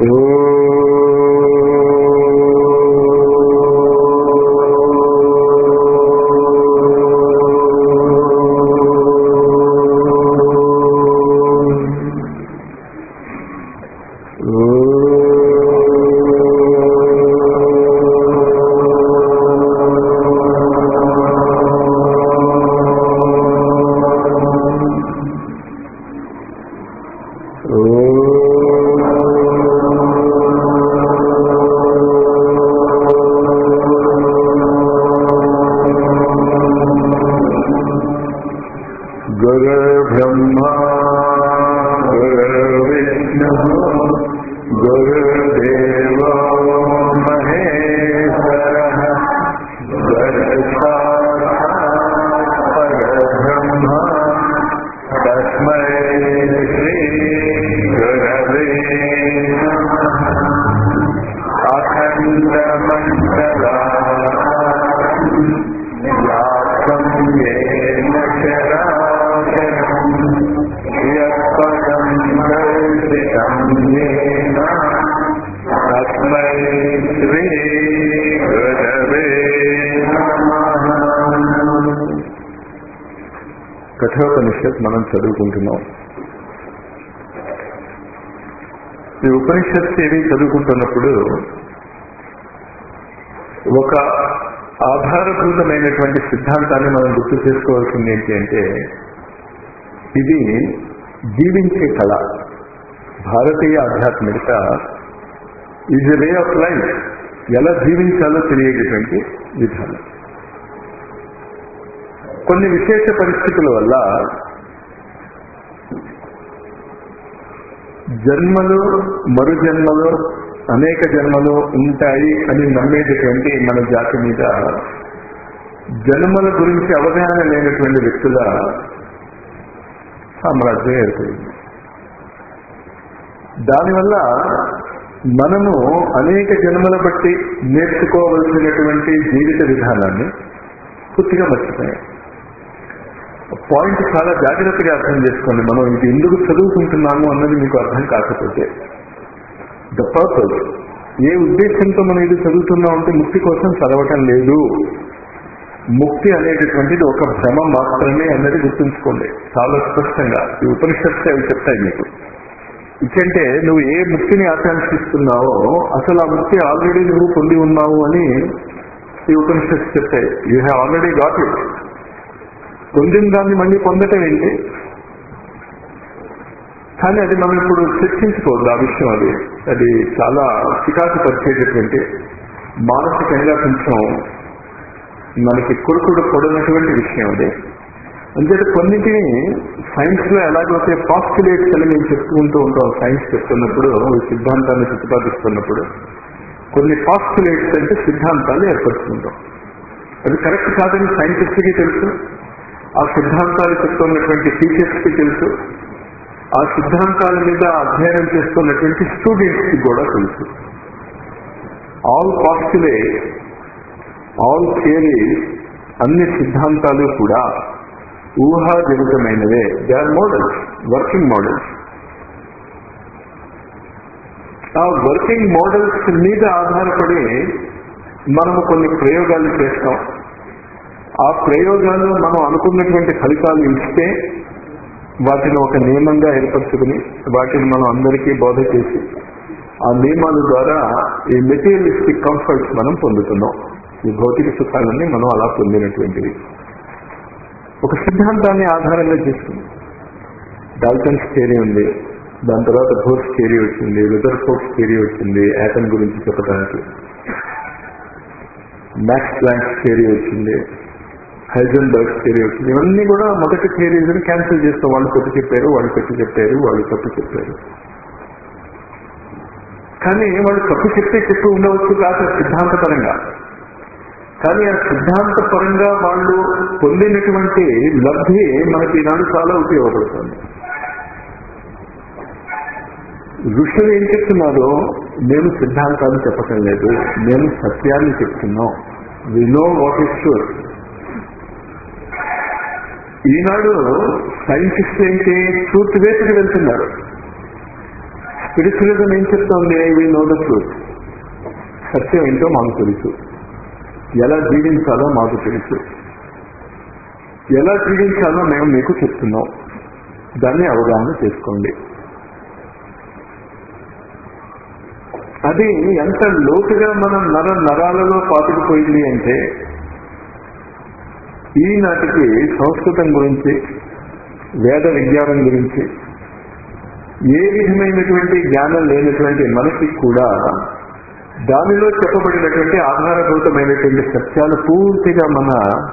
गुरुर्ब्रह्मा गुरुर्विष्णुः गुरुर्देवो महेश्वरः गुरुसाक्षात् परब्रह्म तस्मै श्रीगुरवे नमः अखण्डमण्डलाकारम् व्याप्तं येन चराचरम् यत्पदं दर्शितं येन तस्मै श्रीगुरवे नमः కఠోపనిషత్ మనం చదువుకుంటున్నాం ఈ ఉపనిషత్తు ఏవి చదువుకుంటున్నప్పుడు ఒక ఆధారభూతమైనటువంటి సిద్ధాంతాన్ని మనం గుర్తు చేసుకోవాల్సింది ఏంటి అంటే ఇది జీవించే కళ భారతీయ ఆధ్యాత్మికత is a way of life ఎలా జీవించాలో తెలియటటువంటి విధానం కొన్ని విశేష పరిస్థితుల వల్ల జన్మలు మరు జన్మలు అనేక జన్మలు ఉంటాయి అని నమ్మేటటువంటి మన జాతి మీద జన్మల గురించి అవగాహన లేనటువంటి వ్యక్తుల సామ్రాజ్యం ఏర్పడింది దానివల్ల మనము అనేక జన్మల బట్టి నేర్చుకోవలసినటువంటి జీవిత విధానాన్ని పూర్తిగా మర్చిపోయాం పాయింట్ చాలా జాగ్రత్తగా అర్థం చేసుకోండి మనం ఇది ఎందుకు చదువుకుంటున్నాము అన్నది మీకు అర్థం కాకపోతే ద పర్పస్ ఏ ఉద్దేశంతో మనం ఇది చదువుతున్నాం అంటే ముక్తి కోసం చదవటం లేదు ముక్తి అనేటటువంటిది ఒక భ్రమ మాత్రమే అన్నది గుర్తుంచుకోండి చాలా స్పష్టంగా ఈ ఉపనిషత్తు అవి చెప్తాయి మీకు ఇచ్చంటే నువ్వు ఏ ముక్తిని ఆకాంక్షిస్తున్నావో అసలు ఆ ముక్తి ఆల్రెడీ నువ్వు పొంది ఉన్నావు అని ఈ ఉపనిషత్తు చెప్తాయి you have already got it పొందిన దాన్ని మళ్ళీ పొందటం ఏంటి కానీ అది మనం ఇప్పుడు చర్చించుకోవద్దు ఆ విషయం అది అది చాలా చికాకు పరిచేటటువంటి మానసికంగా కొంచెం మనకి కొడుకుడు పొడినటువంటి విషయం అది అంచేత కొన్నిటిని సైన్స్ లో ఎలాగైతే పాస్టులేట్స్ అని మేము చెప్పుకుంటూ ఉంటాం సైన్స్ చెప్తున్నప్పుడు సిద్ధాంతాన్ని ప్రతిపాదిస్తున్నప్పుడు కొన్ని పాస్టులేట్స్ అంటే సిద్ధాంతాలు ఏర్పరుచుకుంటాం అది కరెక్ట్ కాదని సైంటిస్ట్కి తెలుసు ఆ సిద్ధాంతాలు చెప్తున్నటువంటి టీచర్స్ కి తెలుసు ఆ సిద్ధాంతాల మీద అధ్యయనం చేస్తున్నటువంటి స్టూడెంట్స్ కి కూడా తెలుసు ఆల్ పాస్టులేట్ ఆల్ థియరీస్ అన్ని సిద్ధాంతాలు కూడా ఊహాజనితమైనవే they are models working models ఆ వర్కింగ్ మోడల్స్ మీద ఆధారపడి మనము కొన్ని ప్రయోగాలు చేస్తాం ఆ ప్రయోగాలు మనం అనుకున్నటువంటి ఫలితాలు ఇస్తే వాటిని ఒక నియమంగా ఏర్పరచుకుని వాటిని మనం అందరికీ బోధ చేసి ఆ నియమాల ద్వారా ఈ మెటీరియలిస్టిక్ కంఫర్ట్స్ మనం పొందుతున్నాం ఈ భౌతిక సుఖాలన్నీ మనం అలా పొందినటువంటివి ఒక సిద్ధాంతాన్ని ఆధారంగా చేసుకుంది డాల్టన్స్ థియరీ ఉంది దాని తర్వాత ఘోష్ థియరీ వచ్చింది రిజర్ ఫోర్స్ థియరీ వచ్చింది యాటమ్ గురించి చెప్పడానికి మ్యాక్స్ ప్లాంక్ థియరీ వచ్చింది హైజన్బర్గ్ థియరీ వచ్చింది ఇవన్నీ కూడా మొదటి థియరీస్ క్యాన్సిల్ చేస్తాం వాళ్ళు తప్పు చెప్పారు వాళ్ళు తప్పు చెప్పారు వాళ్ళు తప్పు చెప్పారు కానీ వాళ్ళు తప్పు చెప్తే చెప్పి ఉండవచ్చు కాదు సిద్ధాంతపరంగా కానీ ఆ సిద్ధాంత పరంగా వాళ్ళు పొందినటువంటి లబ్ధి మనకి ఈనాడు చాలా ఉపయోగపడుతుంది ఋషులు ఏం చెప్తున్నారు మేము సిద్ధాంతాలు చెప్పటం లేదు మేము సత్యాన్ని చెప్తున్నాం we know what is sure ఈనాడు సైంటిస్ట్ ఏంటి ట్రూత్ వేసుకు వెళ్తున్నారు స్పిరిచువలిజం ఏం చెప్తోంది వి నో ద ట్రూత్ సత్యం ఏంటో మాకు తెలుసు ఎలా జీవించాలో మాకు తెలుసు ఎలా జీవించాలో మేము మీకు చెప్తున్నాం దాన్ని అవగాహన చేసుకోండి అది ఎంత లోతుగా మనం నర నరాలలో పాతుకుపోయింది అంటే ఈనాటికి సంస్కృతం గురించి వేద విజ్ఞానం గురించి ఏ విధమైనటువంటి జ్ఞానం లేనటువంటి మనకి కూడా దానిలో చెప్పబడినటువంటి ఆధారభూతమైనటువంటి సత్యాలు పూర్తిగా మన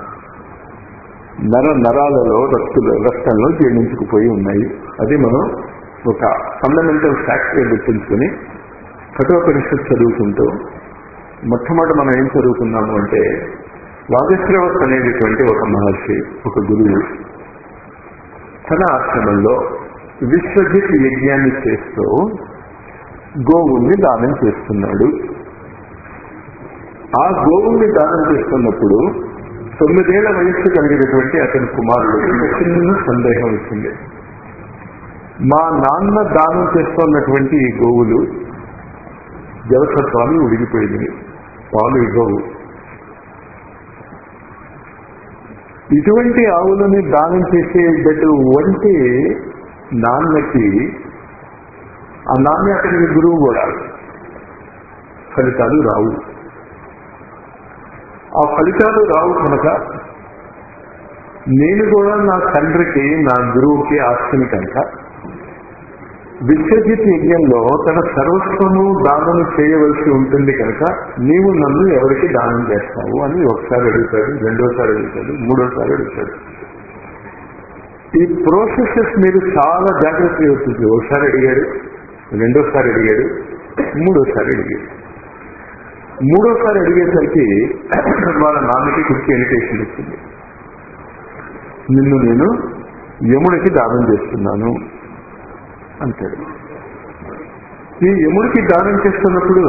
నర నరాలలో రక్తులు రక్తంలో జీర్ణించుకుపోయి ఉన్నాయి అది మనం ఒక ఫండమెంటల్ ఫ్యాక్టరీ గుర్తుంచుకుని కఠోపనిషత్ చదువుకుంటూ మొట్టమొదటి మనం ఏం చదువుకున్నాము అంటే వాగశ్రవస్ అనేటటువంటి ఒక మహర్షి ఒక గురువు తన ఆశ్రమంలో విశ్వజిత్ యజ్ఞాన్ని చేస్తూ గోవుల్ని దానం చేస్తున్నాడు ఆ గోవుల్ని దానం చేస్తున్నప్పుడు తొమ్మిదేళ్ల వయస్సు కలిగినటువంటి అతని కుమారుడు చిన్న సందేహం వచ్చింది మా నాన్న దానం చేస్తున్నటువంటి ఈ గోవులు జలసత్వాన్ని ఉడిగిపోయింది పాలు ఇవ్వవు ఇటువంటి ఆవులని దానం చేసేటటువంటి నాన్నకి ఆ నాన్న అతనికి గురువు కూడా ఫలితాలు రావు ఆ ఫలితాలు రావు కనుక నేను కూడా నా తండ్రికి నా గురువుకి ఆస్తిని కనుక విశ్వజిత్ యజ్ఞంలో తన సర్వస్వము దానము చేయవలసి ఉంటుంది కనుక నీవు నన్ను ఎవరికి దానం చేస్తావు అని ఒకసారి అడుగుతాడు రెండోసారి అడుగుతాడు మూడోసారి అడుగుతాడు ఈ ప్రోసెసెస్ మీరు చాలా జాగ్రత్తగా వచ్చింది ఒకసారి అడిగాడు రెండోసారి అడిగాడు మూడోసారి అడిగాడు మూడోసారి అడిగేసరికి వాళ్ళ నాన్నకి కుర్చీ ఇన్విటేషన్ ఇచ్చింది నిన్ను నేను యముడికి దానం చేస్తున్నాను అంటాడు ఈ యముడికి దానం చేస్తున్నప్పుడు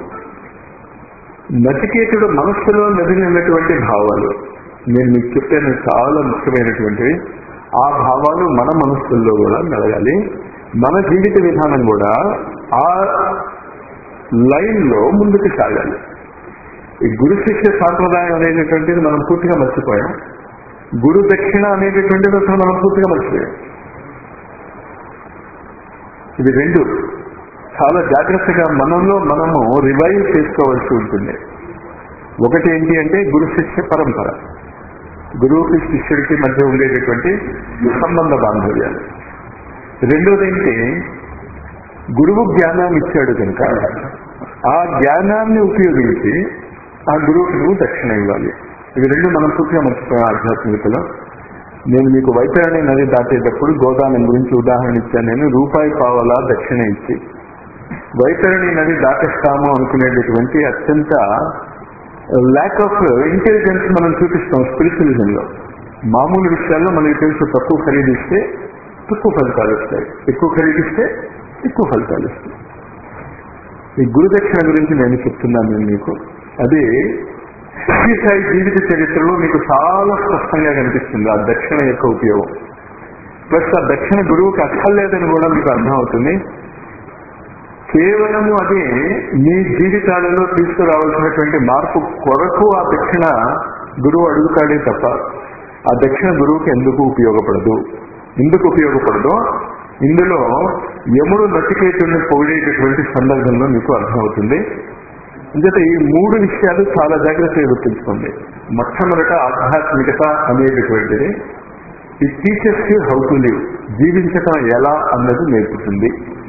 నచికేతుడు మనస్సులో మెదిలినటువంటి భావాలు నేను మీకు చెప్పాను చాలా ముఖ్యమైనటువంటివి ఆ భావాలు మన మనస్సుల్లో కూడా మెలగాలి మన జీవిత విధానం కూడా ఆ లైన్ లో ముందుకు సాగాలి ఈ గురు శిష్య సాంప్రదాయం అనేటటువంటిది మనం పూర్తిగా మర్చిపోయాం గురు దక్షిణ అనేటటువంటిది అసలు మనం పూర్తిగా మర్చిపోయాం ఇది రెండు చాలా జాగ్రత్తగా మనలో మనము రివైవ్ చేసుకోవాల్సి ఉంటుంది ఒకటి ఏంటి అంటే గురు శిష్య పరంపర గురువుకి శిష్యుడికి మధ్య ఉండేటటువంటి సంబంధ బాంధవ్యాలు రెండోది ఏంటి గురువు జ్ఞానాన్ని ఇచ్చాడు కనుక ఆ జ్ఞానాన్ని ఉపయోగించి ఆ గురువుకి నువ్వు దక్షిణ ఇవ్వాలి ఇవి రెండు మనం పూర్తిగా మర్చిపోయాం ఆధ్యాత్మికతలో నేను మీకు వైతరణి నది దాటేటప్పుడు గోదానం గురించి ఉదాహరణ ఇచ్చాను నేను రూపాయి పావలా దక్షిణ ఇచ్చి వైతరణి నది దాటిస్తాము అనుకునేటటువంటి అత్యంత ల్యాక్ ఆఫ్ ఇంటెలిజెన్స్ మనం చూపిస్తాం స్పిరిచువలిజం లో మామూలు విషయాల్లో మనకి తెలుసు తక్కువ ఖరీదిస్తే తక్కువ ఫలితాలు వస్తాయి ఎక్కువ ఖరీదిస్తే ఎక్కువ ఫలితాలు వస్తాయి ఈ గురుదక్షిణ గురించి నేను చెప్తున్నాను నేను మీకు అది శ్రీసాయి జీవిత చరిత్రలో మీకు చాలా స్పష్టంగా కనిపిస్తుంది ఆ దక్షిణ యొక్క ఉపయోగం ప్లస్ ఆ దక్షిణ గురువుకి అక్కర్లేదని కూడా మీకు అర్థమవుతుంది కేవలము అది మీ జీవితాలలో తీసుకురావాల్సినటువంటి మార్పు కొరకు ఆ దక్షిణ గురువు అడుగుతాడే తప్ప ఆ దక్షిణ గురువుకి ఎందుకు ఉపయోగపడదు ఎందుకు ఉపయోగపడదో ఇందులో యముడు నచికేతుడిని పొగిడేటటువంటి సందర్భంలో మీకు అర్థమవుతుంది అంచేత ఈ మూడు విషయాలు చాలా జాగ్రత్తగా గుర్తుంచుకోండి మొట్టమొదట ఆధ్యాత్మికత అనేటటువంటిది ఈ teaches you how to live జీవించటం ఎలా అన్నది నేర్పుతుంది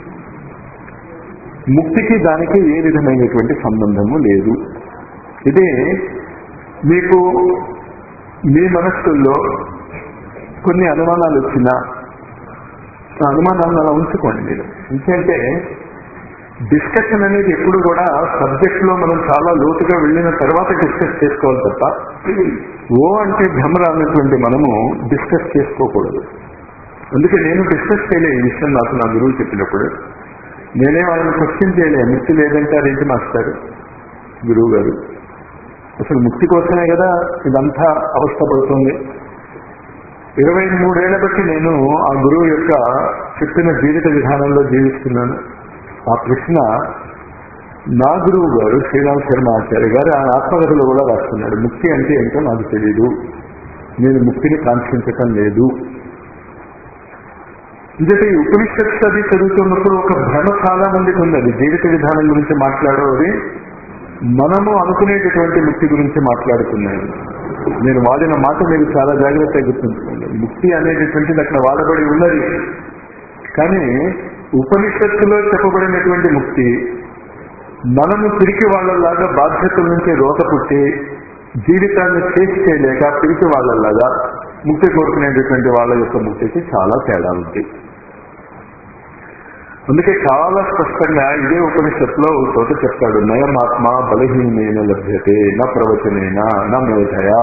ముక్తికి దానికి ఏ విధమైనటువంటి సంబంధము లేదు ఇదే మీకు మీ మనస్సుల్లో కొన్ని అనుమానాలు వచ్చినా ఆ అనుమానాలను అలా ఉంచుకోండి మీరు ఎందుకంటే డిస్కషన్ అనేది ఎప్పుడు కూడా సబ్జెక్ట్ లో మనం చాలా లోతుగా వెళ్ళిన తర్వాత డిస్కస్ చేసుకోవాలి తప్ప ఓ అంటే భ్రమర అన్నటువంటి మనము డిస్కస్ చేసుకోకూడదు అందుకే నేను డిస్కస్ చేయలే ఈ విషయం నాకు నా గురువు చెప్పినప్పుడు నేనే వాళ్ళని క్వశ్చన్ చేయలే ముక్తి లేదంటే అదేంటి మాస్టర్ గురువు గారు అసలు ముక్తి కోసమే కదా ఇదంతా అవస్థపడుతుంది ఇరవై మూడేళ్ల బట్టి నేను ఆ గురువు యొక్క చెప్పిన జీవిత విధానంలో జీవిస్తున్నాను ఆ ప్రశ్న నా గురువు గారు శ్రీరామ్ శర్మ ఆచార్య గారు ఆయన ఆత్మకథలో కూడా రాస్తున్నాడు ముక్తి అంటే ఏంటో నాకు తెలియదు నేను ముక్తిని కాంక్షించటం లేదు ఎందుకంటే ఈ ఉపనిషత్తు అది చదువుతున్నప్పుడు ఒక భ్రమ చాలా మందికి ఉంది అది జీవిత విధానం గురించి మాట్లాడేది మనము అనుకునేటటువంటి ముక్తి గురించి మాట్లాడుతున్నాను నేను వాడిన మాట మీరు చాలా జాగ్రత్తగా గుర్తుంచుకోండి ముక్తి అనేటటువంటిది అక్కడ వాడబడి ఉన్నది కానీ ఉపనిషత్తులో చెప్పబడినటువంటి ముక్తి మనము పిరికి వాళ్ళలాగా బాధ్యతల నుంచి రోత పుట్టి జీవితాన్ని చేసి చేయలేక పిరికి వాళ్ళలాగా ముక్తి కోరుకునేటటువంటి వాళ్ళ యొక్క ముక్తికి చాలా తేడా ఉంది అందుకే చాలా స్పష్టంగా ఇదే ఉపనిషత్తులో ఒక చోట చెప్తాడు నయమాత్మ బలహీనమైన లభ్యతే నా ప్రవచనేనా నా మేధయా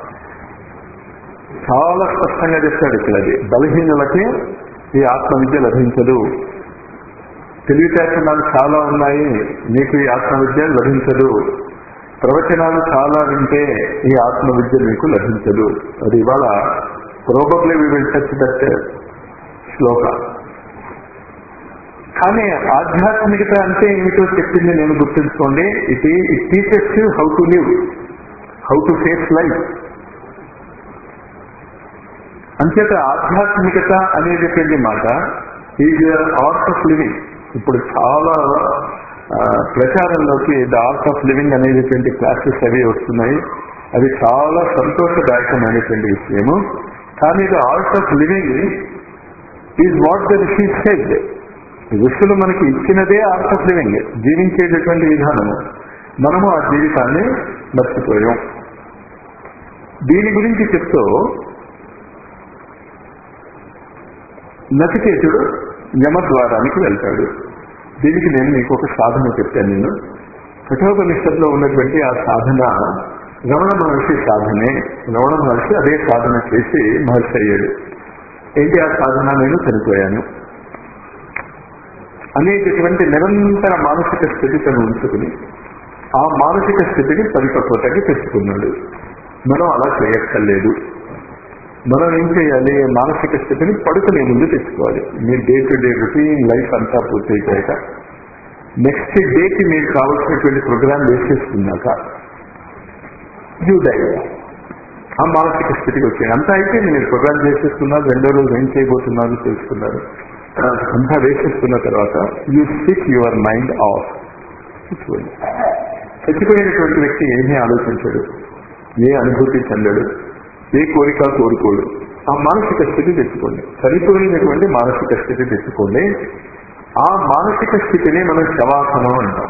చాలా స్పష్టంగా చెప్తాడు ఇక్కడ అది బలహీనులకి ఈ ఆత్మ విద్య లభించదు తెలివితేటలు చాలా ఉన్నాయి నీకు ఈ ఆత్మ విద్య లభించదు ప్రవచనాలు చాలా వింటే ఈ ఆత్మ విద్య నీకు లభించదు అది ఇవాళ probably we will touch that శ్లోక కానీ ఆధ్యాత్మికత అంటే ఏమిటో చెప్పింది నేను గుర్తుంచుకోండి it it teaches you how to live how to face life అంచేత ఆధ్యాత్మికత అనేటటువంటి మాట ఈజ్ ఆర్ట్ ఆఫ్ లివింగ్ ఇప్పుడు చాలా ఆ, ప్రచారంలోకి ద ఆర్ట్ ఆఫ్ లివింగ్ అనేటటువంటి క్లాసెస్ అవి వస్తున్నాయి అది చాలా సంతోషదాయకమైనటువంటి విషయము కానీ ఇది art of living is what the rishi said ఋషులు మనకి ఇచ్చినదే ఆర్ట్ ఆఫ్ లివింగ్ జీవించేటటువంటి విధానము మనము ఆ జీవితాన్ని మర్చిపోయాం దీని గురించి చెప్తూ నచికేతుడు యమద్వారానికి వెళ్తాడు దీనికి నేను మీకు ఒక సాధన చెప్పాను నేను కఠోపనిషత్తులో ఉన్నటువంటి ఆ సాధన రమణ మహర్షి సాధనే రమణ మహర్షి అదే సాధన చేసి మహర్షి అయ్యాడు ఏంటి ఆ సాధన నేను చనిపోయాను అనేటటువంటి నిరంతర మానసిక స్థితి తను ఉంచుకుని ఆ మానసిక స్థితిని పరిపక్వతకి తెచ్చుకున్నాడు మనం అలా చేయక్కర్లేదు మనం ఏం చేయాలి మానసిక స్థితిని పడుకునే ముందు తెచ్చుకోవాలి మీ day to day routine life అంతా పూర్తయిపోయాక నెక్స్ట్ డేకి మీకు కావాల్సినటువంటి ప్రోగ్రామ్ వేసేసుకున్నాక యూ డై ఆ మానసిక స్థితికి వచ్చాయి అంతా అయిపోయింది మీరు ప్రోగ్రామ్ చేసేసుకున్నారు రెండో రోజు ఏం చేయబోతున్నారు తెలుసుకున్నారు అంతా వేసేసుకున్న తర్వాత you switch your mind off చచ్చిపోయినటువంటి వ్యక్తి ఏమీ ఆలోచించడు ఏ అనుభూతి చెందడు ఏ కోరిక కోరుకోడు ఆ మానసిక స్థితి తెచ్చుకోండి సరిపోయినటువంటి మానసిక స్థితి తెచ్చుకోండి ఆ మానసిక స్థితిని మనం శవాసనం అంటాం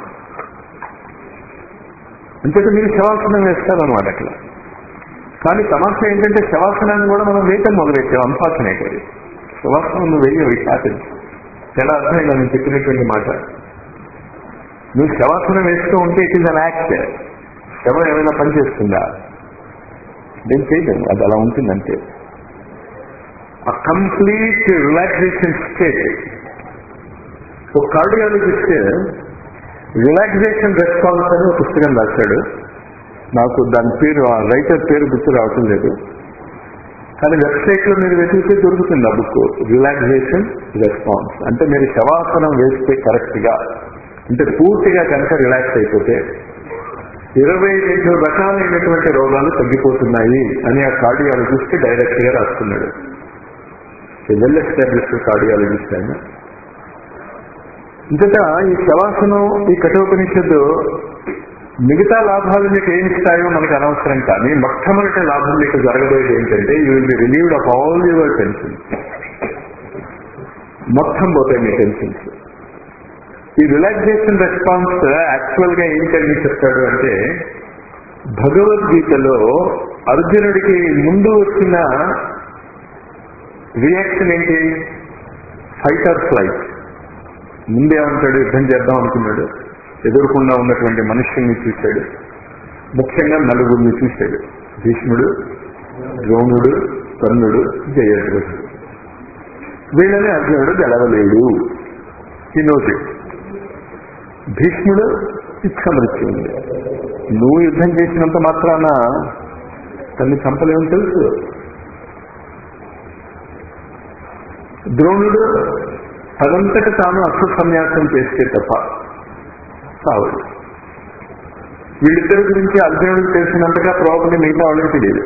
అంతేత మీరు శవాసనం వేస్తారనమాట అట్లా కానీ సమస్య ఏంటంటే శవాసనాన్ని కూడా మనం వేయటం మొదలెట్టాం అన్ఫార్చునేట్ అది శవాసనం నువ్వు వెయ్యి హ్యాపెన్ ఎలా అర్థమైందా నేను చెప్పినటువంటి మాట నువ్వు శవాసనం వేస్తూ ఉంటే ఇట్ ఈస్ అన్ యాక్ట్ శవం ఏమైనా పని చేస్తుందా నేను చేయలేము అది అలా ఉంటుందంటే ఆ కంప్లీట్ రిలాక్సేషన్ స్టేట్ ఒక కార్డియాలజిస్ట్ రిలాక్సేషన్ రెస్పాన్స్ అని ఒక పుస్తకం రాశాడు నాకు దాని పేరు ఆ రైటర్ పేరు గుర్తు రావటం లేదు కానీ వెబ్సైట్ లో మీరు వెతికితే దొరుకుతుంది ఆ బుక్ రిలాక్సేషన్ రెస్పాన్స్ అంటే మీరు శవాసనం వేస్తే కరెక్ట్ గా అంటే పూర్తిగా కనుక రిలాక్స్ అయిపోతే ఇరవై రెండు రకాలైనటువంటి రోగాలు తగ్గిపోతున్నాయి అని ఆ కార్డియాలజిస్ట్ డైరెక్ట్ గా రాస్తున్నాడు వెల్ ఎస్టాబ్లిష్డ్ కార్డియాలజిస్ట్ ఆయన ఇంతటా ఈ శవాసనం ఈ కఠోపనిషత్తు మిగతా లాభాలు మీకు ఏమి ఇస్తాయో మనకు అనవసరం కానీ మొట్టమొదటి లాభం మీకు జరగబోయేది ఏంటంటే you will be relieved of all your tensions మొత్తం పోతాయి మీ టెన్షన్స్ ఈ రిలాక్సేషన్ రెస్పాన్స్ యాక్చువల్ గా ఏంటని చెప్తాడు అంటే భగవద్గీతలో అర్జునుడికి ముందు వచ్చిన రియాక్షన్ ఏంటి ఫైట్ ఆర్ ఫ్లైట్ ముందేమంటాడు యుద్ధం చేద్దాం అనుకున్నాడు ఎదుర్కొండా ఉన్నటువంటి మనుష్యుల్ని చూశాడు ముఖ్యంగా నలుగురిని చూశాడు భీష్ముడు ద్రోణుడు కర్ణుడు జయద్రథుడు వీళ్ళని అర్జునుడు గెలవలేడు ఈ నోటి భీష్ముడు ఇచ్చమృత్యు ఉంది నువ్వు యుద్ధం చేసినంత మాత్రాన తల్లి చంపలేమని తెలుసు ద్రోణుడు తనంతట తాను అస్త్ర సన్యాసం చేస్తే తప్ప సావదు వీళ్ళిద్దరి గురించి అర్జునుడికి తెలిసినంతగా ప్రాబ్లం మిగతా వాళ్ళకి తెలియదు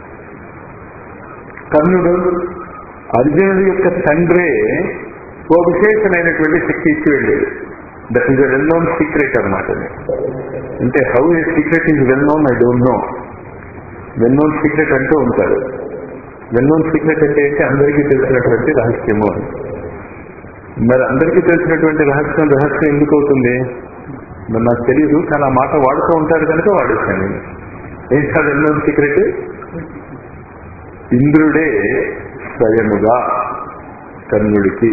కర్ణుడు అర్జునుడి యొక్క తండ్రే ఓ విశేషమైనటువంటి శక్తి ఇచ్చి వెళ్ళేది that is well known secret అనమాట అంటే how a secret is well known I don't know well known secret అంటూ ఉంటారు వెల్ నోన్ సీక్రెట్ అంటే ఏంటి అందరికీ తెలిసినటువంటి రహస్యము అని మరి అందరికీ తెలిసినటువంటి రహస్యం రహస్యం ఎందుకు అవుతుంది మరి నాకు తెలియదు కానీ ఆ మాట వాడుతూ ఉంటారు కనుక వాడేశాను నేను ఏంటా వెల్ నోన్ సీక్రెట్ ఇంద్రుడే స్వయముగా కర్ణుడికి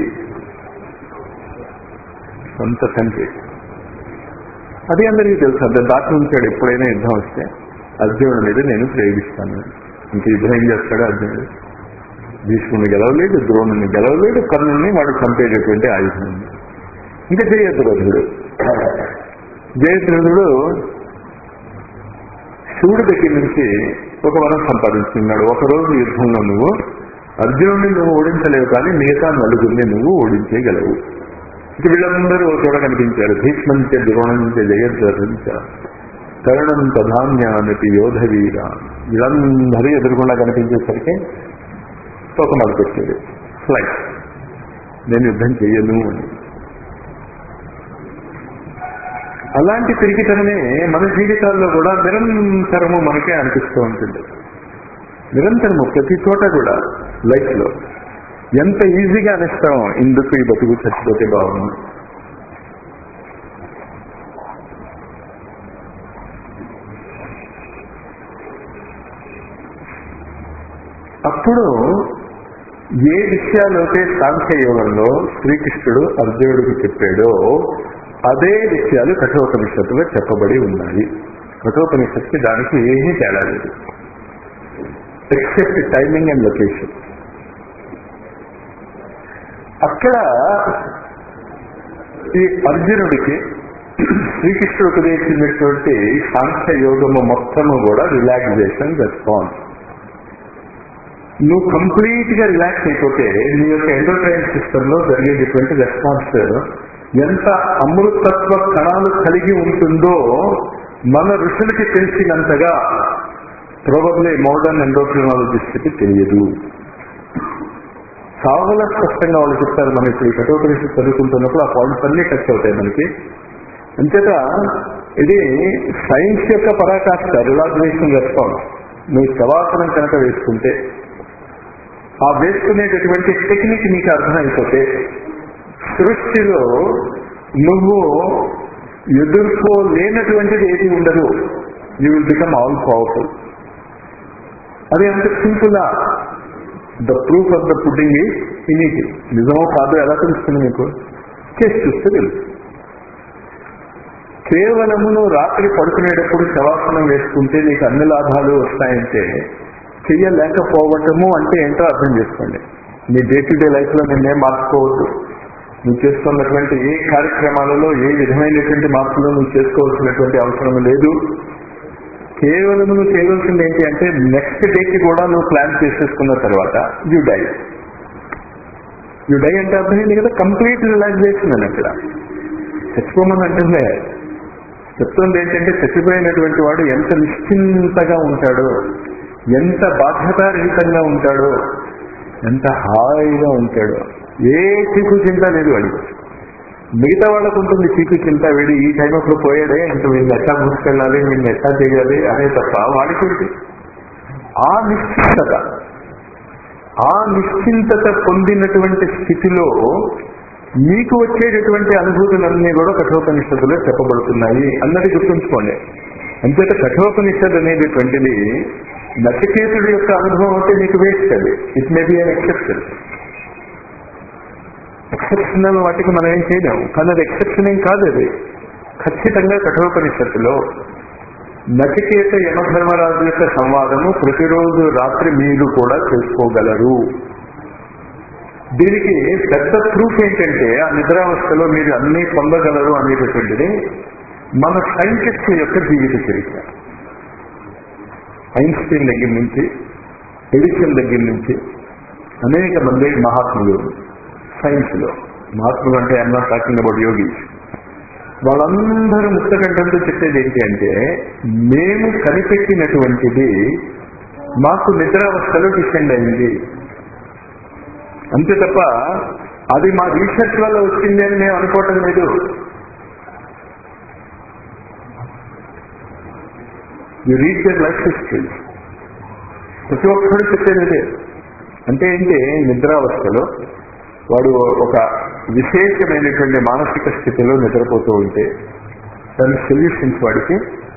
సొంత తండ్రి అది అందరికీ తెలుసు అంత దాటి ఉంచాడు ఎప్పుడైనా యుద్ధం వస్తే అర్జునుడి మీద నేను ప్రయోగిస్తాను ఇంక యుద్ధం ఏం చేస్తాడు అర్జునుడు భీష్ముని గెలవలేడు ద్రోణుని గెలవలేడు కర్ణుని వాడు చంపేటటువంటి ఆయుధం ఉంది. ఇంకా జయద్రథుడు జయద్రథుడు శివుడి దగ్గర నుంచి ఒక వరం సంపాదించుకున్నాడు ఒకరోజు యుద్ధంలో నువ్వు అర్జునుడిని నువ్వు ఓడించలేవు కానీ మిగతా నలుగురిని నువ్వు ఓడించగలవు ఇక వీళ్ళందరూ ఒక చోట కనిపించారు భీష్మంచ ద్రోణంచ జయద్రథంచ కరుణం తధాన్యానటి యోధవీర వీళ్ళందరూ ఎదురుకుండా కనిపించేసరికి ఒక మొదలుపెట్టాడు ఫ్లైట్ నేను యుద్ధం చెయ్యను అని అలాంటి తిరిగితనమే మన జీవితాల్లో కూడా నిరంతరము మనకే అనిపిస్తూ ఉంటుంది నిరంతరము ప్రతి చోట కూడా లైఫ్ లో ఎంత ఈజీగా అనిస్తాం ఇందుకు ఈ బతుకు చచ్చిపోతే బాగుంది అప్పుడు ఏ విషయాలైతే సాంఖ్య యోగంలో శ్రీకృష్ణుడు అర్జునుడికి చెప్పాడో అదే విషయాలు కఠోపనిషత్తులో చెప్పబడి ఉన్నాయి కఠోపనిషత్తుకి దానికి ఏమీ తేడా లేదు ఎక్సెప్ట్ టైమింగ్ అండ్ లొకేషన్ అక్కడ ఈ అర్జునుడికి శ్రీకృష్ణుడు ఉపదేశించినటువంటి సాంఖ్య యోగము మొత్తము కూడా రిలాక్సేషన్ రెస్పాన్స్ నువ్వు కంప్లీట్ గా రిలాక్స్ అయిపోతే నీ యొక్క ఎండోక్రైన్ సిస్టమ్ లో జరిగేటటువంటి రెస్పాన్స్ ఎంత అమృతత్వ కణాలు కలిగి ఉంటుందో మన ఋషులకి తెలిసినంతగా ప్రాబబ్లీ మోడర్న్ ఎండోక్రినాలజిస్ట్కి తెలియదు చాలా స్పష్టంగా వాళ్ళు చెప్తారు మనం ఇప్పుడు ఈ కఠోపనిషత్తు చదువుకుంటున్నప్పుడు ఆ పాయింట్స్ అన్ని టచ్ అవుతాయి మనకి అంచేత ఇది సైన్స్ యొక్క పరాకాష్ట రిలాక్సేషన్ రెస్పాన్స్ నువ్వు శవాసనం కనుక వేసుకుంటే ఆ వేసుకునేటటువంటి టెక్నిక్ నీకు అర్థమైపోతే సృష్టిలో నువ్వు ఎదుర్కోలేనటువంటిది ఏది ఉండదు you will become all powerful అది అంత సింపుల్గా the proof of the pudding is in eating నిజమో కాదు ఎలా తెలుస్తుంది మీకు చేసి చూస్తే తెలుసు కేవలము నువ్వు రాత్రి పడుకునేటప్పుడు శవాసనం వేసుకుంటే నీకు అన్ని లాభాలు వస్తాయంటే చెయ్యలేకపోవటము అంటే ఏంటో అర్థం చేసుకోండి నీ డే టు డే లైఫ్ లో నిన్నేం మార్చుకోవద్దు నువ్వు చేస్తున్నటువంటి ఏ కార్యక్రమాలలో ఏ విధమైనటువంటి మార్పులు నువ్వు చేసుకోవాల్సినటువంటి అవసరం లేదు కేవలం నువ్వు చేయవలసింది ఏంటి అంటే నెక్స్ట్ డేకి కూడా నువ్వు ప్లాన్ చేసేసుకున్న తర్వాత యు డై యు డై అంటే అర్థమైంది కదా కంప్లీట్ రిలాక్సేషన్ అని అక్కడ చచ్చిపోమని అంటుందే చెప్తుంది ఏంటంటే చచ్చిపోయినటువంటి వాడు ఎంత నిశ్చింతగా ఉంటాడో ఎంత బాధ్యతారహితంగా ఉంటాడో ఎంత హాయిగా ఉంటాడో ఏ చీకు చింత లేదు వాడికి మిగతా వాళ్ళకు ఉంటుంది చీకు చింత వీడు ఈ టైం అప్పుడు పోయాడే ఇంక వీడిని ఎట్లా మూసుకెళ్ళాలి వీడిని ఎట్లా చేయాలి అనే తప్ప వాడికి ఉంది. ఆ నిశ్చింతత ఆ నిశ్చింతత పొందినటువంటి స్థితిలో మీకు వచ్చేటటువంటి అనుభూతులన్నీ కూడా కఠోపనిషత్తులో చెప్పబడుతున్నాయి అన్నది గుర్తుంచుకోండి అంతేత కఠోపనిషత్ అనేటటువంటిది నచికేతుడి యొక్క అనుభవం అంటే మీకు వేస్ట్ అది it may be an exception exceptional వాటికి మనం ఏం చేయలేము కానీ అది ఎక్సెప్షన్ ఏం కాదు అది ఖచ్చితంగా కఠోపనిషత్తులో నచికేత యమధర్మరాజు యొక్క సంవాదము ప్రతిరోజు రాత్రి మీరు కూడా చేసుకోగలరు దీనికి పెద్ద ప్రూఫ్ ఏంటంటే ఆ నిద్రావస్థలో మీరు అన్ని పొందగలరు అనేటటువంటిది మన సైంటిస్ట్ యొక్క జీవిత చరిత్ర ఐన్స్టీన్ దగ్గర నుంచి ఎడిసన్ దగ్గర నుంచి అనేక మంది మహాత్ములు సైన్స్ లో మహాత్ములు అంటే I'm not talking about yogis వాళ్ళందరూ ముక్తకంఠంతో చెప్పేది ఏంటి అంటే మేము కనిపెట్టినటువంటిది మాకు నిద్రావస్థలో డిసెండ్ అయింది అంతే తప్ప అది మా రీసెర్చ్ వల్ల వచ్చింది అని మేము అనుకోవటం లేదు you read their life history ప్రతి ఒక్కరు చెప్పేది అదే అంటే ఏంటి నిద్రావస్థలో వాడు ఒక విశేషమైనటువంటి మానసిక స్థితిలో నిద్రపోతూ ఉంటే దాని సొల్యూషన్స్ వాడికి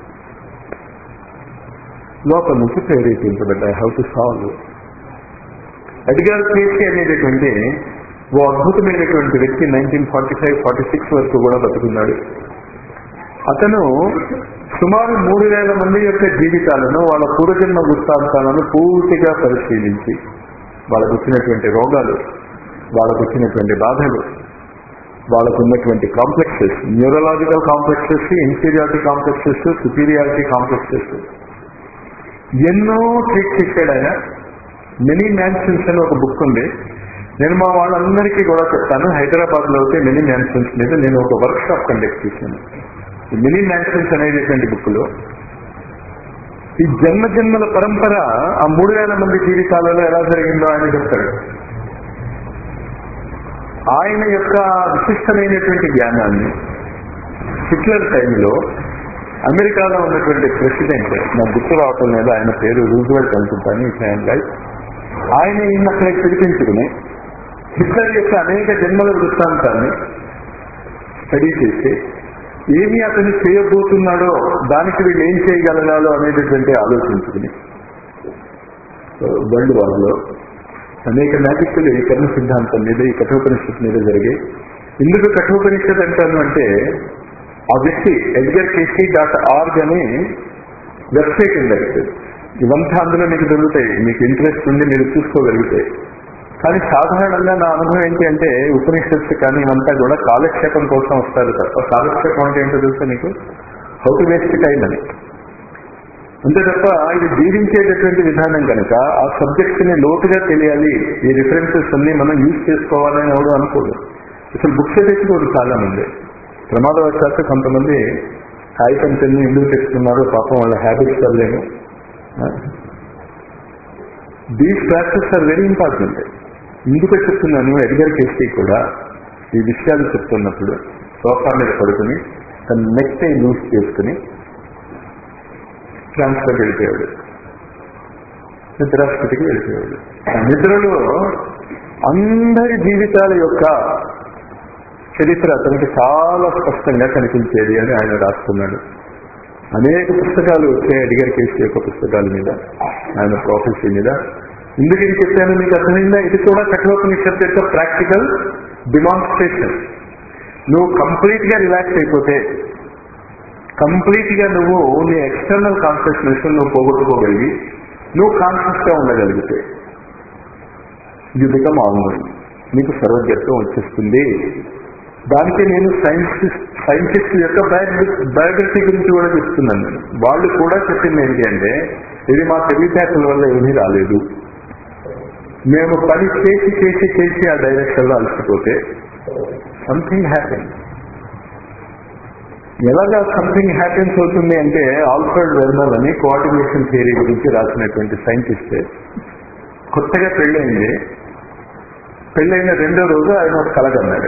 లోపల నుంచి ప్రేరేపించబడ్డాయి హౌ టు సాల్వ్ అడిగారు కేసీ అనేటటువంటి ఓ అద్భుతమైనటువంటి వ్యక్తి nineteen forty five forty six వరకు కూడా బతుకున్నాడు అతను సుమారు మూడు వేల మంది యొక్క జీవితాలను వాళ్ళ పూర్వజన్మ వృత్తాంతాలను పూర్తిగా పరిశీలించి వాళ్ళకు వచ్చినటువంటి రోగాలు వాళ్ళకు వచ్చినటువంటి బాధలు వాళ్ళకు ఉన్నటువంటి complexes neurological complexes inferiority complexes superiority complexes ఎన్నో ట్రీట్ చేశాడు ఆయన మెనీ మ్యాన్షన్స్ అని ఒక బుక్ ఉంది నేను మా వాళ్ళందరికీ కూడా చెప్తాను హైదరాబాద్ లో అయితే మెనీ మ్యాన్షన్స్ మీద నేను ఒక వర్క్ షాప్ కండక్ట్ చేశాను ఈ మినీ మ్యాన్షన్స్ అనేటటువంటి బుక్ లో ఈ జన్మ జన్మల పరంపర ఆ మూడు వేల మంది జీవితాలలో ఎలా జరిగిందో ఆయన చెప్తాడు ఆయన యొక్క విశిష్టమైనటువంటి జ్ఞానాన్ని హిట్లర్ టైంలో అమెరికాలో ఉన్నటువంటి ప్రెసిడెంట్ నా గుర్తు రావటం లేదు ఆయన పేరు రూజ్వెల్ట్ అనుకుంటాను ఈ టైం లైఫ్ ఆయన ఈయన అక్కడ పిలిపించుకుని హిట్లర్ యొక్క అనేక జన్మల వృత్తాంతాన్ని స్టడీ చేసి ఏమి అతను చేయబోతున్నాడో దానికి వీళ్ళు ఏం చేయగలగాలో అనేటటువంటి ఆలోచించుకుని వరల్డ్ వార్ లో అనేక మ్యాజిక్లు ఈ కర్మ సిద్ధాంతం మీద ఈ కఠోపనిషత్ మీద జరిగాయి ఎందుకు కఠోపనిషత్ అంటాను అంటే ఆ వ్యక్తి ఎడ్గర్ కేసీ డాట్ ఆర్గ్ అని వెబ్సైట్ ఉంది ఇవంతా అందులో మీకు దొరుకుతాయి మీకు ఇంట్రెస్ట్ ఉండి మీరు చూసుకోగలిగితే కానీ సాధారణంగా నా అనుభవం ఏంటి అంటే ఉపనిషత్తు కానీ ఇవంతా కూడా కాలక్షేపం కోసం వస్తారు తప్ప కాలక్షేపం అంటే ఏంటో తెలుసా నీకు హౌ టు వేస్ట్ టైం అని అంతే తప్ప ఇది జీవించేటటువంటి విధానం కనుక ఆ సబ్జెక్ట్ ని లోతుగా తెలియాలి ఈ రిఫరెన్సెస్ అన్ని మనం యూజ్ చేసుకోవాలని ఎవడు అనుకోడు అసలు బుక్స్ తెచ్చుకోరు చాలా మంది ప్రమాదవశాత్తు కొంతమంది కాగితం పెన్ను ఎందుకు తెచ్చుకున్నారో పాపం వాళ్ళ హ్యాబిట్స్ వల్లేను these classes are very important ఎందుకు చెప్తున్నాను ఎడ్గర్ కేసీ కూడా ఈ విషయాలు చెప్తున్నప్పుడు సోఫా మీద పడుకుని తన నెక్ టై లూజ్ చేసుకుని ట్రాన్స్ఫర్ వెళ్ళిపోయాడు నిద్రాస్థితికి వెళ్ళిపోయాడు ఆ నిద్రలో అందరి జీవితాల యొక్క చరిత్ర అతనికి చాలా స్పష్టంగా కనిపించేది అని ఆయన రాస్తున్నాడు అనేక పుస్తకాలు వచ్చాయి అడిగారు కేసీ యొక్క పుస్తకాల మీద ఆయన ప్రొఫెసీ మీద ఎందుకు ఇది చెప్పాను మీకు అర్థమైందా ఇది కూడా కఠోపనిషత్తు యొక్క ప్రాక్టికల్ డిమాన్స్ట్రేషన్ నువ్వు కంప్లీట్ గా రిలాక్స్ అయిపోతే కంప్లీట్ గా నువ్వు నీ ఎక్స్టర్నల్ కాన్షియస్నెస్ నువ్వు పోగొట్టుకోగలిగి నువ్వు కాన్షియస్ గా ఉండగలిగితే యు బికమ్ ఆల్మోస్ట్ నీకు సర్వజ్ఞత్వం వచ్చేస్తుంది దానికి నేను సైంటిస్ట్ సైంటిస్ట్ యొక్క బయోగ్రఫీ గురించి కూడా చెప్తున్నాను వాళ్ళు కూడా చెప్పింది ఏంటి అంటే ఇది మా తెలివితేటల వల్ల ఏమీ రాలేదు మేము పని చేసి చేసి చేసి ఆ డైరెక్షన్ లో అలసిపోతే సంథింగ్ హ్యాపెన్ ఎలాగా సంథింగ్ హ్యాపెన్స్ అవుతుంది అంటే ఆల్ఫర్డ్ వెర్నర్ అని కోఆర్డినేషన్ థియరీ గురించి రాసినటువంటి సైంటిస్ట్ కొత్తగా పెళ్ళైంది పెళ్ళైన రెండో రోజు ఆయన ఒక కలగన్నాడు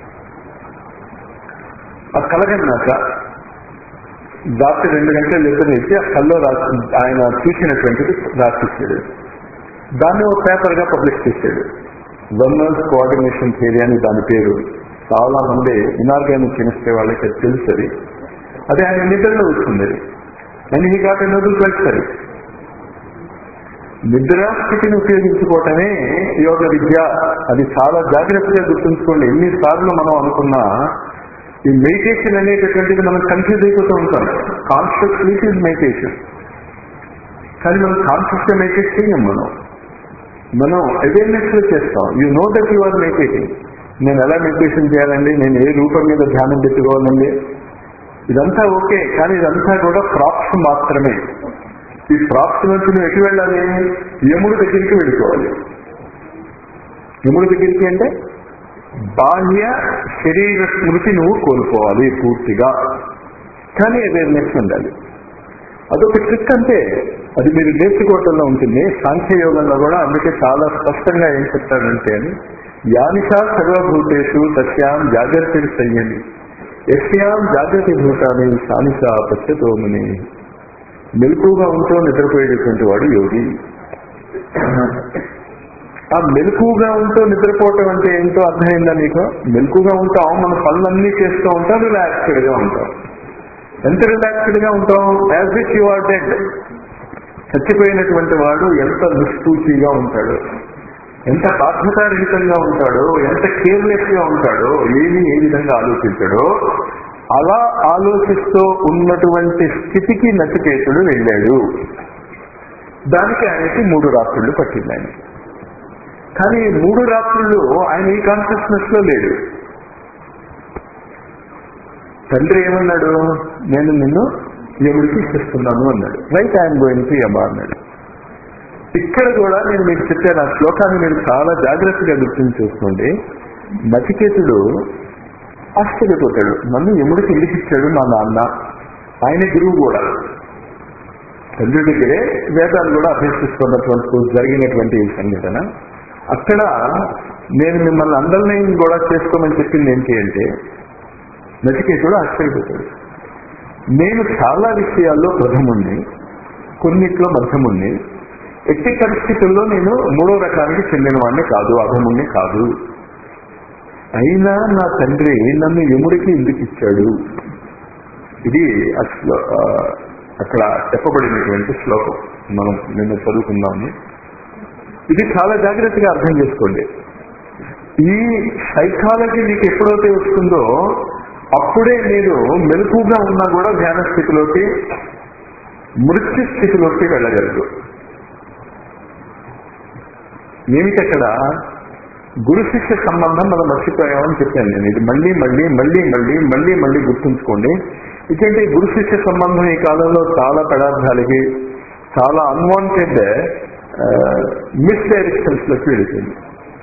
ఆ కలగన్నాక రాత్రి రెండు గంటల నిద్రనిచ్చి ఆ కల్లో రాసి ఆయన చూసినటువంటిది రాసిచ్చాడు దాన్ని ఒక పేపర్ గా పబ్లిష్ చేశాడు వెర్నర్స్ కోఆర్డినేషన్ థియరీ అని దాని పేరు చాలా మంది ఇనార్గానిక్ కెమిస్ట్రీ వాళ్ళకి అది తెలుస్తుంది అది ఆయన నిద్రలో వస్తుంది అండ్ ఈ కాక నదులు కలుస్తారు నిద్రాస్థితిని ఉపయోగించుకోవటమే యోగ విద్య అది చాలా జాగ్రత్తగా గుర్తుంచుకోండి ఎన్నిసార్లు మనం అనుకున్నా ఈ మెడిటేషన్ అనేటటువంటిది మనం కన్ఫ్యూజ్ అయిపోతూ ఉంటాం కాన్షియస్ స్లీప్ ఇస్ మెడిటేషన్ కానీ మనం కాన్షియస్ గా మెడిటేట్ చేయం మనం మనం అవేర్నెస్ లో చేస్తాం you know that you are meditating నేను ఎలా మెడిటేషన్ చేయాలండి నేను ఏ రూపం మీద ధ్యానం పెట్టుకోవాలండి ఇదంతా ఓకే కానీ ఇదంతా కూడా ప్రాప్స్ మాత్రమే ఈ ప్రాప్స్ నుంచి నువ్వు ఎటు వెళ్ళాలి యముడి దగ్గరికి వెళ్ళిపోవాలి యముడి దగ్గరికి అంటే బాహ్య శరీర స్మృతి నువ్వు కోల్పోవాలి పూర్తిగా కానీ అవేర్నెస్ ఉండాలి అదొక ట్రిక్ అంటే అది మీరు నేర్చుకోవటంలో ఉంటుంది సాంఖ్యయోగంలో కూడా అందుకే చాలా స్పష్టంగా ఏం చెప్తాడంటే అని యానిషా సర్వభూతేషు తస్యాం జాగ్రత్త సంయమి ఎస్యాం జాగ్రత్త భూతాన్ని సానిష పశ్చతోముని మెలకుగా ఉంటూ నిద్రపోయేటటువంటి వాడు యోగి ఆ మెలకుగా ఉంటూ నిద్రపోవటం అంటే ఏంటో అర్థమైందా నీకు మెలకుగా ఉంటాం మన పనులన్నీ చేస్తూ ఉంటాం రిలాక్స్డ్ గా ఉంటాం ఎంత రిలాక్స్డ్ గా ఉంటాం as it you are dead చచ్చిపోయినటువంటి వాడు ఎంత నిష్ఠూచిగా ఉంటాడు ఎంత బాధ్యతారహితంగా ఉంటాడో ఎంత కేర్లెస్ గా ఉంటాడో ఏమి ఏ విధంగా ఆలోచించాడో అలా ఆలోచిస్తూ ఉన్నటువంటి స్థితికి నచికేతుడు వెళ్ళాడు దానికి ఆయనకి మూడు రాత్రులు పట్టింది ఆయన కానీ ఈ మూడు రాత్రులు ఆయన ఈ కాన్షియస్నెస్ లో లేడు తండ్రి ఏమన్నాడు నేను నిన్ను యముడికి ఇస్తున్నాను అన్నాడు right I'm going to Yama అన్నాడు ఇక్కడ కూడా నేను మీకు చెప్పాను ఆ శ్లోకాన్ని మీరు చాలా జాగ్రత్తగా గుర్తించి చూసుకోండి నచికేతుడు ఆశ్చర్యపోతాడు నన్ను యముడికి ఎందుకు ఇచ్చాడు మా నాన్న ఆయన గురువు కూడా తండ్రి దగ్గరే వేదాలు కూడా అభ్యసిస్తున్నటువంటి జరిగినటువంటి ఈ సంఘటన అక్కడ నేను మిమ్మల్ని అందరినీ కూడా చేసుకోమని చెప్పింది ఏంటి అంటే నచికేతుడు ఆశ్చర్యపోతాడు నేను చాలా విషయాల్లో ప్రథముణ్ణి కొన్నిట్లో మధ్యముణ్ణి ఎట్టి పరిస్థితుల్లో నేను మూడో రకానికి చెందిన వాడిని కాదు అధముణ్ణి కాదు అయినా నా తండ్రి నన్ను యముడికి ఎందుకు ఇచ్చాడు ఇది అసలు అక్కడ చెప్పబడినటువంటి శ్లోకం మనం నిన్న చదువుకుందాము ఇది చాలా జాగ్రత్తగా అర్థం చేసుకోండి ఈ సైకాలజీ మీకు ఎప్పుడైతే వస్తుందో అప్పుడే మీరు మెలకుగా ఉన్నా కూడా ధ్యాన స్థితిలోకి మృత్యు స్థితిలోకి వెళ్ళగలరు ఏమిటక్కడ గురు శిష్య సంబంధం మనం మర్చిపోయామని చెప్పాను నేను ఇది మళ్ళీ మళ్ళీ మళ్ళీ మళ్ళీ మళ్ళీ మళ్ళీ గుర్తుంచుకోండి ఎందుకంటే ఈ గురు శిష్య సంబంధం ఈ కాలంలో చాలా పదార్థాలకి చాలా అన్వాంటెడ్ మిస్డైరెక్షన్స్ లోకి వెళుతుంది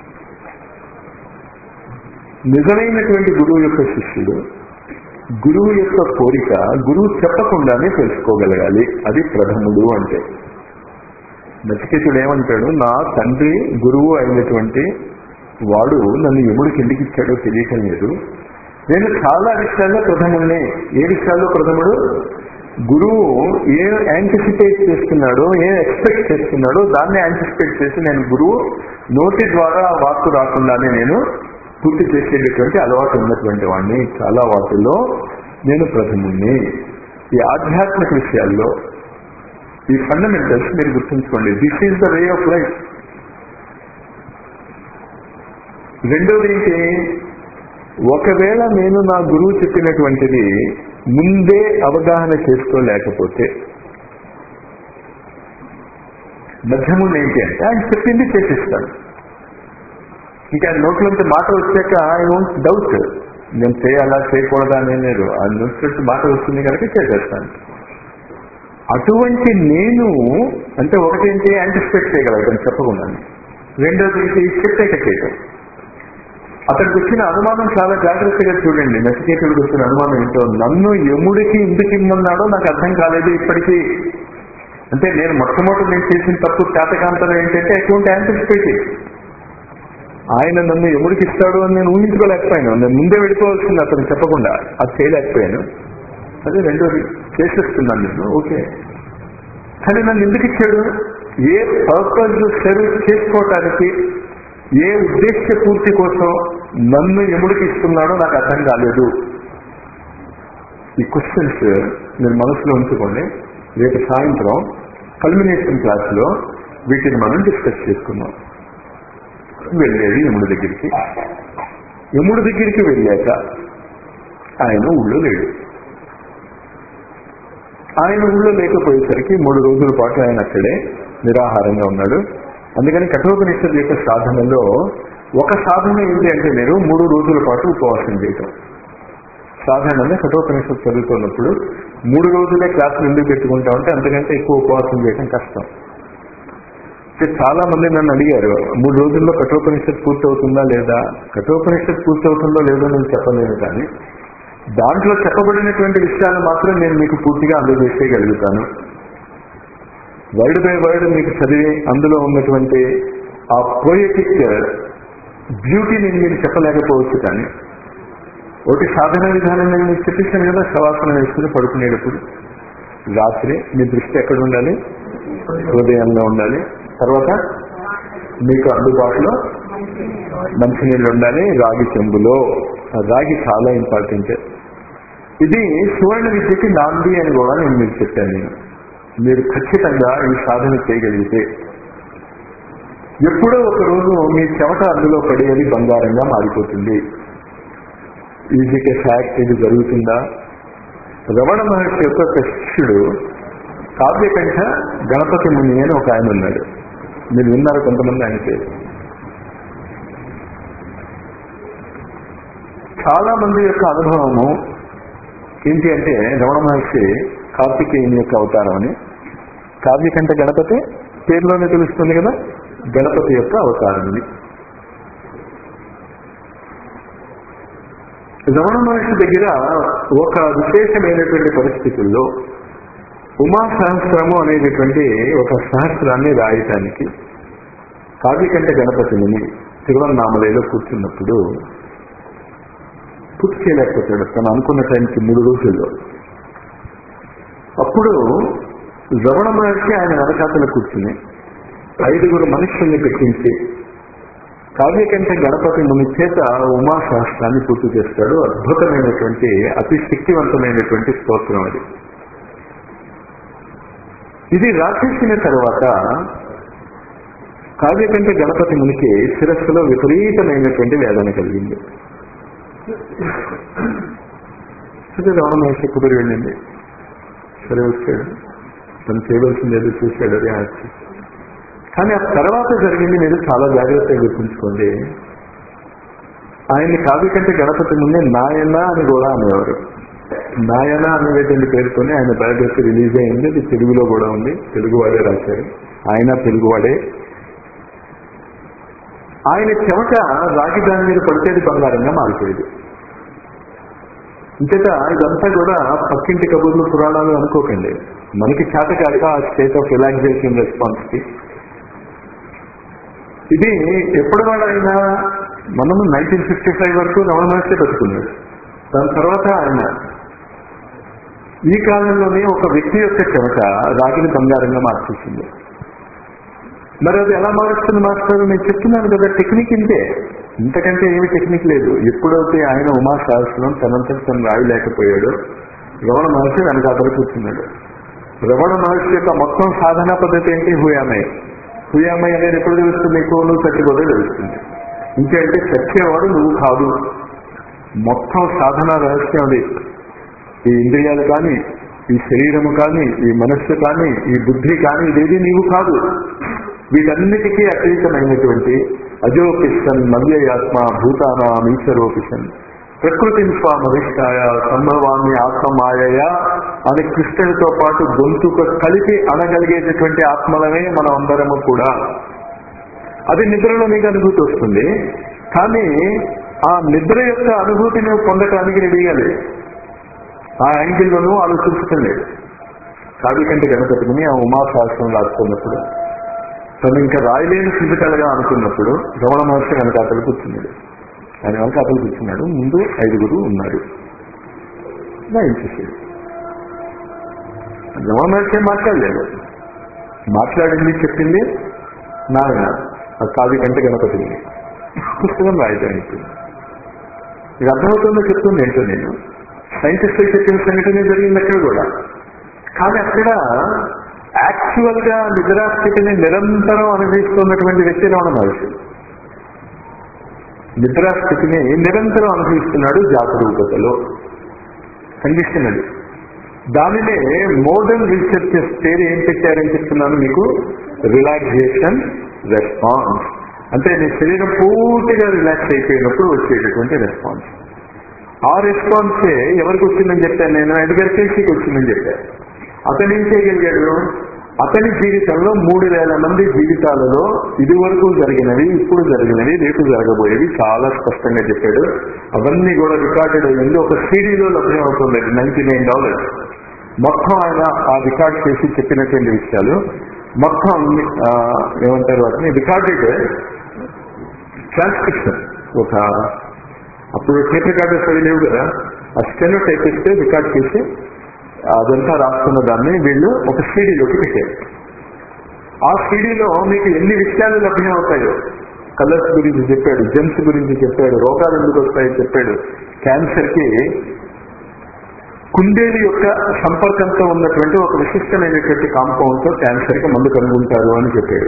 నిజమైనటువంటి గురువు యొక్క శిష్యుడు గురువు యొక్క కోరిక గురువు చెప్పకుండానే తెలుసుకోగలగాలి అది ప్రథముడు అంటే నచికేతుడు ఏమంటాడు నా తండ్రి గురువు అయినటువంటి వాడు నన్ను ఎముడికి ఎందుకు ఇచ్చాడో తెలియటం లేదు నేను చాలా విషయాల్లో ప్రథముడిని ఏ విషయాల్లో ప్రథముడు గురువు ఏ యాంటిసిపేట్ చేస్తున్నాడో ఏ ఎక్స్పెక్ట్ చేస్తున్నాడో దాన్ని యాంటిసిపేట్ చేసి నేను గురువు నోటి ద్వారా వాక్కు రాకుండానే నేను పూర్తి చేసేటటువంటి అలవాటు ఉన్నటువంటి వాడిని చాలా వాటిల్లో నేను ప్రథముణ్ణి ఈ ఆధ్యాత్మిక విషయాల్లో ఈ ఫండమెంటల్స్ మీరు గుర్తుంచుకోండి this is the way of life రెండోది ఏంటి ఒకవేళ నేను నా గురువు చెప్పినటువంటిది ముందే అవగాహన చేసుకోలేకపోతే మధ్యముందు ఏంటి అంటే ఆయన చెప్పింది చేసిస్తాను ఇంకా నోట్లంత మాట వచ్చాక ఐ వోంట్ డౌట్ నేను చేయాలా చేయకూడదా అనే లేదు ఆ నోట్లంత మాట వస్తుంది కనుక చేసేస్తాను అటువంటి నేను అంటే ఒకటేంటి యాంటిసిపేట్ చేయగలగడం చెప్పకుండా రెండోది ఏంటి చెప్పేట చేయటం అతనికి వచ్చిన అనుమానం చాలా జాగ్రత్తగా చూడండి నచికేతుడికి వచ్చిన అనుమానం ఏంటో నన్ను యముడికి ఎందుకు ఇమ్మన్నాడో నాకు అర్థం కాలేదు ఇప్పటికీ అంటే నేను మొట్టమొదటి నేను చేసిన తప్పు శాతకాంతరం ఏంటంటే అటువంటి యాంటిసిపేటింగ్ ఆయన నన్ను ఎముడికి ఇస్తాడు అని నేను ఊహించుకోలేకపోయాను నేను ముందే వెళ్ళిపోవాల్సింది అతను చెప్పకుండా అది చేయలేకపోయాను అదే రెండోది చేసేస్తున్నాను నేను ఓకే కానీ నన్ను ఎందుకు ఇచ్చాడు ఏ పర్పస్ సర్వ్ చేసుకోవటానికి ఏ ఉద్దేశ పూర్తి కోసం నన్ను ఎముడికి ఇస్తున్నాడో నాకు అర్థం కాలేదు ఈ క్వశ్చన్స్ మీరు మనసులో ఉంచుకోండి రేపు సాయంత్రం కల్మినేషన్ క్లాస్లో వీటిని మనం డిస్కస్ చేసుకుందాం వెళ్ళేది యముడి దగ్గరికి యముడి దగ్గరికి వెళ్ళాక ఆయన ఊళ్ళో లేడు ఆయన ఊళ్ళో లేకపోయేసరికి మూడు రోజుల పాటు ఆయన అక్కడే నిరాహారంగా ఉన్నాడు అందుకని కఠోపనిషత్తు యొక్క సాధనలో ఒక సాధన ఏంటి అంటే మీరు మూడు రోజుల పాటు ఉపవాసం చేయటం సాధారణంగా కఠోపనిషత్తు చదువుతున్నప్పుడు మూడు రోజులే క్లాసులు ఎందుకు పెట్టుకుంటా ఉంటే అంతకంటే ఎక్కువ ఉపవాసం చేయడం కష్టం అంటే చాలా మంది నన్ను అడిగారు మూడు రోజుల్లో కఠోపనిషత్ పూర్తి అవుతుందా లేదా కఠోపనిషత్ పూర్తి అవుతుందో లేదో నేను చెప్పలేను కానీ దాంట్లో చెప్పబడినటువంటి విషయాలు మాత్రం నేను మీకు పూర్తిగా అందజేసేయగలుగుతాను వర్డ్ బై వర్డ్ మీకు చదివి అందులో ఉన్నటువంటి ఆ పోయటిక్ బ్యూటీ నేను మీకు చెప్పలేకపోవచ్చు కానీ ఒకటి సాధన విధానం నేను మీకు చెప్పేశాను కదా శవాసనం వేసుకుని పడుకునేటప్పుడు రాత్రి మీ దృష్టి ఎక్కడ ఉండాలి హృదయంలో ఉండాలి తర్వాత మీకు అందుబాటులో మంచినీళ్ళు ఉండాలి రాగి చెంబులో ఆ రాగి చాలా ఇంపార్టెంట్ ఇది సువర్ణ విద్యకి నాంది అని కూడా నేను మీకు చెప్పాను నేను మీరు ఖచ్చితంగా ఈ సాధన చేయగలిగితే ఎప్పుడో ఒక రోజు మీ చెమట అందులో పడి అది బంగారంగా మారిపోతుంది ఈజీకే ఫ్యాక్ట్ ఇది జరుగుతుందా రమణ మహర్షి యొక్క ఒక శిష్యుడు కావ్యకంఠ గణపతి ముని అని ఒక ఆయన ఉన్నాడు మీరు విన్నారు కొంతమంది ఆయన పేరు చాలా మంది యొక్క అనుభవము ఏంటి అంటే రమణ మహర్షి కార్తికేయుని యొక్క అవతారం అని కావ్యకంఠ గణపతి పేరులోనే తెలుస్తుంది కదా గణపతి యొక్క అవతారం ఇది రమణ మహర్షి దగ్గర ఒక విశేషమైనటువంటి పరిస్థితుల్లో ఉమా సహస్రము అనేటటువంటి ఒక సహస్రాన్ని రాయటానికి కావ్యకంఠ గణపతిని తిరువన్నామలలో కూర్చున్నప్పుడు పూర్తి చేయలేకపోతాడు తను అనుకున్న టైంకి మూడు రోజుల్లో అప్పుడు రమణ మహర్షి ఆయన వెనకాతల కూర్చుని ఐదుగురు మనుషుల్ని పెట్టించి కావ్యకంఠ గణపతి ముని చేత ఉమా సహస్రాన్ని పూర్తి చేస్తాడు అద్భుతమైనటువంటి అతి శక్తివంతమైనటువంటి స్తోత్రం అది ఇది రాసేసిన తర్వాత కావ్యకంఠ గణపతి మునికి శిరస్సులో విపరీతమైనటువంటి వేదన కలిగింది సరే రమణ మహర్షి కుదిరి వెళ్ళింది సరే వచ్చాడు తను చేయవలసింది ఏదో చూశాడు అది ఆర్చి కానీ ఆ తర్వాత జరిగింది మీరు చాలా జాగ్రత్తగా గుర్తుంచుకోండి ఆయన్ని కావ్యకంటే గణపతి ముందే నాయన అని కూడా అనేవారు నాయన అనేటువంటి పేరుతోనే ఆయన బయోగ్రఫీ రిలీజ్ అయింది అది తెలుగులో కూడా ఉంది తెలుగువాడే రాశారు ఆయన తెలుగువాడే ఆయన చెమట రాగి దాని మీద పడితేది బంగారంగా మారిపోయేది ఇంతట ఇదంతా కూడా పక్కింటి కబుర్లు పురాణాలు అనుకోకండి మనకి చేత కాక ఆ స్టేట్ ఆఫ్ రిలాక్సేషన్ రెస్పాన్స్ కి ఇది ఎప్పుడు వాడైనా మనము నైన్టీన్ ఫిఫ్టీ ఫైవ్ వరకు రమణ మహర్షి బతుకున్నాడు దాని తర్వాత ఆయన ఈ కాలంలోనే ఒక వ్యక్తి యొక్క చెమట రాగిని బంగారంగా మార్చేసింది మరి అది ఎలా మారుస్తుంది మాస్టర్ నేను చెప్తున్నాను కదా టెక్నిక్ ఇంతే ఇంతకంటే ఏమి టెక్నిక్ లేదు ఎప్పుడైతే ఆయన ఉమా సహస్రం తనంతట తను రాయలేకపోయాడు రమణ మహర్షి వెనకాతలు కూర్చున్నాడు రమణ మహర్షి యొక్క మొత్తం సాధనా పద్ధతి ఏంటి హుయామై హుయామై అనేది ఎప్పుడు తెలుస్తుంది నీకు నువ్వు చచ్చిపోతే తెలుస్తుంది ఇంకేంటే చచ్చేవాడు నువ్వు కాదు మొత్తం సాధన రహస్యం అది ఈ ఇంద్రియాలు కానీ ఈ శరీరము కానీ ఈ మనస్సు కానీ ఈ బుద్ధి కానీ ఇదేది నీవు కాదు వీటన్నిటికీ అతీతమైనటువంటి అజోపిషన్ నవ్యయాత్మ భూతానాం ఈశ్వరోపిషన్ ప్రకృతి స్వామధిష్టాయ సంభవాన్ని ఆత్మమాయ అని కృష్ణుడితో పాటు గొంతుకు కలిపి అనగలిగేటటువంటి ఆత్మలమే మనం అందరము కూడా అది నిద్రలో మీకు అనుభూతి వస్తుంది కానీ ఆ నిద్ర యొక్క అనుభూతిని పొందటానికి రెడీగా లేదు ఆ యాంగిల్లోనూ ఆలోచించటం లేదు కావ్యకంటే గణపతిని ఆ ఉమాశాస్త్రం రాసుకున్నప్పుడు తను ఇంకా రాయలేని ఫిజికల్ గా అనుకున్నప్పుడు రమణ మహర్షి వెనకాతలు కూర్చున్నాడు ఆయన వెనకాతలు కూర్చున్నాడు ముందు ఐదుగురు ఉన్నారు రాయించేసాడు రమణ మహర్షి ఏం మాట్లాడలేదు మాట్లాడింది చెప్పింది నారాయణ ఆ కావ్య కంటే గణపతిని పుస్తకం రాయడానికి ఇది అర్థమవుతుందో చెప్తుంది ఏంటో నేను సైంటిస్ట్ చెప్పిన సంఘటన జరిగింది అక్కడ కూడా కానీ అక్కడ యాక్చువల్ గా నిద్రాస్థితిని నిరంతరం అనుభవిస్తున్నటువంటి వ్యక్తి రమణ మహర్షి నిద్రాస్థితిని నిరంతరం అనుభవిస్తున్నాడు జాగరూకతలో కండిషన్ అది దానినే మోడర్న్ రీసెర్చెస్ పేరు ఏం పెట్టారని చెప్తున్నాను మీకు రిలాక్సేషన్ రెస్పాన్స్ అంటే నీ శరీరం పూర్తిగా రిలాక్స్ అయిపోయినప్పుడు వచ్చేటటువంటి రెస్పాన్స్ ఆ రెస్పాన్సే ఎవరికి వచ్చిందని చెప్పాను నేను ఎడ్గర్ కేసీకి వచ్చిందని చెప్పాను అతను ఏం చేయగలిగాడు అతని జీవితంలో మూడు వేల మంది జీవితాలలో ఇది వరకు జరిగినవి ఇప్పుడు జరిగినవి రేపు జరగబోయేవి చాలా స్పష్టంగా చెప్పాడు అవన్నీ కూడా రికార్డెడ్ అయ్యింది ఒక సీడీలో లభ్యం అవుతుంది నైన్టీ నైన్ డాలర్స్ మొత్తం ఆయన ఆ రికార్డ్ చేసి చెప్పినటువంటి విషయాలు మొత్తం ఆ, ఏమంటారు వాటిని రికార్డెడ్ ట్రాన్స్క్రిప్షన్ ఒక అప్పుడు టేప్ రికార్డర్స్ అవి లేవు కదా ఆ స్టెనో టైప్ ఇస్తే రికార్డ్ చేసి అదంతా రాస్తున్న దాన్ని వీళ్ళు ఒక సీడీలోకి పెట్టారు ఆ సీడీలో మీకు ఎన్ని విషయాలు లభ్యం అవుతాయో కలర్స్ గురించి చెప్పాడు జెమ్స్ గురించి చెప్పాడు రోగాలు ఎందుకు వస్తాయో చెప్పాడు క్యాన్సర్ కి కుందేలు యొక్క సంపర్కంతో ఉన్నటువంటి ఒక విశిష్టమైనటువంటి కాంపౌండ్ తో క్యాన్సర్ కి మందు కనుగొంటారు అని చెప్పాడు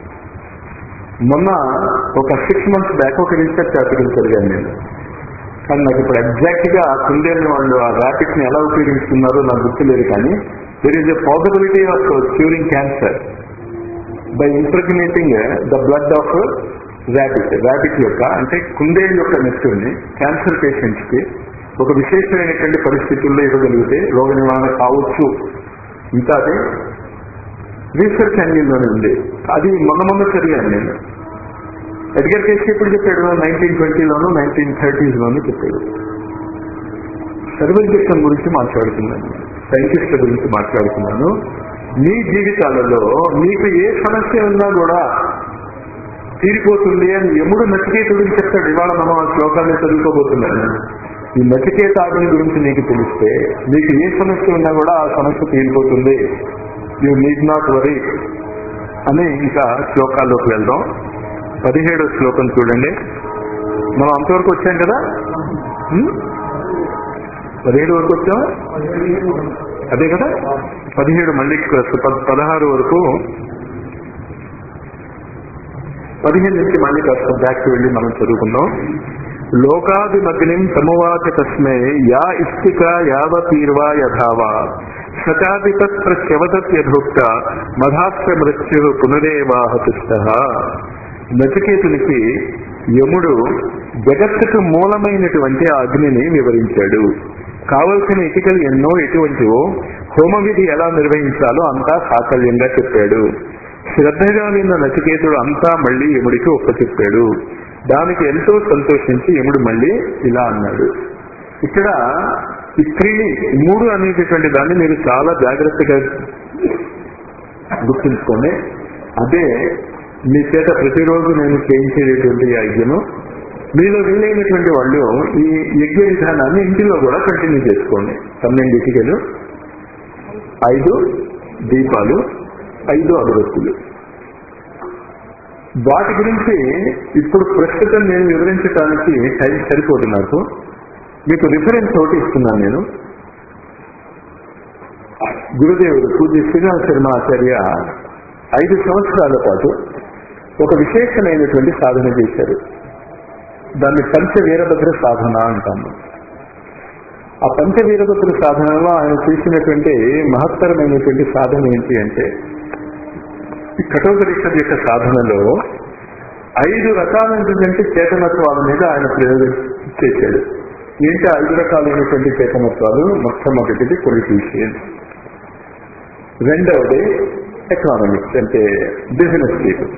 మొన్న ఒక సిక్స్ మంత్స్ బ్యాక్ ఒక రీసెర్చ్ ఆర్టికల్ చదివాను నేను కానీ నాకు ఇప్పుడు ఎగ్జాక్ట్ గా ఆ కుందేలు వాళ్ళు ఆ ర్యాపిడ్ ని ఎలా ఉపయోగిస్తున్నారో నాకు గుర్తులేదు కానీ there is a possibility of curing cancer by impregnating the blood of rabbit rabbit యొక్క అంటే కుందేలు యొక్క నెత్తుల్ని క్యాన్సర్ పేషెంట్స్ కి ఒక విశేషమైనటువంటి పరిస్థితుల్లో ఇవ్వగలిగితే రోగ నివారణ కావచ్చు ఇంకా అది రీసెర్చ్ యాంగిల్లోనే ఉంది అది మొన్న మొన్న చదివాను నేను ఎడ్గర్ కేసు ఎప్పుడు చెప్పాడు నైన్టీన్ ట్వంటీలోను నైన్టీన్ థర్టీస్లోను చెప్పాడు సర్వల్ సిస్టమ్ గురించి మాట్లాడుతున్నాను సైంటిస్టుల గురించి మాట్లాడుతున్నాను మీ జీవితాలలో మీకు ఏ సమస్య ఉన్నా కూడా తీరిపోతుంది అని ఎముడు నచికేతుడికి చెప్తాడు ఇవాళ మనం ఆ శ్లోకాన్ని చదువుకోబోతున్నాను ఈ నచికేతాడుని గురించి నీకు తెలిస్తే మీకు ఏ సమస్య ఉన్నా కూడా ఆ సమస్య తీరిపోతుంది యూ నీడ్ నాట్ వరీ అని ఇంకా శ్లోకాల్లోకి వెళ్దాం పదిహేడో శ్లోకం చూడండి మనం అంతవరకు వచ్చాం కదా హ్మ్? పదిహేడు వరకు వచ్చాం అదే కదా పదిహేడు మళ్ళీ ప- పదహారు వరకు పదిహేను నుంచి మళ్ళీ కాస్త బ్యాక్ వెళ్ళి మనం చదువుకుందాం లోకాదిమగ్నిం సమువాచ తస్మై యా ఇష్టిక యావతీర్వా యథావా సచాపి తత్ర శవతత్ యథోక్త మధాస్య మృత్యు పునరేవాహతుష్ట నచికేతునికి యముడు జగత్తుకు మూలమైనటువంటి ఆ అగ్నిని వివరించాడు కావలసిన ఇటుకలు ఎన్నో ఎటువంటివో హోమ విధి ఎలా నిర్వహించాలో అంతా సాకల్యంగా చెప్పాడు శ్రద్ధగా విన్న నచికేతుడు అంతా మళ్ళీ యముడికి ఒప్పచెప్పాడు దానికి ఎంతో సంతోషించి యముడు మళ్ళీ ఇలా అన్నాడు ఇక్కడ ఈ త్రీని ఈ మూడు అనేటటువంటి దాన్ని మీరు చాలా జాగ్రత్తగా గుర్తుంచుకోండి అదే మీ చేత ప్రతిరోజు నేను చేయించేటటువంటి యజ్ఞము మీలో వీలైనటువంటి వాళ్ళు ఈ యజ్ఞ విధానాన్ని ఇంటిలో కూడా కంటిన్యూ చేసుకోండి పన్నెండు ఇటుకలు ఐదు దీపాలు ఐదు అగరత్తులు వాటి గురించి ఇప్పుడు ప్రస్తుతం నేను వివరించడానికి టైం సరిపోదు నాకు మీకు రిఫరెన్స్ ఒకటి ఇస్తున్నాను నేను గురుదేవుడు పూజ శ్రీరామ శర్మ ఆచార్య ఐదు సంవత్సరాల పాటు ఒక విశేషమైనటువంటి సాధన చేశారు దాన్ని పంచ వీరభద్ర సాధన అంటాము ఆ పంచ వీరభద్ర సాధనలో ఆయన చేసినటువంటి మహత్తరమైనటువంటి సాధన ఏంటి అంటే ఈ కఠోపనిషత్ యొక్క సాధనలో ఐదు రకాలైనటువంటి చేతనత్వాల మీద ఆయన ప్రయోగం చేశాడు ఏంటి ఐదు రకాలైనటువంటి చేతనత్వాలు మొట్టమొదటిది పొలిటీషియన్ రెండవది ఎకనామిక్స్ అంటే బిజినెస్ పీపుల్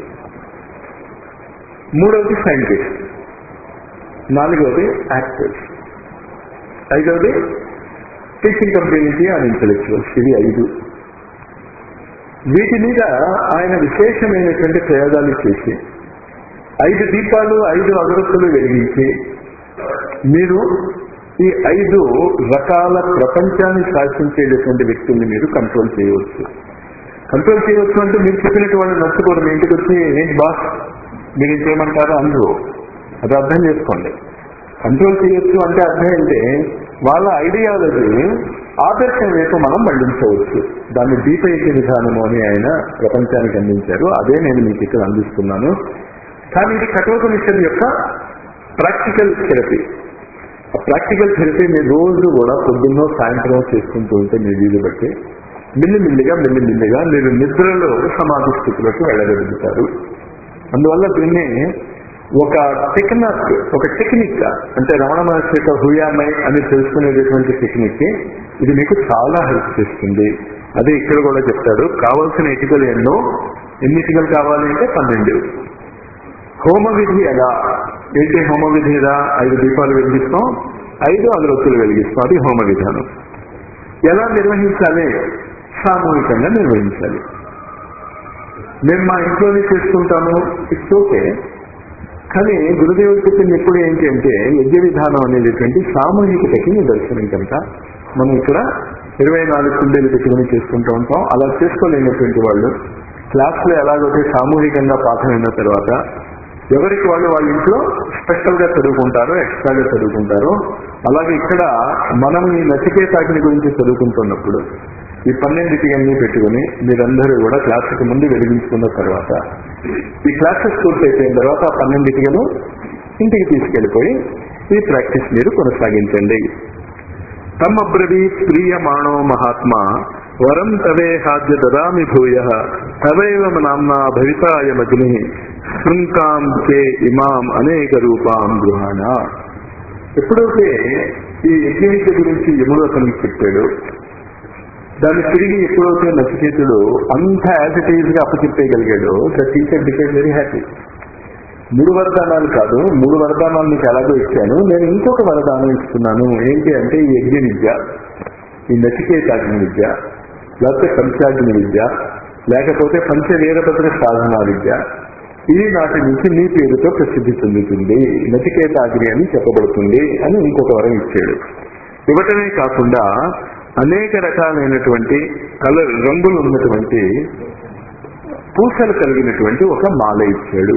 మూడవది సైంటిస్ట్ నాలుగవది యాక్టర్స్ ఐదవది టీచింగ్ కమ్యూనిటీ అండ్ ఇంటలెక్చువల్స్ ఇవి ఐదు వీటి మీద ఆయన విశేషమైనటువంటి ప్రయోగాలు చేసి ఐదు దీపాలు ఐదు అగరత్తులు వెలిగించి మీరు ఈ ఐదు రకాల ప్రపంచాన్ని శాసించేటటువంటి వ్యక్తుల్ని మీరు కంట్రోల్ చేయవచ్చు కంట్రోల్ చేయవచ్చు అంటే మీరు చెప్పినట్టు వాళ్ళు నచ్చుకోరు మీ ఇంటికి వచ్చి ఏంటి బాస్ మీరు ఏం చేయమంటారు అందరూ అది అర్థం చేసుకోండి కంట్రోల్ చేయొచ్చు అంటే అర్థం ఏంటి వాళ్ళ ఐడియాలజీ ఆదర్శం వైపు మనం మళ్లించవచ్చు దాన్ని దీపయజ్ఞ విధానము అని ఆయన ప్రపంచానికి అందించారు అదే నేను మీకు ఇక్కడ అందిస్తున్నాను కానీ ఇది కఠోపనిషత్ యొక్క ప్రాక్టికల్ థెరపీ ఆ ప్రాక్టికల్ థెరపీ మీరు రోజు కూడా పొద్దున్నో సాయంత్రం చేసుకుంటూ ఉంటే మీ వీలు బట్టి మిల్లిమిల్లిగా మిల్లిమిల్లిగా మీరు నిద్రలో సమాధి స్థితిలోకి వెళ్ళగలుగుతారు అందువల్ల దీన్ని ఒక టెక్నాక్ ఒక టెక్నిక్ అంటే రమణ మహర్షి యొక్క హుయామై అని తెలుసుకునేటటువంటి టెక్నిక్ ఇది మీకు చాలా హెల్ప్ చేస్తుంది అదే ఇక్కడ కూడా చెప్తాడు కావలసిన ఇటుకలు ఎన్నో ఎన్ని ఇటుకలు కావాలి అంటే పన్నెండు హోమ విధి ఎలా ఏంటి హోమ విధి ఎలా ఐదు దీపాలు వెలిగిస్తాం ఐదు అగరొత్తులు వెలిగిస్తాం అది హోమ విధానం ఎలా నిర్వహించాలి సామూహికంగా నిర్వహించాలి మేము మా ఇంట్లోనే చేసుకుంటాము ఇట్స్ ఓకే కానీ గురుదేవుడు చెప్పింది ఎప్పుడు ఏంటి అంటే యజ్ఞ విధానం అనేటటువంటి సామూహికతకి నిదర్శనం కనుక మనం ఇక్కడ ఇరవై నాలుగు కుండీలు పెట్టుకుని చేసుకుంటూ ఉంటాం అలా చేసుకోలేనటువంటి వాళ్ళు క్లాస్లో ఎలాగైతే సామూహికంగా పాఠం అయిన తర్వాత ఎవరికి వాళ్ళు వాళ్ళ ఇంట్లో స్పెషల్ గా చదువుకుంటారో ఎక్స్ట్రాగా చదువుకుంటారో అలాగే ఇక్కడ మనం ఈ నచికేతాగ్ని గురించి చదువుకుంటున్నప్పుడు ఈ పన్నెండింటికి అన్ని పెట్టుకుని మీరందరూ కూడా క్లాసుకి ముందు వెలిగించుకున్న తర్వాత ఈ క్లాసెస్ పూర్తి అయిపోయిన తర్వాత ఆ పన్నెండింటికను ఇంటికి తీసుకెళ్లిపోయి ఈ ప్రాక్టీస్ మీరు కొనసాగించండి తమబ్రవీ ప్రియమాణో మహాత్మా వరం తవే హాద్య దదామి భూయ తవైవ నామ్నా భవితాయమగ్ని శృంకాం చే ఇమాం అనేక రూపాం గృహాణ ఎప్పుడైతే ఈ యజ్ఞవిద్య గురించి యముడు అతనికి చెప్పాడు దాన్ని తిరిగి ఎప్పుడైతే నచికేతుడు అంత యాజ్ ఇట్ ఈజ్ గా అప్పచెప్పేయగలిగాడు the teacher became very happy మూడు వరదానాలు కాదు మూడు వరదానాలు నీకు ఎలాగో ఇచ్చాను నేను ఇంకొక వరదానం ఇస్తున్నాను ఏంటి అంటే ఈ యజ్ఞ విద్య ఈ నచికేతాగ్ని విద్య లేకపోతే పంచాగ్ని విద్య లేకపోతే పంచవీరభద్ర సాధన విద్య ఈ నాటి నుంచి నీ పేరుతో ప్రసిద్ధి చెందుతుంది నచికేతాగ్ని అని చెప్పబడుతుంది అని ఇంకొక వరం ఇచ్చాడు ఇవ్వటమే కాకుండా అనేక రకాలైనటువంటి కలర్ రంగులు ఉన్నటువంటి పూసలు కలిగినటువంటి ఒక మాల ఇచ్చాడు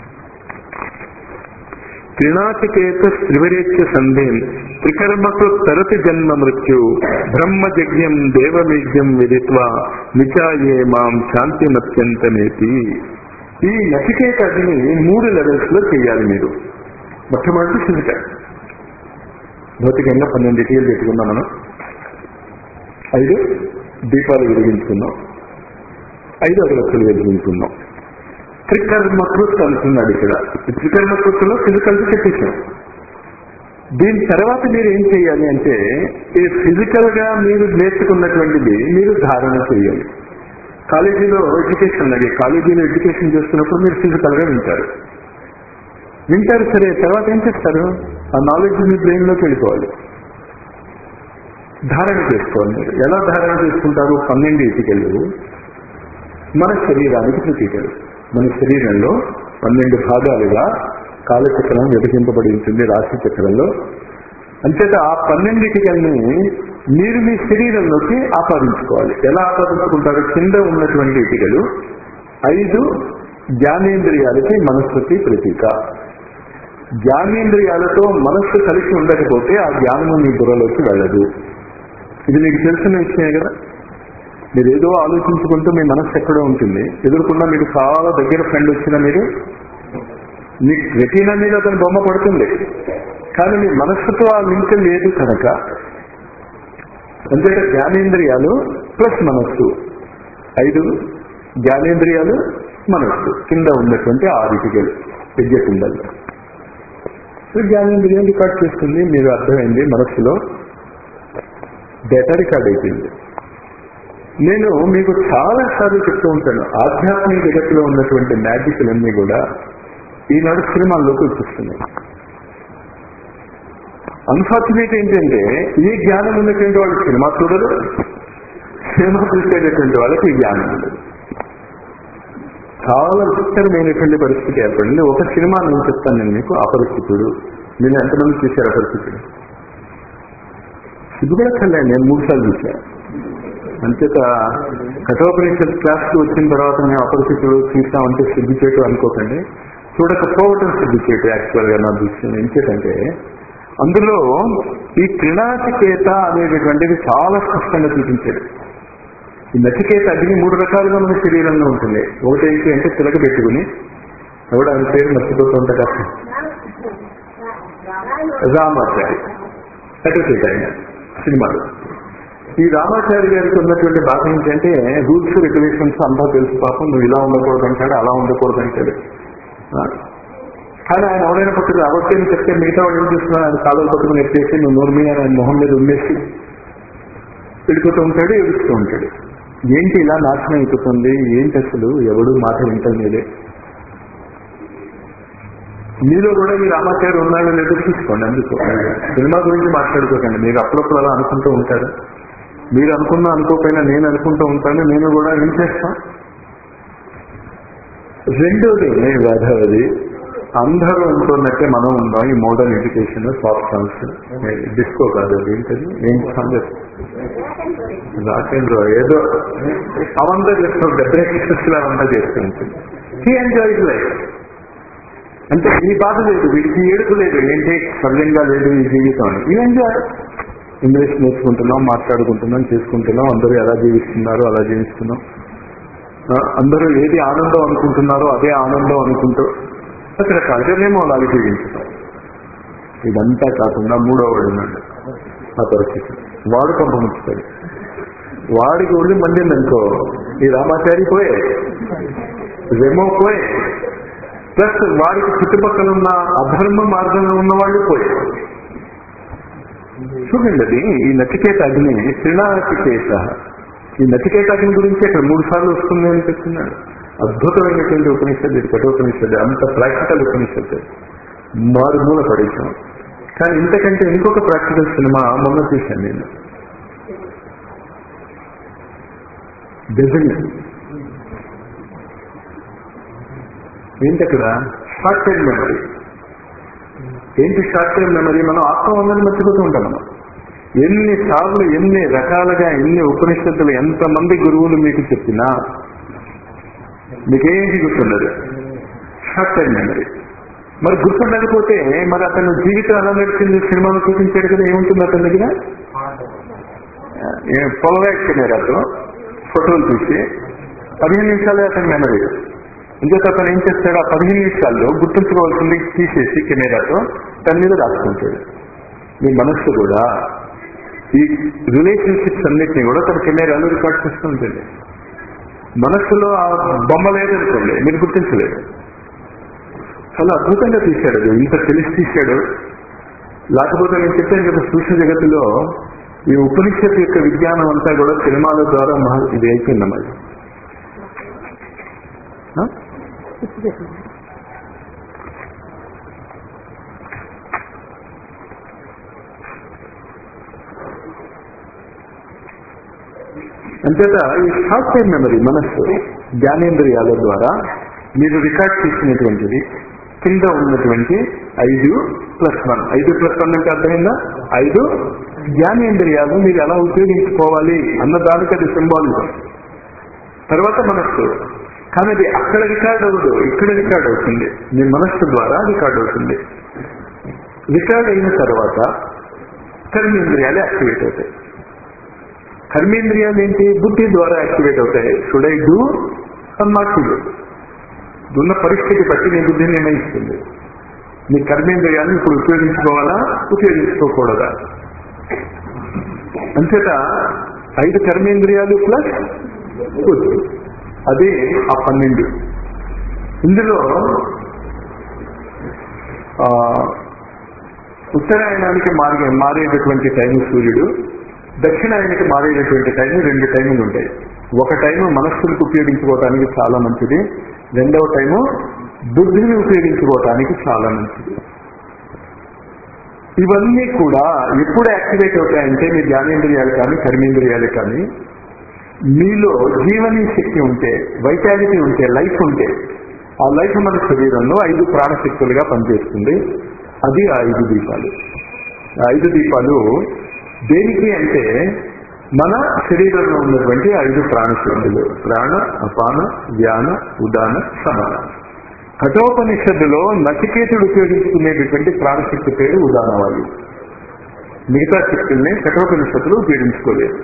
త్రినాచికేత త్రివరేచ్య సంధేన్ త్రికర్మకు తరతి జన్మ మృత్యు బ్రహ్మజజ్ఞం దేవమేజ్ఞం విదిత్వా నిచాయే మాం శాంతిమత్యంతమేతి ఈ నచికేత అగ్ని మూడు లెవెల్స్ లో చేయాలి మీరు మొట్టమొదటి ఫిజికల్ భౌతికంగా పన్నెండు ఇటీలు పెట్టుకున్నాం మనం ఐదు దీపాలు వెలిగించుకున్నాం ఐదు అగరత్తులు వెలిగించుకున్నాం త్రికర్మకృత్ అంటున్నాడు ఇక్కడ ఈ త్రికర్మకృత్తులో ఫిజికల్ చెప్పేశాం దీని తర్వాత మీరు ఏం చేయాలి అంటే ఈ ఫిజికల్ గా మీరు నేర్చుకున్నటువంటిది మీరు ధారణ చేయాలి కాలేజీలో ఎడ్యుకేషన్ అలాగే కాలేజీలో ఎడ్యుకేషన్ చేస్తున్నప్పుడు మీరు ఫిజికల్ గా వింటారు వింటారు సరే తర్వాత ఏం చేస్తారు ఆ నాలెడ్జ్ మీ బ్రెయిన్ లోకి వెళ్ళిపోవాలి ధారణ చేసుకోవాలి మీరు ఎలా ధారణ చేసుకుంటారు పన్నెండు ఇటుకలు మన శరీరానికి ప్రతీకలు మన శరీరంలో పన్నెండు భాగాలుగా కాలచక్రం విభజింపబడి ఉంటుంది రాశి చక్రంలో అంచేత ఆ పన్నెండిటికల్ని మీరు మీ శరీరంలోకి ఆపాదించుకోవాలి ఎలా ఆపాదించుకుంటారు కింద ఉన్నటువంటి ఇటుకలు ఐదు జ్ఞానేంద్రియాలకి మనస్సుకి ప్రతీక జ్ఞానేంద్రియాలతో మనస్సు కలిసి ఉండకపోతే ఆ జ్ఞానము మీ బుర్రలోకి వెళ్ళదు ఇది మీకు తెలిసిన విషయమే కదా మీరు ఏదో ఆలోచించుకుంటూ మీ మనస్సు ఎక్కడో ఉంటుంది ఎదురుకుండా మీకు చాలా దగ్గర ఫ్రెండ్ వచ్చినా మీరు మీ రెటీనా మీద అతని బొమ్మ పడుతుంది కానీ మీ మనస్సుతో ఆ లింక్ లేదు కనుక అంతేట జ్ఞానేంద్రియాలు ప్లస్ మనస్సు ఐదు జ్ఞానేంద్రియాలు మనస్సు కింద ఉన్నటువంటి ఆరిటికలు విద్య కుండలు జ్ఞానేంద్రియం రికార్డ్ చేస్తుంది మీరు అర్థమైంది మనస్సులో డేటా రికార్డ్ అయిపోయింది నేను మీకు చాలా సార్లు చెప్తూ ఉంటాను ఆధ్యాత్మిక జగత్తులో ఉన్నటువంటి మ్యాజిక్లన్నీ కూడా ఈనాడు సినిమాల్లోకి వచ్చేస్తున్నాయి అన్ఫార్చునేట్ ఏంటంటే ఈ జ్ఞానం ఉన్నటువంటి వాళ్ళు సినిమా చూడరు సినిమా చూసేటటువంటి వాళ్ళకి ఈ జ్ఞానం ఉండదు చాలా విచిత్రమైనటువంటి పరిస్థితి ఏర్పడింది ఒక సినిమా నేను చెప్తాను నేను మీకు అపరిస్థితుడు నేను ఎంతమంది చూశారు అపరిస్థితుడు సిగ్గుపడక్కర్లే నేను మూడు సార్లు చూశాను అంచేత కఠోపనిషత్ క్లాస్ కి వచ్చిన తర్వాత మేము అపరిస్థితులు చూసామంటే సిద్ధి చేయటం అనుకోకండి చూడకపోవటం సిద్ధి చేయటం యాక్చువల్ గా నా దృష్టి ఎంచేతంటే అందులో ఈ త్రినాచికేత అనేటటువంటిది చాలా స్పష్టంగా చూపించాడు ఈ నచికేత అగ్ని మూడు రకాలుగా మన శరీరంలో ఉంటుంది ఒకటి ఏంటి అంటే తిలక పెట్టుకుని ఎవడు ఆయన పేరు మర్చిపోతూ ఉంటా కదా రామాచారి అడ్వకేట్ ఆయన సినిమాలు ఈ రామాచారి గారికి ఉన్నటువంటి బాధ ఏంటంటే రూల్స్ రెగ్యులేషన్స్ అంతా తెలుసు పాపం నువ్వు ఇలా ఉండకూడదు అంటాడు అలా ఉండకూడదు అంటాడు ఆ? కానీ ఆయన ఎవరైనా పట్టుకుని అవశ్యం చెప్తే మిగతా వాళ్ళు ఏం చేస్తున్నారు ఆయన కాలువలు పట్టుకుని ఎత్తేసి నువ్వు నోరు మీద ఆయన మొహం మీద ఉమ్మేసి వెళ్ళిపోతూ ఉంటాడు ఏడుస్తూ ఉంటాడు ఏంటి ఇలా నాశనం అయిపోతుంది ఏంటి అసలు ఎవడు మాట వింటం లేదే మీలో కూడా ఈ రామాచార్య ఉన్నాడో లేదో చూసుకోండి అందుకో సినిమా గురించి మాట్లాడుకోకండి మీరు అప్పుడప్పుడు అలా అనుకుంటూ ఉంటారు మీరు అనుకున్నా అనుకోకపోయినా నేను అనుకుంటూ ఉంటాను నేను కూడా ఏం చేస్తాం రెండోది వేధవది అందరూ ఉంటున్నట్టే మనం ఉందాం ఈ modern education soft songs disco కాదు అది ఏంటది ఏం సాంగ్ రాకేంద్ర ఏదో అవంతా చేస్తుంటే బ్రేక్ఫాస్ట్ అవంతా చేస్తూ ఉంటుంది హీ ఎంజాయ్స్ లైఫ్ అంటే ఈ బాధ లేదు వీడికి ఏడుపు లేదు ఏంటి సవ్యంగా లేదు ఈ జీవితం అని ఈ ఎంజాయ్ ఇంగ్లీష్ నేర్చుకుంటున్నాం మాట్లాడుకుంటున్నాం చేసుకుంటున్నాం అందరూ ఎలా జీవిస్తున్నారో అలా జీవిస్తున్నాం ఆ, అందరూ ఏది ఆనందం అనుకుంటున్నారో అదే ఆనందం అనుకుంటూ రకరకాలుగా మేము అలాగే జీవించుతాం ఇదంతా కాకుండా మూడో వాడు ఉన్నాడు ఆ పరిస్థితి వాడు కొంత ముచ్చుతాడు వాడికి ఒళ్ళు మండిందనుకో ఈ రామాచారి పోయే రెమో పోయే ప్లస్ వాడికి చుట్టుపక్కల ఉన్న అధర్మ మార్గంలో ఉన్న వాళ్ళు పోయే చూడండి అది ఈ నచికేత అగ్ని త్రినాచికేత ఈ నచికేత అగ్ని గురించి అక్కడ మూడు సార్లు వస్తుంది అని చెప్తున్నాడు అద్భుతమైనటువంటి ఉపనిషత్తు ఇది కఠోపనిషత్తు అంత ప్రాక్టికల్ ఉపనిషత్తు మారుమూల పడేశాం కానీ ఇంతకంటే ఇంకొక ప్రాక్టికల్ సినిమా మొన్న చూశాను నేను డెజని ఏంటక్కడ షార్ట్ టైం మెమరీ ఏంటి షార్ట్ టైం మెమరీ మనం ఆత్మ ఉందని మర్చిపోతూ ఉంటాం మనం ఎన్ని సార్లు ఎన్ని రకాలుగా ఎన్ని ఉపనిషత్తులు ఎంతమంది గురువులు మీకు చెప్పినా మీకేంటి గుర్తుండదు షార్ట్ టైం మెమరీ మరి గుర్తుండకపోతే మరి అతను జీవితం ఎలా నడిచింది సినిమాలో చూపించాడు కదా ఏముంటుంది అతని దగ్గర పొలవాక్ కెమెరాతో ఫోటోలు తీసి పదిహేను నిమిషాలే అతని మెమరీ ఇంకొక అతను ఏం చేస్తాడు ఆ పదిహేను నిమిషాల్లో గుర్తుంచుకోవాల్సింది తీసేసి కెమెరాతో తన మీద రాసుకుంటాడు మీ మనస్సు కూడా ఈ రిలేషన్షిప్స్ అన్నిటినీ కూడా తన కెమెరాలో రికార్డ్ చేస్తూ ఉంటుంది మనస్సులో ఆ బొమ్మ లేదనుకోండి మీరు గుర్తించలేదు చాలా అద్భుతంగా తీశాడు అది ఇంత తెలిసి తీశాడు లేకపోతే నేను చెప్పాను కదా సూక్ష్మ జగత్తులో ఈ ఉపనిషత్తు యొక్క విజ్ఞానం అంతా కూడా సినిమాల ద్వారా మహా ఇది అయిపోయిందమ్మా ఇది. ఆ? అంతేత ఈ షార్ట్ టైం మెమరీ మనస్సు జ్ఞానేంద్రియాల ద్వారా మీరు రికార్డ్ చేసినటువంటిది కింద ఉన్నటువంటి ఐదు ప్లస్ వన్ ఐదు ప్లస్ వన్ అంటే అర్థమైందా ఐదు జ్ఞానేంద్రియాలు మీరు ఎలా ఉపయోగించుకోవాలి అన్న దానికి అది సింబాలిజం తర్వాత మనస్సు కానీ అది అక్కడ రికార్డ్ అవ్వదు ఇక్కడ రికార్డ్ అవుతుంది మీ మనస్సు ద్వారా రికార్డ్ అవుతుంది రికార్డ్ అయిన తర్వాత కర్మేంద్రియాలు యాక్టివేట్ అవుతాయి కర్మేంద్రియాలు ఏంటి బుద్ధి ద్వారా యాక్టివేట్ అవుతాయి should I do not do ఉన్న పరిస్థితి బట్టి నీ బుద్ధి నిర్ణయిస్తుంది నీ కర్మేంద్రియాన్ని ఇప్పుడు ఉపయోగించుకోవాలా ఉపయోగించుకోకూడదా అంతేత ఐదు కర్మేంద్రియాలు ప్లస్ బుద్ధి అది ఆ పన్నెండు ఇందులో ఆ, ఉత్తరాయణానికి మారే మారేటటువంటి టైం సూర్యుడు దక్షిణాయనికి మారేటటువంటి టైం రెండు టైములు ఉంటాయి ఒక టైము మనస్సులకు ఉపయోగించుకోవటానికి చాలా మంచిది రెండవ టైము బుద్ధిని ఉపయోగించుకోవటానికి చాలా మంచిది ఇవన్నీ కూడా ఎప్పుడు యాక్టివేట్ అవుతాయంటే మీ జ్ఞానేంద్రియాలు కానీ కర్మేంద్రియాలు కానీ మీలో జీవనీ శక్తి ఉంటే వైటాలిటీ ఉంటే లైఫ్ ఉంటే ఆ లైఫ్ మన శరీరంలో ఐదు ప్రాణశక్తులుగా పనిచేస్తుంది అది ఆ ఐదు దీపాలు ఆ ఐదు దీపాలు దేనికి అంటే మన శరీరంలో ఉన్నటువంటి ఐదు ప్రాణశక్తులు ప్రాణ అపాన వ్యాన ఉదాన సమాన కఠోపనిషత్తులో నచికేతుడు ఉపయోగించుకునేటటువంటి ప్రాణశక్తి పేరు ఉదానవాయు మిగతా శక్తుల్ని కఠోపనిషత్తులు ఉపయోగించుకోలేదు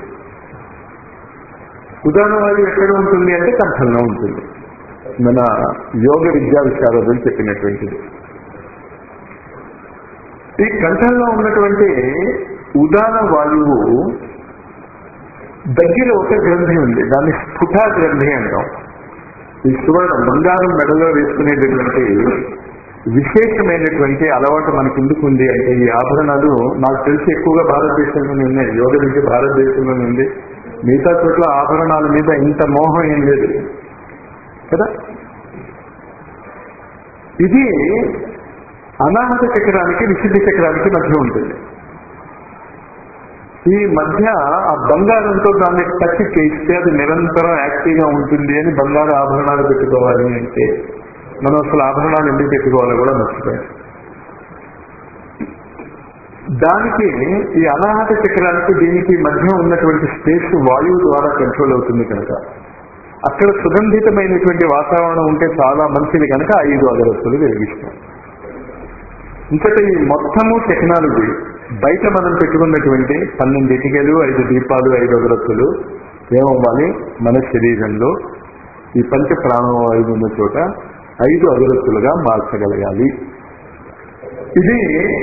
ఉదాహరణవాయు ఎక్కడ ఉంటుంది అంటే కంఠంలో ఉంటుంది మన యోగ విద్యా విశారదులు చెప్పినటువంటిది ఈ కంఠంలో ఉన్నటువంటి ఉదాన వాయువు దగ్గర ఒక గ్రంథి ఉంది దాన్ని స్ఫుట గ్రంథి అంటాం ఈ సువర్ణ బంగారం మెడలో వేసుకునేటటువంటి విశేషమైనటువంటి అలవాటు మనకి ఎందుకు ఉంది అంటే ఈ ఆభరణాలు నాకు తెలిసి ఎక్కువగా భారతదేశంలోనే ఉన్నాయి యోగ విద్య భారతదేశంలోనే ఉంది మిగతా చోట్ల ఆభరణాల మీద ఇంత మోహం ఏం లేదు కదా ఇది అనాహత చక్రానికి విశుద్ధి చక్రానికి మధ్య ఉంటుంది ఈ మధ్య ఆ బంగారంతో దాన్ని టచ్ చేస్తే అది నిరంతరం యాక్టివ్ గా ఉంటుంది అని బంగారు ఆభరణాలు పెట్టుకోవాలి అంటే మనం అసలు ఆభరణాలు ఎందుకు పెట్టుకోవాలో కూడా మర్చిపోయాం దానికి ఈ అనాహత చక్రానికి దీనికి మధ్య ఉన్నటువంటి స్పేస్ వాయువు ద్వారా కంట్రోల్ అవుతుంది కనుక అక్కడ సుగంధితమైనటువంటి వాతావరణం ఉంటే చాలా మంచిది కనుక ఐదు అగరత్తులు వెలిగిస్తాం ఇంకటి ఈ మొత్తము టెక్నాలజీ బయట మనం పెట్టుకున్నటువంటి పన్నెండు ఇటుకలు ఐదు దీపాలు ఐదు అగరత్తులు ఏమవ్వాలి మన శరీరంలో ఈ పంచ ప్రాణవాయువు ఉన్న చోట ఐదు అగరత్తులుగా మార్చగలగాలి ఇది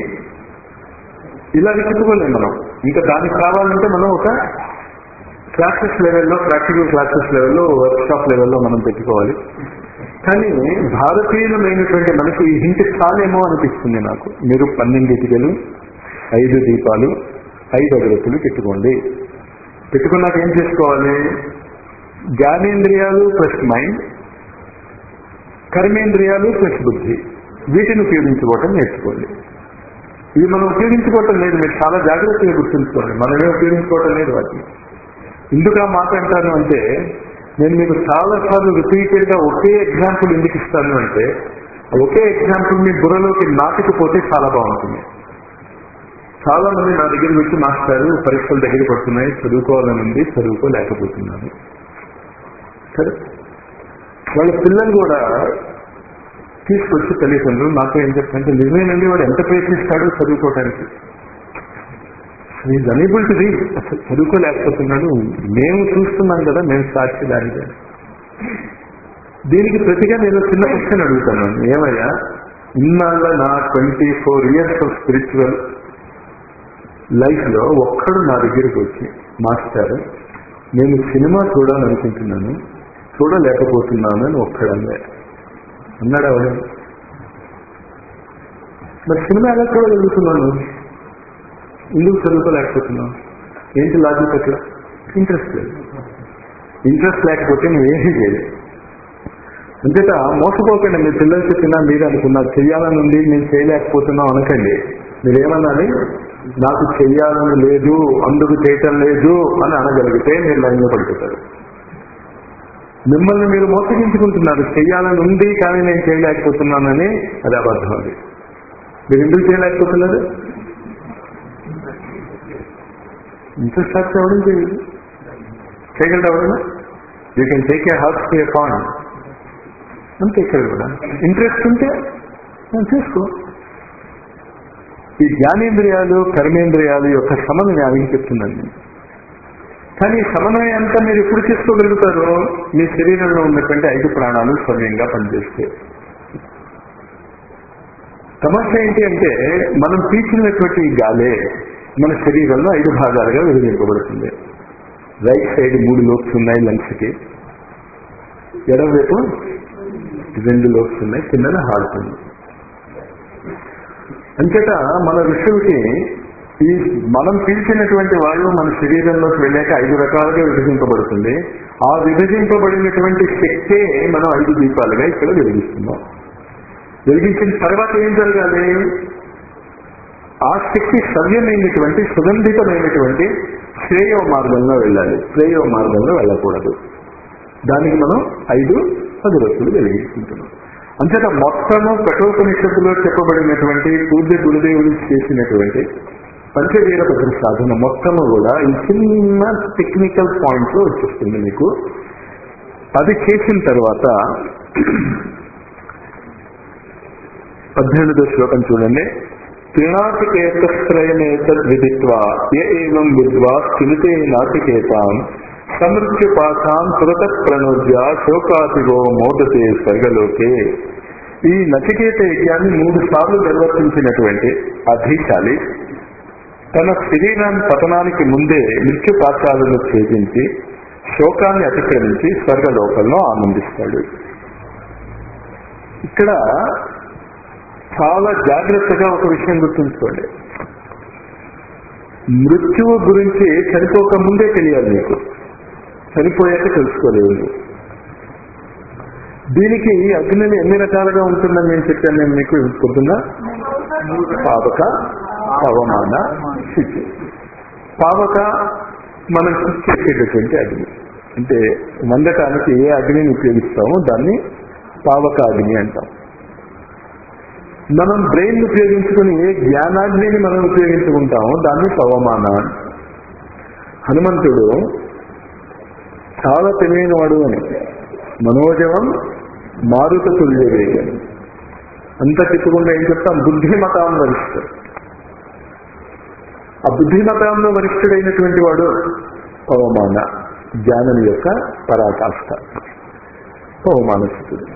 ఇలా వెతుక్కోలేం మనం ఇంకా దానికి కావాలంటే మనం ఒక క్లాసెస్ లెవెల్లో ప్రాక్టికల్ క్లాసెస్ లెవెల్లో వర్క్షాప్ లెవెల్లో మనం పెట్టుకోవాలి కానీ భారతీయులమైనటువంటి మనకు ఈ హింట్ చాలేమో అనిపిస్తుంది నాకు మీరు పన్నెండు ఇటుకలు ఐదు దీపాలు ఐదు అగరత్తులు పెట్టుకోండి పెట్టుకున్నాక ఏం చేసుకోవాలి జ్ఞానేంద్రియాలు ప్లస్ మైండ్ కర్మేంద్రియాలు ప్లస్ బుద్ధి వీటిని ఉపయోగించుకోవటం నేర్చుకోండి ఇవి మనం ఉపయోగించుకోవటం లేదు మీరు చాలా జాగ్రత్తగా గుర్తుంచుకోండి మనమే ఉపయోగించుకోవటం లేదు వాటిని ఎందుకు ఆ మాట అంటాను అంటే నేను మీకు చాలా సార్లు రిపీటెడ్ గా ఒకే ఎగ్జాంపుల్ ఎందుకు ఇస్తాను అంటే ఒకే ఎగ్జాంపుల్ మీ బుర్రలోకి నాటుకుపోతే చాలా బాగుంటుంది చాలా మంది నా దగ్గర వచ్చి మాస్టారు పరీక్షలు దగ్గర పడుతున్నాయి చదువుకోవాలని ఉంది చదువుకోలేకపోతున్నాను సరే వాళ్ళ పిల్లలు కూడా తీసుకొచ్చి తల్లిదండ్రులు నాతో ఏం చెప్తారంటే నిజమేనండి వాడు ఎంత ప్రయత్నిస్తాడో చదువుకోవడానికి ఈజ్ అనేబుల్ టు రీడ్ అసలు చదువుకోలేకపోతున్నాడు మేము చూస్తున్నాం కదా మేము సాక్షి దానిగా దీనికి ప్రతిగా నేను చిన్న క్వశ్చన్ అడుగుతాను ఏమయ్యా ఇన్నాళ్ళ నా twenty four years of spiritual life లో ఒక్కడు నా దగ్గరికి వచ్చి మాస్టర్ నేను సినిమా చూడాలనుకుంటున్నాను చూడలేకపోతున్నాను అని ఒక్కడన్నా అన్నాడు అవడం మరి సినిమా ఎలా చూడగలుగుతున్నాను ఎందుకు చదువుకోలేకపోతున్నావు ఏంటి లాజిక్ అట్లా ఇంట్రెస్ట్ లేదు ఇంట్రెస్ట్ లేకపోతే నువ్వేమీ చేయలేదు అంతేత మోసపోకండి మీ పిల్లలు చెప్పినా మీరు అనుకున్నారు చెయ్యాలని ఉంది నేను చేయలేకపోతున్నాం అనకండి మీరేమన్నాలి నాకు చెయ్యాలని లేదు అందుకు చేయటం లేదు అని అనగలిగితే మీరు లైన్లో పడిపోతారు మిమ్మల్ని మీరు మోసగించుకుంటున్నారు చెయ్యాలని ఉంది కానీ నేను చేయలేకపోతున్నానని అది అబద్ధం అది మీరు ఎందుకు చేయలేకపోతున్నారు ఇంట్రెస్ట్ వచ్చి ఎవడం చేయదు చేయగలరు ఎవడన్నా you can take a house to a point అంతే ఇక్కడ కూడా ఇంట్రెస్ట్ ఉంటే చేసుకో ఈ జ్ఞానేంద్రియాలు కర్మేంద్రియాలు యొక్క సమన్వయాన్ని చెప్తున్నాను నేను కానీ ఈ సమన్వయం అంతా మీరు ఎప్పుడు చేసుకోగలుగుతారో మీ శరీరంలో ఉన్నటువంటి ఐదు ప్రాణాలు సమయంగా పనిచేస్తే సమస్య ఏంటి అంటే మనం పీల్చినటువంటి ఈ గాలే మన శరీరంలో ఐదు భాగాలుగా విభజింపబడుతుంది రైట్ సైడ్ మూడు లోక్స్ ఉన్నాయి లంగ్స్ కి ఎడమ వైపు రెండు లోక్స్ ఉన్నాయి కిందన హార్ట్ ఉంది అంచేత మన ఋషులకి ఈ మనం పీల్చినటువంటి వాయువు మన శరీరంలోకి వెళ్ళాక ఐదు రకాలుగా విభజింపబడుతుంది ఆ విభజింపబడినటువంటి శక్తే మనం ఐదు దీపాలుగా ఇక్కడ వెలిగిస్తున్నాం వెలిగించిన తర్వాత ఏం జరగాలి ఆ శక్తి సవ్యమైనటువంటి సుగంధితమైనటువంటి శ్రేయో మార్గంలో వెళ్ళాలి శ్రేయో మార్గంలో వెళ్ళకూడదు దానికి మనం ఐదు అగరత్తులు వెలిగించుకుంటున్నాం అంతేత మొత్తము కఠోపనిషత్తులో చెప్పబడినటువంటి పూజ్య గురుదేవులు చేసినటువంటి పంచవీర భద్ర సాధన మొత్తము కూడా ఈ చిన్న టెక్నికల్ పాయింట్ లో వచ్చేస్తుంది మీకు అది చేసిన తర్వాత పద్దెనిమిదో శ్లోకం చూడండి త్రినాటికేతస్త్రయమేతద్ విదిత్వా ఏ ఏం విద్వా స్థిమితే నాటికేతాం సమృత్యుపాఠాం పురత ప్రణోద్య శోకాతిగో మోదతే స్వర్గలోకే ఈ నచికేత యజ్ఞాన్ని మూడు సార్లు నిర్వర్తించినటువంటి అధీశాలి తన శరీరాన్ని పతనానికి ముందే మృత్యు పాత్రాలను ఛేదించి శోకాన్ని అతిక్రమించి స్వర్గలోకంలో ఆనందిస్తాడు ఇక్కడ చాలా జాగ్రత్తగా ఒక విషయం గుర్తుంచుకోండి మృత్యువు గురించి చనిపోక ముందే తెలియాలి మీకు చనిపోయాక తెలుసుకోలేవు నువ్వు. దీనికి అగ్నిని ఎన్ని రకాలుగా ఉంటుందని నేను చెప్పాను నేను మీకు పొద్దున్న పావక పవమాన శుచి పావక మనం చేసేటటువంటి అగ్ని అంటే వండటానికి ఏ అగ్నిని ఉపయోగిస్తామో దాన్ని పావక అగ్ని అంటాం మనం బ్రెయిన్ ఉపయోగించుకుని ఏ జ్ఞానాగ్నిని మనం ఉపయోగించుకుంటామో దాన్ని పవమాన అంటాం. హనుమంతుడు చాలా తెలివైన వాడు అని మనోజవం మారుత తుల్యవేగం అంత చెప్పుకుండా ఏం చెప్తాం బుద్ధిమతాం వరిష్ఠుడు ఆ బుద్ధిమతంలో వరిష్ఠుడైనటువంటి వాడు పవమాన జ్ఞానం యొక్క పరాకాష్ట పవమానస్థుడు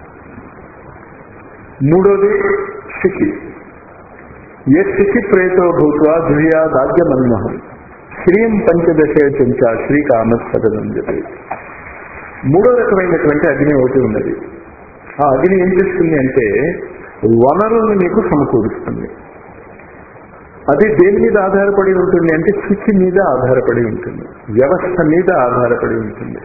మూడోది శిఖి ఏ శిఖి ప్రేతో భూత్వా ధుర్యా దాగ్యమన్మహం శ్రీం పంచదశ చెంచ శ్రీకామస్పదం చెప్పి మూడో రకమైనటువంటి అగ్ని ఒకటి ఉన్నది ఆ అగ్ని ఏం చేస్తుంది అంటే వనరులను మీకు సమకూరుస్తుంది అది దేని మీద ఆధారపడి ఉంటుంది అంటే స్థితి మీద ఆధారపడి ఉంటుంది వ్యవస్థ మీద ఆధారపడి ఉంటుంది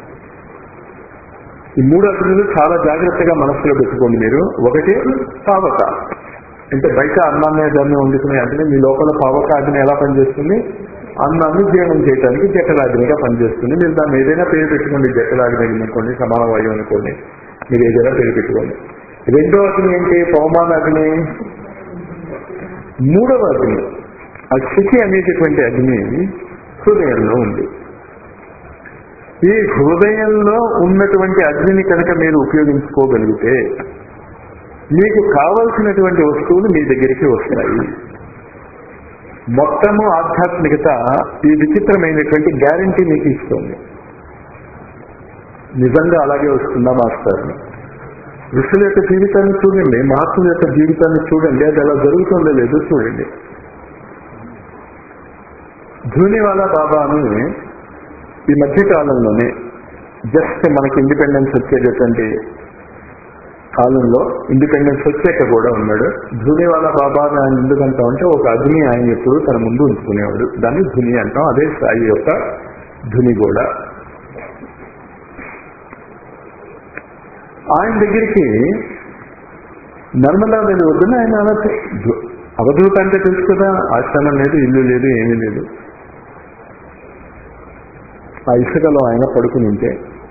ఈ మూడు అగ్నులు చాలా జాగ్రత్తగా మనసులో పెట్టుకోండి మీరు ఒకటి పావక అంటే బయట అన్నాన్ని దాన్ని వండుకునే అగ్ని మీ లోపల పావక అగ్ని ఎలా పనిచేస్తుంది అన్నాన్ని జీవనం చేయడానికి జఠరాగ్నిగా పనిచేస్తుంది మీరు దాన్ని ఏదైనా పేరు పెట్టుకోండి జఠరాగ్ని అనుకోండి సమాన వాయువు అనుకోండి మీరు ఏదైనా పేరు పెట్టుకోండి రెండో అగ్ని ఏంటి పవమాన అగ్ని మూడవ అగ్ని ఆ స్థితి అనేటటువంటి అగ్ని హృదయంలో ఉంది ఈ హృదయంలో ఉన్నటువంటి అగ్నిని కనుక మీరు ఉపయోగించుకోగలిగితే మీకు కావలసినటువంటి వస్తువులు మీ దగ్గరికి వస్తాయి మొత్తము ఆధ్యాత్మికత ఈ విచిత్రమైనటువంటి గ్యారంటీ మీకు ఇస్తుంది నిజంగా అలాగే వస్తుందా మాస్టర్ ఋషుల యొక్క జీవితాన్ని చూడండి మహాత్ముల యొక్క జీవితాన్ని చూడండి అది ఎలా జరుగుతుందో లేదో చూడండి ధూనివాలా బాబా అని ఈ మధ్య కాలంలోనే జస్ట్ మనకి ఇండిపెండెన్స్ వచ్చేటటువంటి కాలంలో ఇండిపెండెన్స్ వచ్చాక కూడా ఉన్నాడు ధూనివాలా బాబా అని ఆయన ఎందుకంటాం అంటే ఒక అగ్ని ఆయన ఎప్పుడు తన ముందు ఉంచుకునేవాడు దాన్ని ధుని అంటాం అదే సాయి యొక్క ధుని కూడా ఆయన దగ్గరికి నర్మదా నది వద్దున ఆయన అలా ధు- అవధూత అంటే తెలుసు కదా ఆశ్రమం లేదు ఇల్లు లేదు ఏమీ లేదు ఆ ఇసుకలో ఆయన పడుకుని ఉంటే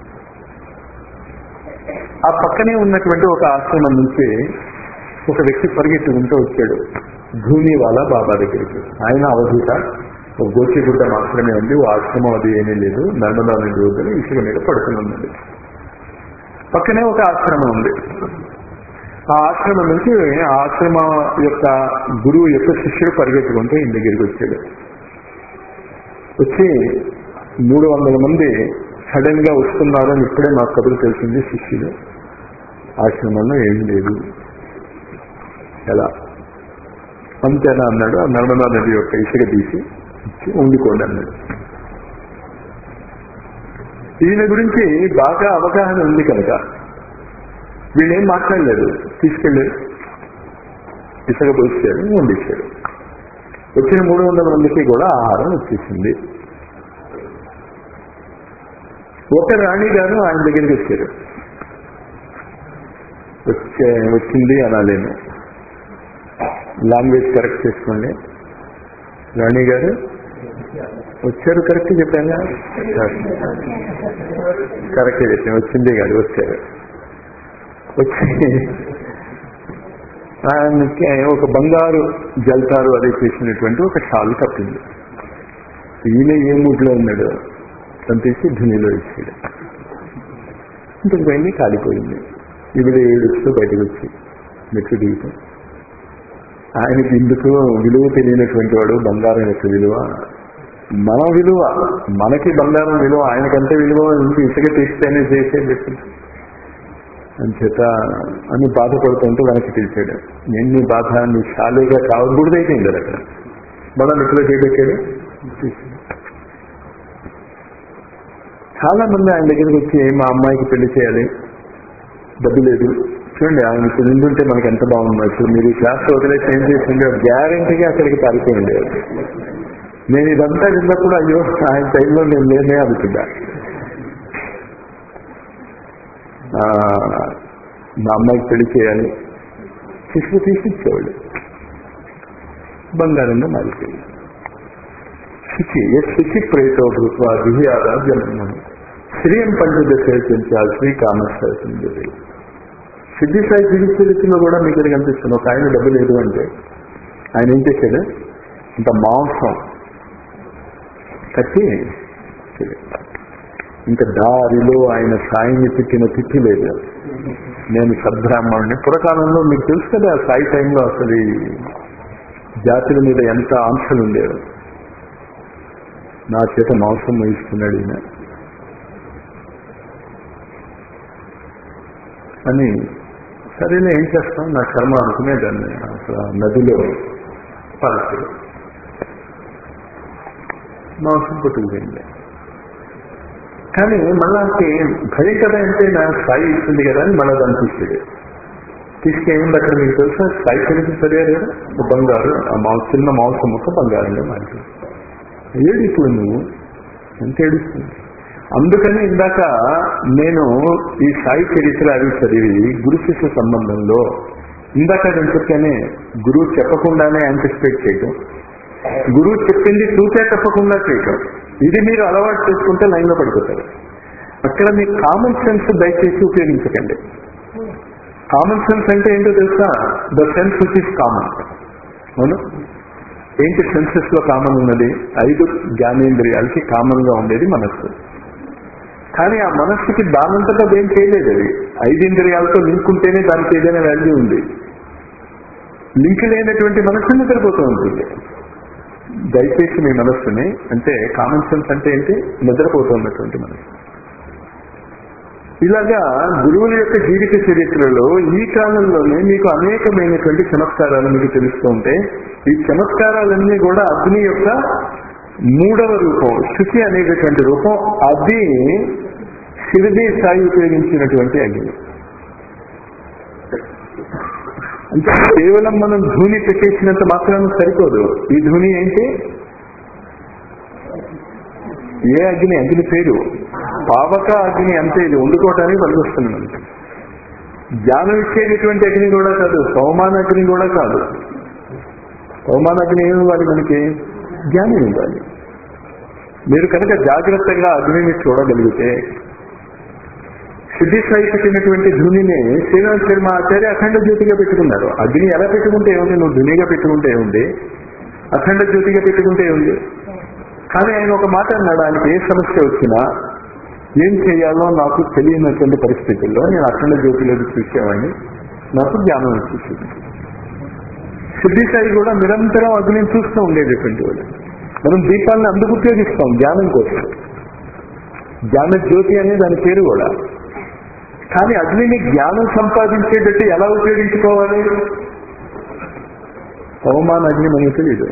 ఆ పక్కనే ఉన్నటువంటి ఒక ఆశ్రమం నుంచి ఒక వ్యక్తి పరిగెత్తుకుంటూ వచ్చాడు ధూని వాళ్ళ బాబా దగ్గరికి ఆయన అవధూత ఒక గోచిగుడ్డ మాత్రమే ఉంది ఓ ఆశ్రమం అది ఏమీ లేదు నర్మదా నది వద్దని ఇసుక మీద పడుకుని ఉన్నది పక్కనే ఒక ఆశ్రమం ఉంది ఆ ఆశ్రమం నుంచి ఆ ఆశ్రమ యొక్క గురువు యొక్క శిష్యుడు పరిగెత్తుకుంటూ ఇంటి దగ్గరికి వచ్చాడు వచ్చి మూడు వందల మంది సడన్ గా వస్తున్నారు అని ఇప్పుడే మాకు కబురు తెలిసింది శిష్యుడు ఆశ్రమంలో ఏం లేదు ఎలా అంతేనా అన్నాడు ఆ నర్మదా నది యొక్క ఇసుక తీసి ఇచ్చి ఉండికోండి అన్నాడు ఈయన గురించి బాగా అవగాహన ఉంది కనుక వీళ్ళేం మాట్లాడలేదు తీసుకెళ్ళారు ఇసుక పోసాడు వండిచ్చాడు వచ్చిన మూడు వందల మందికి కూడా ఆహారం వచ్చేసింది ఒక రాణి గారు ఆయన దగ్గరికి వచ్చారు వచ్చే వచ్చింది అనాలేను లాంగ్వేజ్ కరెక్ట్ చేసుకోండి రాణి గారు వచ్చారు కరెక్ట్ చెప్పాను కరెక్ట్ చెప్పాను వచ్చింది కాదు వచ్చారు వచ్చి ఆయనకి ఒక బంగారు జల్తారు అది చేసినటువంటి ఒక షాల్ కప్పింది ఈయన ఏ మూడ్లో ఉన్నాడు తను తీసి ధునిలో ఇచ్చాడు ఇంటికి పోయింది కాలిపోయింది ఇవిడ ఏడుస్తూ బయటకు వచ్చి మెట్లు దిగుతాం ఆయనకి ఇందుకు విలువ తెలియనటువంటి వాడు బంగారం యొక్క విలువ మన విలువ మనకి బంగారం విలువ ఆయనకంటే విలువ ఇంటి ఇసుక తీస్తేనే చేసే చెప్పింది అంచేత అని బాధపడుతుంటూ వెనక్కి పిలిచాడు నేను నీ బాధ నీ షాలేగా కావకూడదైపోయింది అక్కడ మన నిప్పులో చేయబెట్టాడు చాలా మంది ఆయన దగ్గరికి వచ్చి మా అమ్మాయికి పెళ్లి చేయాలి డబ్బు లేదు చూడండి ఆయన ఇప్పుడు ఉంటే మనకి ఎంత బాగుంది ఇప్పుడు మీరు ఈ క్లాస్ వదిలేసి ఏం చేసిండే గ్యారంటీగా అక్కడికి పారిపోయింది నేను ఇదంతా విన్నప్పుడు అయ్యో ఆయన టైంలో నేను లేనే అనుకుంటా ఆ, మా అమ్మాయికి పెళ్లి చేయాలి శిశువు తీసి ఇచ్చేవాళ్ళు బంగారంగా మారిపోయింది శుచి ఏ శుచి ప్రేతో భూత్వా దివ్యాద జన్మం శ్రీయం పంచదశ శ్రీ కామర్శింది సిద్ధి సాయి జీవితలో కూడా మీకు ఇక్కడ కనిపిస్తుంది ఒక ఆయన డబ్బు లేదు అంటే ఆయన ఏం చేశాడు ఇంత మాంసం కట్టి ఇంకా దారిలో ఆయన సాయిని తిట్టిన తిట్టి లేదు నేను సద్బ్రాహ్మణుని పురకాలంలో మీకు తెలుసు కదా ఆ సాయి టైంలో అసలు ఈ జాతుల మీద ఎంత ఆంక్షలు ఉండేవి నా చేత మాంసం వహిస్తున్నాడు ఈయన అని సరేలే ఏం చేస్తాం నా కర్మ అనుకునేదాన్ని అసలు ఆ నదిలో పాలసీ మాంసం పట్టుకుపోయింది కానీ మళ్ళా అంటే భయం కదా అంటే నా స్థాయి ఇస్తుంది కదా అని మళ్ళీ దాన్ని తీసుకెళ్ళి తీసుకెళ్ళింది అక్కడ మీకు తెలుసా స్థాయి కలిసి చదివారు కదా ఒక బంగారు ఆ మాంసం చిన్న మాంసం మొక్క బంగారంగా మారిపోయింది ఏడు ఇప్పుడు నువ్వు ఎంత ఏడుస్తుంది అందుకని ఇందాక నేను ఈ సాయి చరిత్ర అవి చదివి గురు శిష్య సంబంధంలో ఇందాక నేను చెప్పానే గురువు చెప్పకుండానే యాంటిసిపేట్ చేయటం గురువు చెప్పింది చూసే తప్పకుండా చేయటం ఇది మీరు అలవాటు చేసుకుంటే లైన్లో పడిపోతారు అక్కడ మీ కామన్ సెన్స్ దయచేసి ఉపయోగించకండి కామన్ సెన్స్ అంటే ఏంటో తెలుసా the sense which is common అవును ఏంటి సెన్సెస్ లో కామన్ ఉన్నది ఐదు జ్ఞానేంద్రియాలకి కామన్ గా ఉండేది మనస్సు కానీ ఆ మనస్సుకి దానంతటా ఏం చేయలేదు అది ఐదింద్రియాలతో లింక్ ఉంటేనే దానికి ఏదైనా వాల్యూ ఉంది లింక్ లేనటువంటి మనస్సు నిద్రపోతూ ఉంటుంది దయచేసి మీ మనస్సుని అంటే కామన్ సెన్స్ అంటే ఏంటి నిద్రపోతున్నటువంటి మనస్సు ఇలాగా గురువుల యొక్క జీవిత చరిత్రలో ఈ కాలంలోనే మీకు అనేకమైనటువంటి చమత్కారాలు మీకు తెలుస్తూ ఉంటే ఈ చమత్కారాలన్నీ కూడా అగ్ని యొక్క మూడవ రూపం శుచి అనేటటువంటి రూపం అది శివది సాయి ఉపయోగించినటువంటి అగ్ని అంటే కేవలం మనం ధూని పెట్టేసినంత మాత్రాన సరిపోదు ఈ ధూని ఏంటి ఏ అగ్ని అగ్ని పేరు పావక అగ్ని అంతే ఇది వండుకోవటానికి పనికొస్తుంది మనకి జ్ఞానం ఇచ్చేటటువంటి అగ్ని కూడా కాదు పవమాన అగ్ని కూడా కాదు పవమాన అగ్ని ఏమి ఇవ్వాలి మనకి జ్ఞానం ఇవ్వాలి మీరు కనుక జాగ్రత్తగా అగ్నిని చూడగలిగితే సిద్ధి సాయి పెట్టినటువంటి ధునిని శ్రీనివాస శర్మ ఆచార్య అఖండ జ్యోతిగా పెట్టుకున్నారు అగ్ని ఎలా పెట్టుకుంటే ఏముంది నువ్వు ధునిగా పెట్టుకుంటే ఏముంది అఖండ జ్యోతిగా పెట్టుకుంటే ఏముంది కానీ ఆయన ఒక మాట అన్నాడు ఆయనకి ఏ సమస్య వచ్చినా ఏం చేయాలో నాకు తెలియనటువంటి పరిస్థితుల్లో నేను అఖండ జ్యోతిలో చూసేవాడిని నాకు జ్ఞానం వచ్చేసింది సిద్ధి సాయి కూడా నిరంతరం అగ్నిని చూస్తూ ఉండేటటువంటి వాడు మనం దీపాలను అందుకు ఉపయోగిస్తాం జ్ఞానం కోసం జ్ఞాన జ్యోతి అనే దాని పేరు కూడా కానీ అగ్నిని జ్ఞానం సంపాదించేటట్టు ఎలా ఉపయోగించుకోవాలి అవమాన అగ్ని మనకి తెలియదు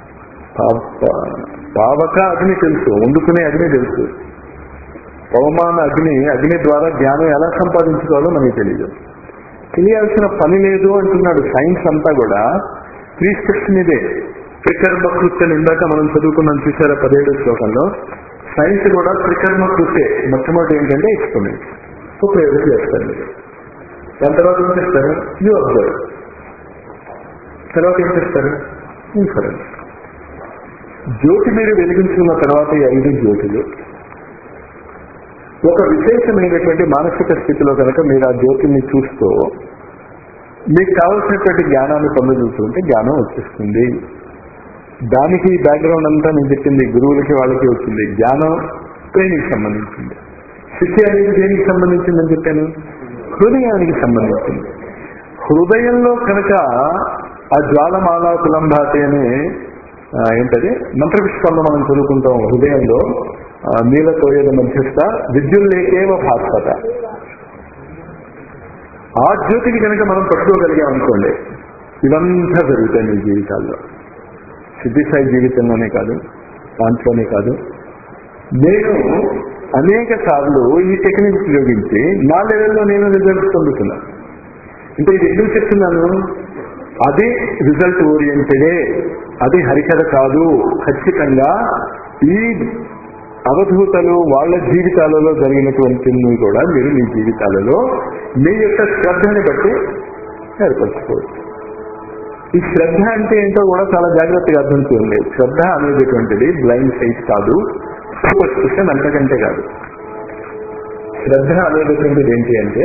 పావక అగ్ని తెలుసు వండుకునే అగ్ని తెలుసు పవమాన అగ్ని అగ్ని ద్వారా జ్ఞానం ఎలా సంపాదించుకోవాలో మనకి తెలియదు తెలియాల్సిన పని లేదు అంటున్నాడు సైన్స్ అంతా కూడా ప్రీస్క్రిప్షన్ ఇదే త్రికర్మ కృత్యం ఇందాక మనం చదువుకున్నాం చూసారా పదిహేడు శ్లోకంలో సైన్స్ కూడా త్రికర్మ కృతే మొట్టమొదటి ఏంటంటే ఎక్స్పెరిమెంట్ ఉపయోగం చేస్తారు మీరు దాని తర్వాత ఏం చేస్తారు యూ అబ్జర్వ్ తర్వాత ఏం చేస్తారు ఇన్ఫరెన్స్ జ్యోతి మీరు వెలిగించుకున్న తర్వాత ఈ ఐదు జ్యోతులు ఒక విశేషమైనటువంటి మానసిక స్థితిలో కనుక మీరు ఆ జ్యోతిని చూస్తూ మీకు కావలసినటువంటి జ్ఞానాన్ని పొందగలుగుతుంటే జ్ఞానం వచ్చేస్తుంది దానికి బ్యాక్గ్రౌండ్ అంతా నేను చెప్పింది గురువులకి వాళ్ళకి వచ్చింది జ్ఞానం దేనికి సంబంధించింది శిక్ష అనేది దేనికి సంబంధించిందని చెప్పాను హృదయానికి సంబంధించింది హృదయంలో కనుక ఆ జ్వాలమాల కులంభాతి అనే ఆ, ఏంటది మంత్రపుష్పంలో మనం చదువుకుంటాం హృదయంలో ఆ, నీలతోయద మధ్యస్థ విద్యుల్లేకేవ భాస్వత ఆ జ్యోతికి కనుక మనం పట్టుకోగలిగాం అనుకోండి ఇదంతా జరుగుతాయి మీ జీవితాల్లో సిద్ధిసాయి జీవితంలోనే కాదు దాంట్లోనే కాదు నేను అనేక సార్లు ఈ టెక్నిక్ ఉపయోగించి నా లెవెల్లో నేను రిజల్ట్స్ పొందుతున్నాను అంటే ఇది ఎందుకు చెప్తున్నాను అది రిజల్ట్ ఓరియంటెడే అది హరికథ కాదు ఖచ్చితంగా ఈ అవధూతలు వాళ్ళ జీవితాలలో జరిగినటువంటి కూడా మీరు మీ జీవితాలలో మీ యొక్క శ్రద్ధని బట్టి ఏర్పరచుకోవచ్చు ఈ శ్రద్ధ అంటే ఏంటో కూడా చాలా జాగ్రత్తగా అర్థం చేయండి శ్రద్ధ అనేటటువంటిది బ్లైండ్ ఫెయిత్ కాదు సూపర్ స్టిషన్ అంతకంటే కాదు శ్రద్ధ అనేటటువంటిది ఏంటి అంటే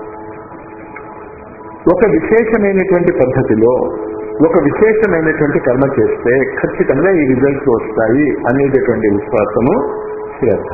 ఒక విశేషమైనటువంటి పద్ధతిలో ఒక విశేషమైనటువంటి కర్మ చేస్తే ఖచ్చితంగా ఈ రిజల్ట్స్ వస్తాయి అనేటటువంటి విశ్వాసము శ్రద్ధ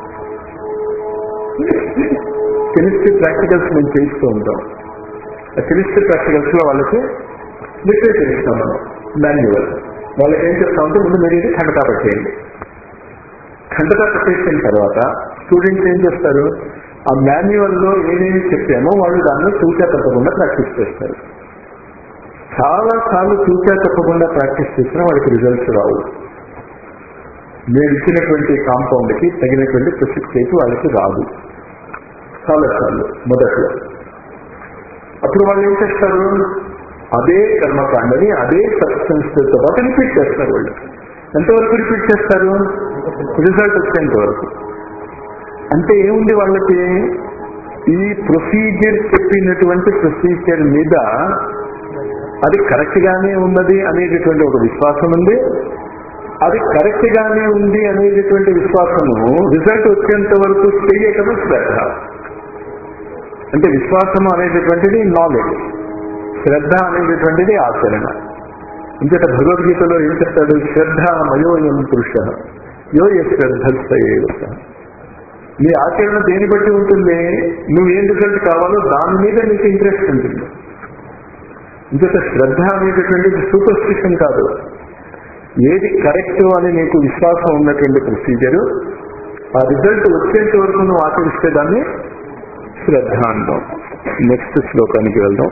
కెమిస్ట్రీ ప్రాక్టికల్స్ మేము చేయిస్తూ ఉంటాం ఆ కెమిస్ట్రీ ప్రాక్టికల్స్ లో వాళ్ళకి లిటరేచర్ ఇస్తాం మనం మాన్యువల్ వాళ్ళకి ఏం చెప్తా ఉంటే ముందు మీరు ఇది ఖండతా పట్టేయండి ఖండతా పట్టేసిన తర్వాత స్టూడెంట్స్ ఏం చేస్తారు ఆ మాన్యువల్ లో ఏమేమి చెప్పామో వాళ్ళు దాన్ని చూచా తప్పకుండా ప్రాక్టీస్ చేస్తారు చాలా సార్లు చూచా తప్పకుండా ప్రాక్టీస్ చేసినా వాళ్ళకి రిజల్ట్స్ రావు మీరు ఇచ్చినటువంటి కాంపౌండ్ కి తగినటువంటి ప్రెసిపిటేట్ వాళ్ళకి రాదు చాలా సార్లు మొదట్లో అప్పుడు వాళ్ళు ఏం చేస్తారు అదే కర్మకాండని అదే సబ్స్టెన్స్ తో పాటు రిపీట్ చేస్తారు వాళ్ళు ఎంతవరకు రిపీట్ చేస్తారు రిజల్ట్ వచ్చేంత వరకు అంటే ఏముంది వాళ్ళకి ఈ ప్రొసీజర్ చెప్పినటువంటి ప్రొసీజర్ మీద అది కరెక్ట్ గానే ఉన్నది అనేటటువంటి ఒక విశ్వాసం ఉంది అది కరెక్ట్ గానే ఉంది అనేటటువంటి విశ్వాసము రిజల్ట్ వచ్చేంత వరకు చేయకము శ్రద్ధ అంటే విశ్వాసము అనేటటువంటిది నాలెడ్జ్ శ్రద్ధ అనేటటువంటిది ఆచరణ ఇంకట భగవద్గీతలో ఏం చెప్తాడు శ్రద్ధ మయోయం పురుష యో శ్రద్ధ నీ ఆచరణ దేని బట్టి ఉంటుంది నువ్వేం రిజల్ట్ కావాలో దాని మీద నీకు ఇంట్రెస్ట్ ఉంటుంది ఇంకొక శ్రద్ధ అనేటటువంటిది సూపర్ స్టిషన్ కాదు ఏది కరెక్ట్ అని నీకు విశ్వాసం ఉన్నటువంటి ప్రొసీజరు ఆ రిజల్ట్ వచ్చేంత వరకు నువ్వు ఆచరిస్తే దాన్ని శ్రద్ధ అంటాం నెక్స్ట్ శ్లోకానికి వెళ్దాం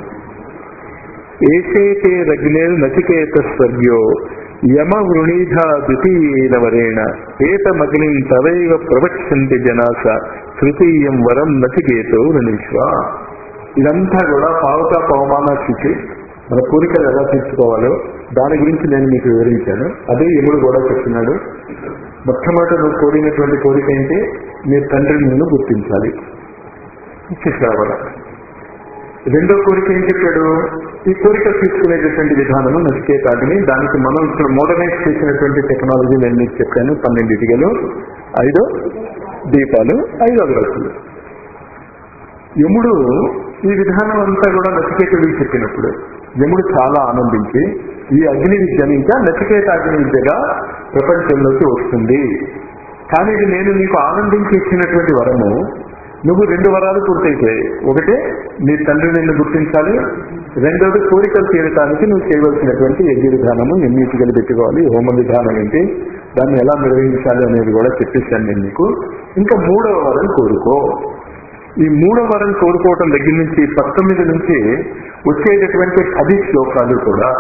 ఏషేతే రగ్నేర్ నచికేత స్వర్గ్యో యమ వృణీధ ద్వితీయేన వరేణ ఏతమగ్నిం తవైవ ప్రవక్ష్యంతి జనాస తృతీయం వరం నచికేతో వృణీష్వ ఇదంతా కూడా పావక పవమాన స్థితి మన కోరికలు ఎలా తీర్చుకోవాలో దాని గురించి నేను మీకు వివరించాను అదే యముడు కూడా చెప్తున్నాడు మొట్టమొదట నువ్వు కోరినటువంటి కోరిక ఏంటి నీ తండ్రిని నిన్ను గుర్తించాలి ఇచ్చేసావరా రెండో కోరిక ఏం చెప్పాడు ఈ కోరిక తీసుకునేటటువంటి విధానము నచికేతాడిని దానికి మనం ఇప్పుడు మోడర్నైజ్ చేసినటువంటి టెక్నాలజీ నేను మీకు చెప్పాను పన్నెండు ఇటుకలు ఐదు దీపాలు ఐదు అగరత్తులు యముడు ఈ విధానం అంతా కూడా నచికేతుడికి చెప్పినప్పుడు యముడు చాలా ఆనందించి ఈ అగ్ని విద్యను ఇంకా నచికేత అగ్ని విద్యగా ప్రపంచంలోకి వస్తుంది కానీ ఇది నేను నీకు ఆనందించి ఇచ్చినటువంటి వరము నువ్వు రెండు వరాలు పూర్తయిపోయాయి ఒకటి నీ తండ్రి నిన్ను గుర్తించాలి రెండోది కోరికలు తీరటానికి నువ్వు చేయవలసినటువంటి యజ్ఞ విధానము ఎన్నిటికలు పెట్టుకోవాలి హోమ విధానం ఏంటి దాన్ని ఎలా నిర్వహించాలి అనేది కూడా చెప్పేశాను నేను నీకు ఇంకా మూడవ వరం కోరుకో ఈ మూడవ వరం కోరుకోవటం దగ్గర నుంచి పంతొమ్మిది నుంచి వచ్చేటటువంటి పది శ్లోకాలు కూడా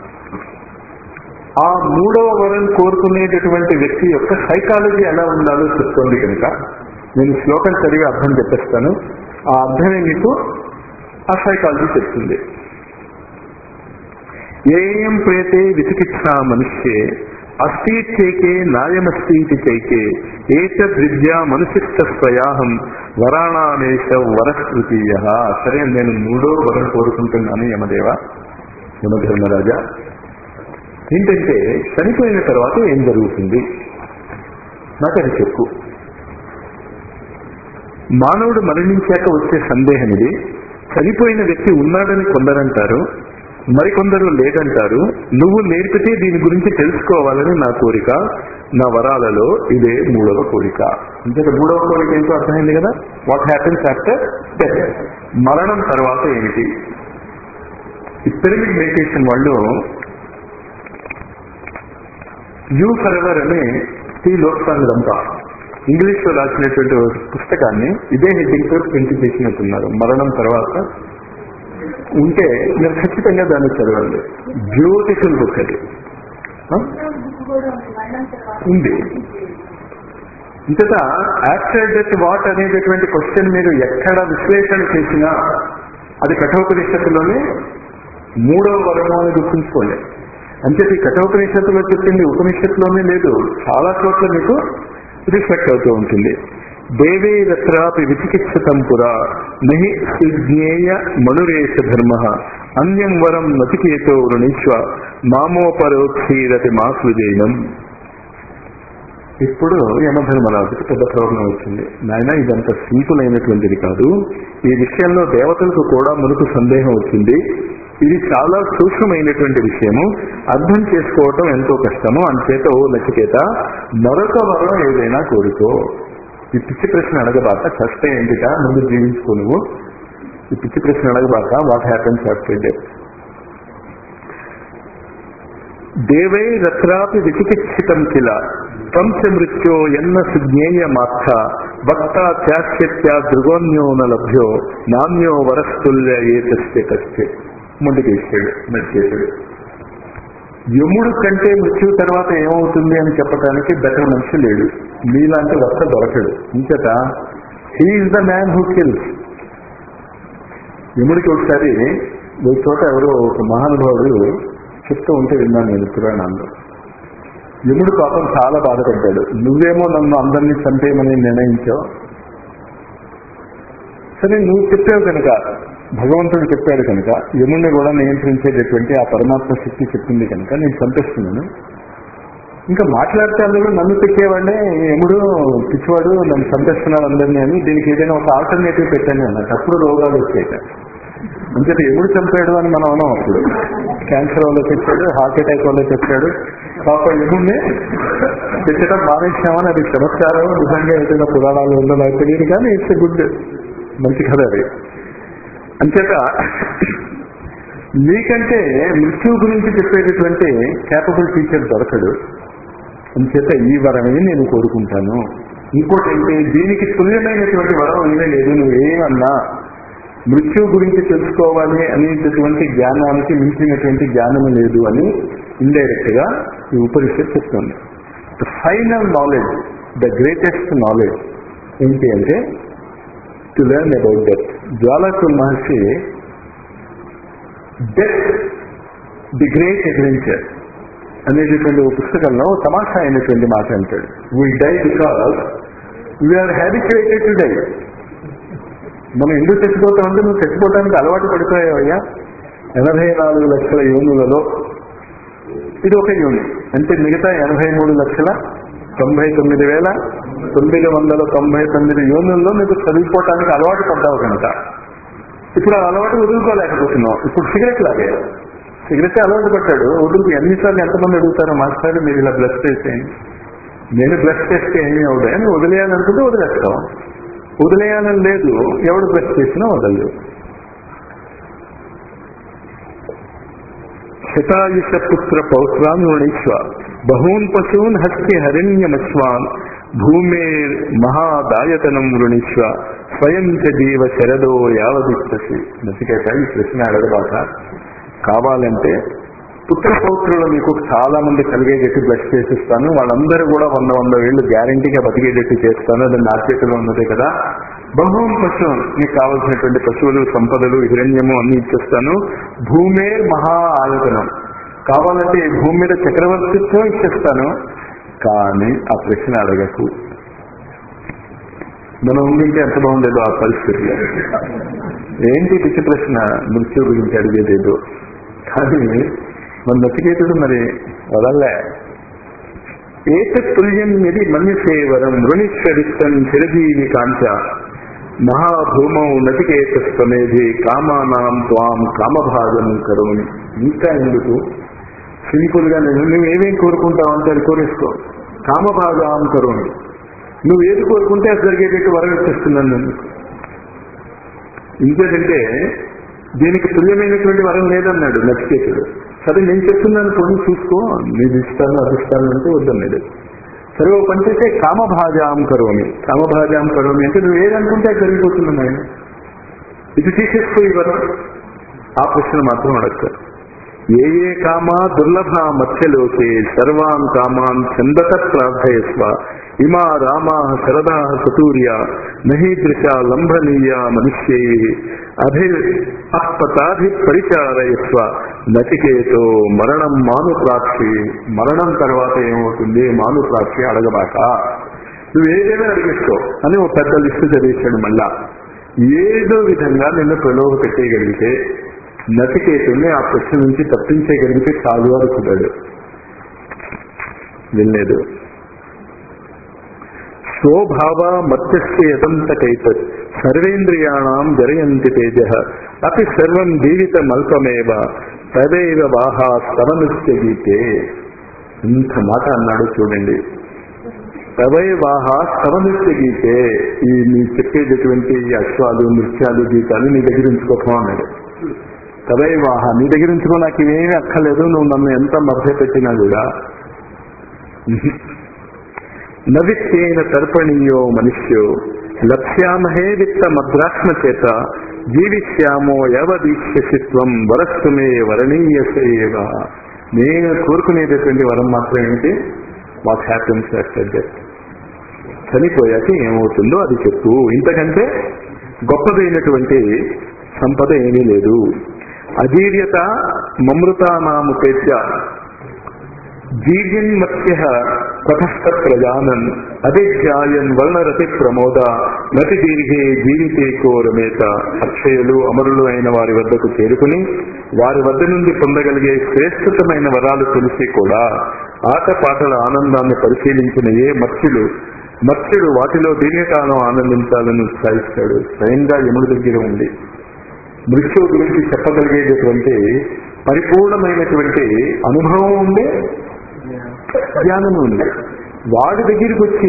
ఆ మూడవ వరం కోరుకునేటటువంటి వ్యక్తి యొక్క సైకాలజీ ఎలా ఉండాలో చెప్తోంది కనుక నేను శ్లోకం చదివి అర్థం చెప్పేస్తాను ఆ అర్థమే మీకు ఆ సైకాలజీ చెప్తుంది ఏయం ప్రేతే విచికిత్సా మనుష్యే అస్థీత్యేకే నాయమస్థీతి చైకే ఏతద్ విద్యా మనుషిష్ట స్వయాహం వరాణామేష వరస్కృతీయ సరే నేను మూడో వరం కోరుకుంటున్నాను యమదేవ యమధర్మరాజా ఏంటంటే చనిపోయిన తర్వాత ఏం జరుగుతుంది నాకు అది చెప్పు మానవుడు మరణించాక వచ్చే సందేహం ఇది చనిపోయిన వ్యక్తి ఉన్నాడని కొందరంటారు మరికొందరు లేదంటారు నువ్వు నేర్పితే దీని గురించి తెలుసుకోవాలని నా కోరిక నా వరాలలో ఇదే మూడవ కోరిక అంటే మూడవ కోరిక ఏంటో అర్థమైంది కదా వాట్ హ్యాపెన్స్ ఆఫ్టర్ డెత్ మరణం తర్వాత ఏమిటి ఈ పిరమిడ్ మెడిటేషన్ వాళ్ళు యూ ఫర్ ఎవర్ అని టీ లోక్సాంగ్ రంపా ఇంగ్లీష్ లో రాసినటువంటి ఒక పుస్తకాన్ని ఇదే హెడ్డింగ్ తో ప్రింట్ చేసినట్టున్నారు మరణం తర్వాత ఉంటే మీరు ఖచ్చితంగా దాన్ని చదవండి బ్యూటిఫుల్ బుక్ అది ఆ? ఉంది ఇంతటా ఆఫ్టర్ డెత్ వాట్ అనేటటువంటి క్వశ్చన్ మీరు ఎక్కడ విశ్లేషణ చేసినా అది కఠోపనిషత్తులోనే మూడవ వరము అని గుర్తుంచుకోండి అంతే ఈ కఠోపనిషత్తులో చెప్పింది ఉపనిషత్తులోనే లేదు చాలా చోట్ల మీకు రిఫ్లెక్ట్ అవుతూ ఉంటుంది దేవే రత్రాపి విచికిత్సతం పురా నహి సుజ్ఞేయ మనురేష ధర్మ అన్యం వరం నచికేతో వృణీశ్వ మామోపరోక్షీరతి మాసృజేయం ఇప్పుడు యమధర్మరాజుకి పెద్ద ప్రాబ్లం వచ్చింది నాయన ఇదంత సింపుల్ అయినటువంటిది కాదు ఈ విషయంలో దేవతలకు కూడా మనకు సందేహం వచ్చింది ఇది చాలా సూక్ష్మమైనటువంటి విషయము అర్థం చేసుకోవటం ఎంతో కష్టము అంచేత ఓ నచికేత మరొక వరం ఏదైనా కోరుకో ఈ పిచ్చి ప్రశ్న అడగబాక చస్తే ఏంటిట ముందు జీవించుకో నువ్వు ఈ పిచ్చి ప్రశ్న అడగబాక వాట్ హ్యాపన్స్ ఆఫ్టర్ డెత్ దేవై రత్రాపి విచికిత్సితం కిల త్వం చ మృత్యో ఎన్న సుజ్ఞేయ మాత్ర వక్త త్యాశ్చత్య దృగోన్యో న లభ్యో నాణ్యో వరస్తుల్య ఏ తస్య కస్తే ముందుకేసాడు నచ్చేసాడు యముడు కంటే మృత్యు తర్వాత ఏమవుతుంది అని చెప్పడానికి బెటర్ మనిషి లేడు మీలాంటి వక్త దొరకడు ఇంకట he is the man who kills యముడికి ఒకసారి ఒక చోట ఎవరో ఒక మహానుభావుడు చెప్తూ ఉంటే విన్నాను నేను పురాణాల్లో యముడు పాపం చాలా బాధపడ్డాడు నువ్వేమో నన్ను అందరినీ చంపేయమని నిర్ణయించావు సరే నువ్వు చెప్పావు కనుక భగవంతుడు చెప్పాడు కనుక యముడిని కూడా నియంత్రించేటటువంటి ఆ పరమాత్మ శక్తి చెప్పింది కనుక నేను చంపేస్తున్నాను ఇంకా మాట్లాడితే అందరూ నన్ను పెట్టేవాడే యముడు పిచ్చివాడు నన్ను చంపేస్తున్నాడు అందరినీ అని దీనికి ఏదైనా ఒక ఆల్టర్నేటివ్ పెట్టాను అన్నట్టు అప్పుడు రోగాలు వచ్చాయి అంచేత ఎముడు చంపాడు అని మనం అన్నాం అప్పుడు క్యాన్సర్ వల్ల చెప్పాడు హార్ట్ అటాక్ వల్ల చెప్పాడు పాప ఎముడిని పెట్టడం మానేసామని అది చమత్కారం నిజంగా ఏదైనా పురాణాలు ఉందో నాకు తెలియదు కానీ ఇట్స్ గుడ్ మంచి కథ అది అంచేత మీకంటే మృత్యు గురించి చెప్పేటటువంటి క్యాపబుల్ టీచర్ దొరకడు అంచేత ఈ వరమే నేను కోరుకుంటాను ఇంకోటి ఏంటి దీనికి తుల్యమైనటువంటి వరం ఏమీ లేదు నువ్వు ఏమన్నా మృత్యు గురించి తెలుసుకోవాలి అనేటటువంటి జ్ఞానానికి మించినటువంటి జ్ఞానం లేదు అని ఇండైరెక్ట్ గా ఈ ఉపనిషత్ చెప్తుంది the final knowledge the greatest knowledge ఏంటి అంటే to learn about death Jwalakul Maharshi death the great adventure అనేటటువంటి ఒక పుస్తకంలో తమాషా అయినటువంటి మాట అంటాడు we die because we're habituated to die మనం ఎందుకు చచ్చిపోతాం అంటే నువ్వు చచ్చిపోవడానికి అలవాటు పడిపోయావయ్యా ఎనభై నాలుగు లక్షల యోనులలో ఇది ఒక యూని అంటే మిగతా ఎనభై మూడు లక్షల తొంభై తొమ్మిది వేల తొమ్మిది వందల తొంభై తొమ్మిది యూనుల్లో నీకు చదివిపోవటానికి అలవాటు పడ్డావు కనుక ఇప్పుడు ఆ అలవాటు వదులుకోలేకపోతున్నావు ఇప్పుడు సిగరెట్ లాగే సిగరెట్ అలవాటు పడ్డాడు వదులుకు ఎన్నిసార్లు ఎంతమంది అడుగుతారో మాస్టర్ మీరు ఇలా బ్లస్ చేసేయండి నేను బ్లస్ చేస్తే ఏమీ అవుతాయి అని వదిలేయాలనుకుంటే వదిలేస్తాం వదిలేయాలని లేదు ఎవడు బ్లస్ చేసినా వదలదు శతాయుష పుత్ర పౌత్రాన్ వణిష్వ బహూన్ పశూన్ హస్తి హరిణ్యమస్వాన్ భూమే మహాదాయతనం వృణిష్వ స్వయం చ జీవ శరదో యావదిష్టసి నచికేత ఈ ప్రశ్న అడగబాక కావాలంటే పుత్ర పౌత్రులు మీకు చాలా మంది కలిగేటట్టు బ్లష్ చేసిస్తాను వాళ్ళందరూ కూడా వంద వంద వేళ్ళు గ్యారంటీగా బతికేటట్టు చేస్తాను అది నా చేతిలో ఉన్నదే కదా బహుం పశువు మీకు కావాల్సినటువంటి పశువులు సంపదలు హిరణ్యము అన్ని ఇచ్చేస్తాను భూమే మహా ఆలోచనం కావాలంటే ఈ భూమి మీద చక్రవర్తిత్వం ఇచ్చేస్తాను కానీ ఆ ప్రశ్న అడగకు మనం ఉండింటే ఎంత బాగుండేదో ఆ పరిస్థితిలో ఏంటి పిచ్చి ప్రశ్న మృత్యు గురించి అడిగేదేదో కానీ మన నచికేతుడు మరి వదల్లే ఏతత్ తుల్యం ఇది మన్యసేవరం వృణిశ్వరిష్టం చిరజీవి కాంచ మహాభూమౌ నచికేతస్వమేధి కామానాం త్వాం కామభాగం కరోని ఇంకా ఎందుకు సింపుల్ గా నేను నువ్వు ఏమేం కోరుకుంటావు అంటే అది కోరేసుకో కామభాగం కరోని నువ్వు ఏది కోరుకుంటే అది జరిగేటట్టు వరం ఇచ్చేస్తున్నాను నేను ఇంకేంటంటే దీనికి తుల్యమైనటువంటి వరం లేదన్నాడు నచికేతుడు సరే నేను చెప్తున్నాను కొన్ని చూసుకో నేను ఇస్తాను అది ఇస్తాను అంటే వద్దన్నాడు సరే ఓ పని చేస్తే కామభాజాం కరోమి కామభాజాం కరోమి అంటే నువ్వు ఏదనుకుంటే అది జరిగిపోతున్నాను ఆయన ఇది తీసేసుకో ఈ వరం ఆ ప్రశ్న మాత్రం అడగతారు ఏ ఏ కామా దుర్లభ మత్స్యలోకే సర్వాన్ కామాన్ చందత ప్రార్థయస్వ ఇమా రామా శరదా సతూర్య నహీదృశ లంభనీయ మనుష్యై అభి అస్పతాభి పరిచారయస్వ నచికేతో మరణం మాను ప్రాక్షి మరణం తర్వాత ఏమవుతుంది మాను ప్రాక్షి అడగబాక నువ్వు ఏదైనా అడిగేసుకో అని ఒక పెద్ద లిస్టు చదివేశాడు మళ్ళా ఏదో విధంగా నిన్ను ప్రలోభ పెట్టేయగలిగితే నచికేతుల్ని ఆ ప్రశ్న నుంచి తప్పించేయగలిగితే చాలు అనుకున్నాడు వినలేదు స్వభావ మత్స్యతంతకైత సర్వేంద్రియాణం జరయంతి తేజ అతి సర్వం జీవితమల్పమేవ తదైవ వాహా స్తవనృత్య గీతే ఇంత మాట అన్నాడు చూడండి తవై వాహ స్తవనృత్య గీతే ఈ నీ చెప్పేటటువంటి ఈ అశ్వాలు నృత్యాలు గీతాలు నీ దగ్గర ఉంచుకోకమా అన్నాడు తవై వాహ నీ దగ్గర ఉంచుకో నాకు ఇవేమీ అక్కర్లేదు నువ్వు నన్ను ఎంత మభ్య పెట్టినా కూడా నవిత్యేన తర్పణీయో మనుష్యో లక్ష్యామహే విత్త మద్రాత్మ చేత జీవిష్యామో యవదీక్షసిత్వం వరస్తుమే వరణీయసేవ నేను కోరుకునేటటువంటి వరం మాత్రం ఏంటి వాట్ హ్యాపన్స్ ఆఫ్టర్ డెత్ చనిపోయాక ఏమవుతుందో అది చెప్పు ఇంతకంటే గొప్పదైనటువంటి సంపద ఏమీ లేదు అధీర్యత మమృతానాముపేత్య జీర్యన్మత్య తతస్థ ప్రజానన్ అభిధ్యాయన్ వర్ణరతి ప్రమోద నటి దీర్ఘే జీవితే కోరమేత అక్షయులు అమరులు అయిన వారి వద్దకు చేరుకుని వారి వద్ద నుండి పొందగలిగే శ్రేష్ఠతమైన వరాలు తెలిసి కూడా ఆటపాటల ఆనందాన్ని పరిశీలించిన ఏ మత్స్యులు మత్స్యుడు వాటిలో దీర్ఘకాలం ఆనందించాలని ఉత్సాహిస్తాడు స్వయంగా యముడి దగ్గర ఉంది మృత్యువు గురించి చెప్పగలిగేటటువంటి పరిపూర్ణమైనటువంటి అనుభవం ఉంది జ్ఞానం ఉంది వాడి దగ్గరికి వచ్చి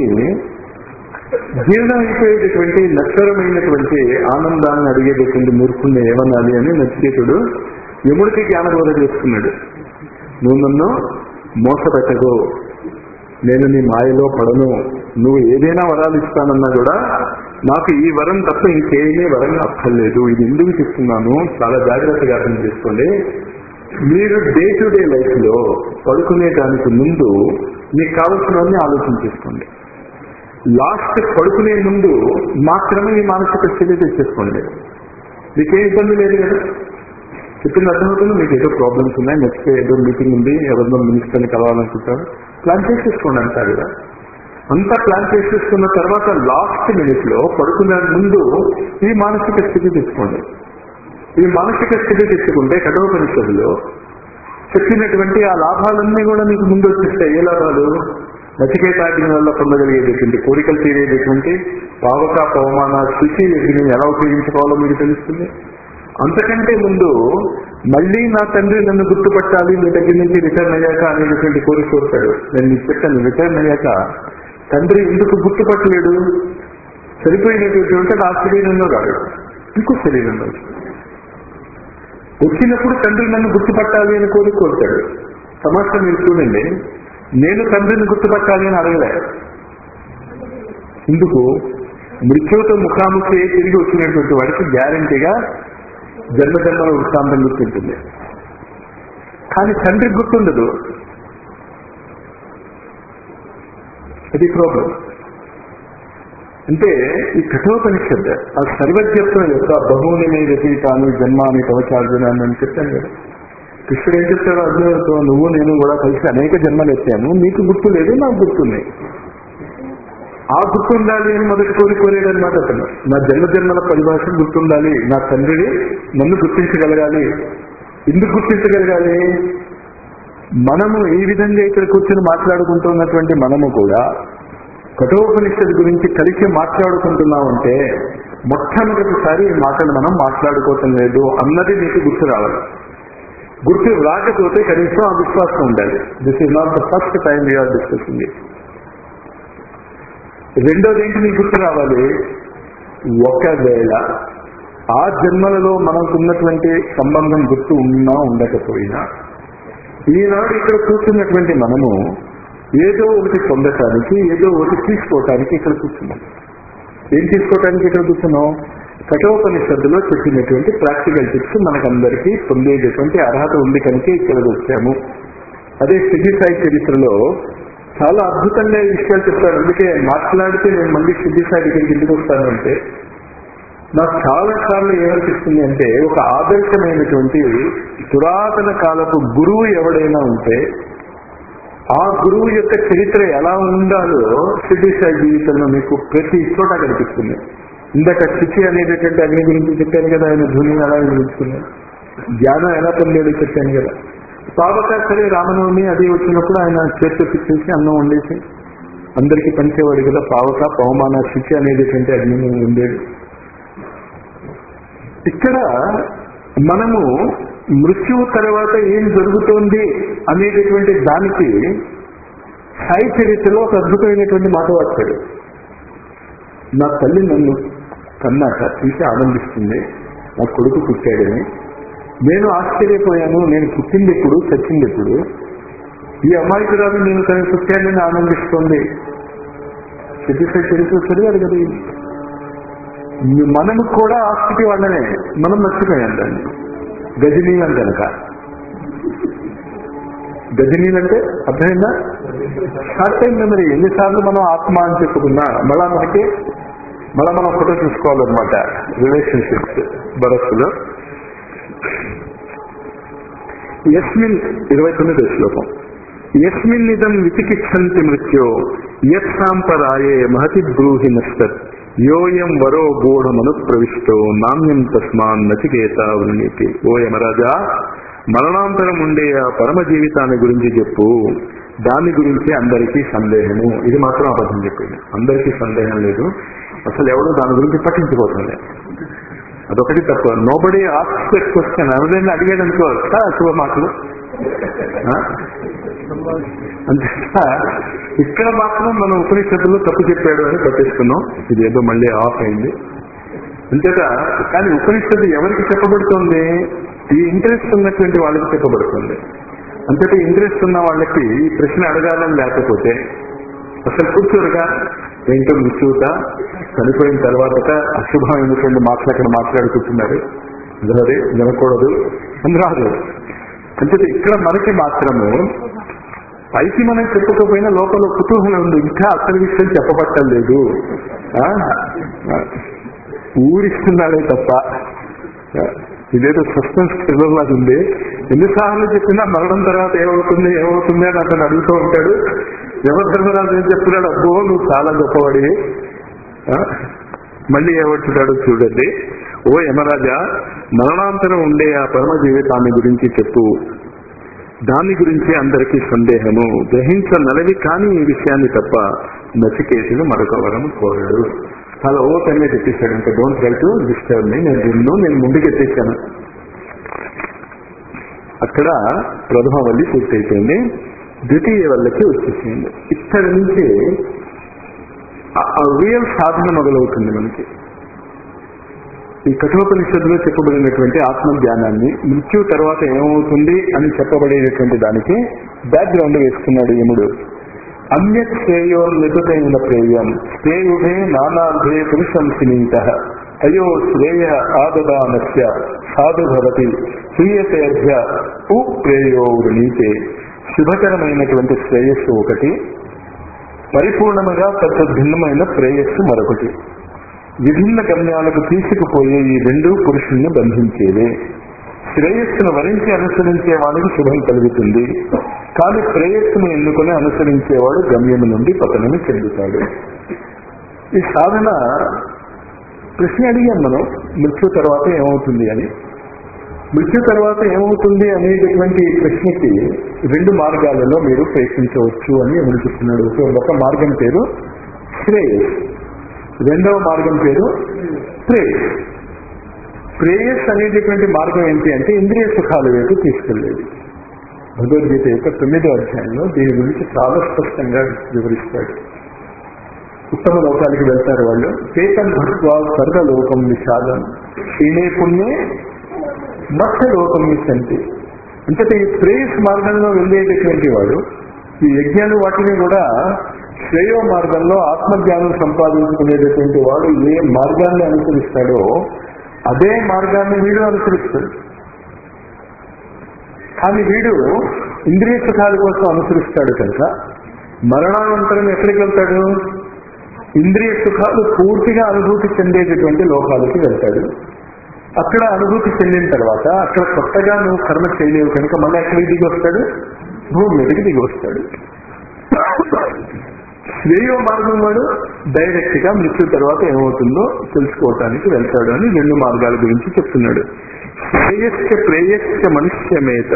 జీర్ణం అయిపోయేటటువంటి నశ్వరమైనటువంటి ఆనందాన్ని అడిగేటటువంటి మూర్ఖుణ్ణి ఏమనాలి అని నచికేతుడు యముడికి జ్ఞానబోధ చేస్తున్నాడు నువ్వు నన్ను మోసపెట్టకు నేను నీ మాయలో పడను నువ్వు ఏదైనా వరాలు ఇస్తానన్నా కూడా నాకు ఈ వరం తప్ప ఇంకేమీ వరం అక్కర్లేదు ఇది ఎందుకు చెప్తున్నాను చాలా జాగ్రత్తగా అర్థం చేసుకోండి మీరు డే టు డే లైఫ్ లో పడుకునేదానికి ముందు మీకు కావలసినవన్నీ ఆలోచించేసుకోండి లాస్ట్ పడుకునే ముందు మాత్రమే ఈ మానసిక స్థితి తెచ్చేసుకోండి మీకేం ఇబ్బంది లేదు కదా చెప్పింది అర్థమవుతుంది మీకు ఏదో ప్రాబ్లమ్స్ ఉన్నాయి నెక్స్ట్ ఏదో మీటింగ్ ఉంది ఎవరినో మినిస్టర్ని కలవాలనుకుంటారు ప్లాన్ చేసేసుకోండి అంటారు కదా అంతా ప్లాన్ చేసేసుకున్న తర్వాత లాస్ట్ మినిట్ లో పడుకునే ముందు ఈ మానసిక స్థితి తెచ్చుకోండి ఈ మానసిక స్థితి తెచ్చుకుంటే కఠోపనిషత్తులో చెప్పినటువంటి ఆ లాభాలన్నీ కూడా మీకు ముందు వచ్చేస్తాయి ఏ లాభాలు నచికేతాగ్ని వల్ల పొందగలిగేటటువంటి కోరికలు తీరేటటువంటి పావక పవమాన శుచి యజ్ఞని ఎలా ఉపయోగించుకోవాలో మీకు తెలుస్తుంది అంతకంటే ముందు మళ్ళీ నా తండ్రి నన్ను గుర్తుపట్టాలి మీ దగ్గర నుంచి రిటర్న్ అయ్యాక అనేటటువంటి కోరిక కోరుతాడు నేను మీకు చెప్పాను రిటర్న్ అయ్యాక తండ్రి ఎందుకు గుర్తుపట్టలేడు సరిపోయినటువంటి ఆ శరీరంలో రాడు ఇంకో శరీరంలో వచ్చినప్పుడు తండ్రి నన్ను గుర్తుపట్టాలి అని కోరి కోరుతాడు సమస్య మీరు చూడండి నేను తండ్రిని గుర్తుపట్టాలి అని అడగలే ఎందుకు మృత్యువుతో ముఖాముఖి తిరిగి వచ్చినటువంటి వాడికి గ్యారంటీగా జన్మజన్మల వృత్తాంతం గుర్తుంటుంది కానీ తండ్రికి గుర్తుండదు అది ప్రాబ్లం అంటే ఈ కఠోపనిషత్ ఆ సర్వజ్ఞత్వం యొక్క బహువుని వ్యతీతాన్ని జన్మాని కవచార్జునాన్ని అని చెప్పాను కదా కృష్ణుడు ఏం చెప్తాడు అర్జునుడితో నువ్వు నేను కూడా కలిసి అనేక జన్మలు ఎత్తాను నీకు గుర్తు లేదు నాకు గుర్తుంది ఆ గుర్తు ఉండాలి అని మొదటి కోరి కోరేడు అనమాట అతను నా జన్మ జన్మల పరిభాష గుర్తుండాలి నా తండ్రిని నన్ను గుర్తించగలగాలి ఎందుకు గుర్తించగలగాలి మనము ఈ విధంగా ఇక్కడ కూర్చొని మాట్లాడుకుంటున్నటువంటి మనము కూడా కఠోపనిషత్ గురించి కలిసి మాట్లాడుకుంటున్నామంటే మొట్టమొదటిసారి ఈ మాటలు మనం మాట్లాడుకోవటం లేదు అన్నది నీకు గుర్తు రావాలి గుర్తు రాకపోతే కనీసం ఆ విశ్వాసం ఉండాలి this is not the first time you're discussing it రెండోది ఏంటి నీకు గుర్తు రావాలి ఒకవేళ ఆ జన్మలలో మనకున్నటువంటి సంబంధం గుర్తు ఉన్నా ఉండకపోయినా ఈనాడు ఇక్కడ కూర్చున్నటువంటి మనము ఏదో ఒకటి పొందటానికి ఏదో ఒకటి తీసుకోవటానికి ఇక్కడ కూర్చున్నాం ఏం తీసుకోవటానికి ఇక్కడ కూర్చున్నాం కఠోపనిషత్తులో చెప్పినటువంటి ప్రాక్టికల్ టిప్స్ మనకందరికీ పొందేటటువంటి అర్హత ఉంది కనుక ఇక్కడ వచ్చాము అదే సిద్ధి సాయి చరిత్రలో చాలా అద్భుతంగా ఈ విషయాలు చెప్తారు అందుకే మాట్లాడితే నేను మళ్ళీ సిద్ధి సాయి దగ్గరికి ఎందుకు వస్తాను అంటే నాకు చాలా సార్లు ఏమనిపిస్తుంది అంటే ఒక ఆదర్శమైనటువంటి పురాతన కాలపు గురువు ఎవడైనా ఉంటే ఆ గురువు యొక్క చరిత్ర ఎలా ఉండాలో సిద్ధిసాయి జీవితంలో మీకు ప్రతి చోట కనిపిస్తుంది ఇందాక స్థితి అనేటటువంటి అగ్ని గురించి చెప్పాను కదా ఆయన ధుని ఎలా వినిపించుకున్నాడు జ్ఞానం ఎలా పొందాడో చెప్పాను కదా పావక సరే రామనవమి అది వచ్చినప్పుడు ఆయన చేతికి చేసి అన్నం వండేసి అందరికీ పంచేవాడు కదా పావక పవమాన స్థితి అనేటటువంటి అగ్ని ఉండేది ఇక్కడ మనము మృత్యువు తర్వాత ఏం జరుగుతోంది అనేటటువంటి దానికి సాయి చరిత్రలో ఒక అద్భుతమైనటువంటి మాట వాడతాడు నా తల్లి నన్ను కన్నాక చూసి ఆనందిస్తుంది నా కొడుకు పుట్టాడని నేను ఆశ్చర్యపోయాను నేను పుట్టింది ఎప్పుడు చచ్చింది ఎప్పుడు ఈ అమాయకురాలు నేను తన పుట్టానని ఆనందిస్తుంది చెప్పేసే చరిత్ర చదివారు కదా ఇది. మనము కూడా ఆస్తికి వాళ్ళనే మనం మర్చిపోయాం దాన్ని గజనీలం కనుక గజనీలంటే అర్థమైందా షార్ట్ టైం మెమరీ ఎన్నిసార్లు మనం ఆత్మ అని చెప్పుకున్నా మళ్ళా మనకి మళ్ళా మనం ఫోటో చూసుకోవాలన్నమాట రిలేషన్షిప్స్ బరస్సులో యస్మిన్ ఇరవై తొమ్మిది శ్లోకం యస్మిన్ ఇదం విచికిత్సంతి మృత్యో యత్ సాంపరాయే మహతి బ్రూహి నష్టత్ యోయం వరో గూఢమను ప్రవిష్టో నాణ్యం తస్మాన్ నచికేత వృణీతి ఓ యమరాజా మరణాంతరం ఉండే ఆ పరమ జీవితాన్ని గురించి చెప్పు దాని గురించి అందరికీ సందేహము ఇది మాత్రం అబద్ధం చెప్పింది అందరికీ సందేహం లేదు అసలు ఎవరు దాని గురించి పట్టించుకోవట్లేదు అదొకటి తప్ప నోబడి ఆస్పెక్ట్ క్వశ్చన్ ఎవరైనా అడిగాడు అనుకో సార్ శుభ మాటలు ఆ? అంతే ఇక్కడ మాత్రం మనం ఉపనిషత్తుల్లో తప్పు చెప్పాడు అని పట్టిస్తున్నాం ఇది ఏదో మళ్ళీ ఆఫ్ అయింది అంతేత కానీ ఉపనిషత్తు ఎవరికి చెప్పబడుతుంది ఈ ఇంట్రెస్ట్ ఉన్నటువంటి వాళ్ళకి చెప్పబడుతుంది అంతేత ఇంట్రెస్ట్ ఉన్న వాళ్ళకి ఈ ప్రశ్న అడగాలని లేకపోతే అసలు కూర్చోరుగా ఏంటో మృత్యుత చనిపోయిన తర్వాత అశుభమైనటువంటి మాటలు అక్కడ మాట్లాడుకుంటున్నారు అదే వినకూడదు అని రాదు అంటే ఇక్కడ మనకి మాత్రము పైకి మనం చెప్పుకోపోయినా లోపల కుతూహలం ఉంది ఇంకా అసలు విషయం చెప్పబట్టలేదు ఆ? ఊరిస్తున్నాడే తప్ప ఆ? ఇదేదో సస్పెన్స్ థ్రిల్లర్ లాగా ఉంది ఎన్నిసార్లు చెప్పినా మరణం తర్వాత ఏమవుతుంది ఏమవుతుంది అని అతను అడుగుతూ ఉంటాడు యమధర్మరాజు ఏం చెప్తున్నాడు అబ్బో నువ్వు చాలా గొప్పవాడివి ఆ? మళ్ళీ ఏమంటున్నాడు చూడండి ఓ యమరాజా మరణాంతరం ఉండే ఆ పరమ జీవితాన్ని గురించి చెప్పు దాని గురించి అందరికీ సందేహము గ్రహించనలవి కాని ఈ విషయాన్ని తప్ప నచికేతుడు మరొక వరం కోరడు చాలా ఓపెన్ గా చెప్పేశాడు ఇంకా don't help to disturb me నేను నిన్ను నేను ముందుకు ఎత్తేసాను అక్కడ ప్రథమ వల్లి పూర్తయిపోయింది ద్వితీయ వల్లకి వచ్చేసింది ఇక్కడి నుంచి రియల్ సాధన మొదలవుతుంది మనకి ఈ కఠోపనిషత్తులో చెప్పబడినటువంటి ఆత్మ జ్ఞానాన్ని మృత్యు తర్వాత ఏమవుతుంది అని చెప్పబడేటటువంటి దానికి బ్యాక్గ్రౌండ్ వేసుకున్నాడు యముడు అన్యత్ శ్రేయో నిపుతైన ప్రేయం శ్రేయుడే నానార్థే పురుషం సినీత అయో శ్రేయ ఆదదానస్య సాధు భవతి శ్రీయతేభ్య ఉ ప్రేయో వృణీతే శుభకరమైనటువంటి శ్రేయస్సు ఒకటి పరిపూర్ణముగా పెద్ద భిన్నమైన ప్రేయస్సు మరొకటి విభిన్న గమ్యాలకు తీసుకుపోయే ఈ రెండు పురుషుల్ని బంధించేవే శ్రేయస్సును వరించి అనుసరించే వాడికి శుభం కలుగుతుంది కానీ శ్రేయస్సును ఎన్నుకొని అనుసరించేవాడు గమ్యము నుండి పతనము చెందుతాడు ఈ సాధన ప్రశ్న అడిగాం మనం మృత్యు తర్వాత ఏమవుతుంది అని మృత్యు తర్వాత ఏమవుతుంది అనేటటువంటి ఈ ప్రశ్నకి రెండు మార్గాలలో మీరు ప్రయత్నించవచ్చు అని ఎవరు చెప్తున్నాడు ఒక- ఒక మార్గం పేరు శ్రేయస్ రెండవ మార్గం పేరు ప్రేయస్ ప్రేయస్ అనేటటువంటి మార్గం ఏంటి అంటే ఇంద్రియ సుఖాల వైపు తీసుకెళ్లేది భగవద్గీత యొక్క తొమ్మిదో అధ్యాయంలో దీని గురించి చాలా స్పష్టంగా వివరిస్తాడు ఉత్తమ లోకానికి వెళ్తారు వాళ్ళు చేతన్ భక్వా స్వర్గలోకం విషాదం క్షీణే పుణ్యే మత్స్య లోకం విశంతి అంటే ఈ ప్రేయస్ మార్గంలో వెళ్ళేటటువంటి వాడు ఈ యజ్ఞాలు వాటిని కూడా శ్రేయో మార్గంలో ఆత్మజ్ఞానం సంపాదించుకునేటటువంటి వాడు ఏ మార్గాన్ని అనుసరిస్తాడో అదే మార్గాన్ని వీడు అనుసరిస్తాడు కానీ వీడు ఇంద్రియ సుఖాల కోసం అనుసరిస్తాడు కనుక మరణానంతరం ఎక్కడికి వెళ్తాడు ఇంద్రియ సుఖాలు పూర్తిగా అనుభూతి చెందేటటువంటి లోకాలకి వెళ్తాడు అక్కడ అనుభూతి చెందిన తర్వాత అక్కడ కొత్తగా నువ్వు కర్మ చేయలేవు కనుక మళ్ళీ ఎక్కడికి దిగి వస్తాడు భూమి మీదకి దిగి వస్తాడు శ్రేయో మార్గం వాడు డైరెక్ట్ గా మృత్యు తర్వాత ఏమవుతుందో తెలుసుకోవటానికి వెళ్తాడు అని రెండు మార్గాల గురించి చెప్తున్నాడు శ్రేయస్క ప్రేయస్క మనుష్యమేత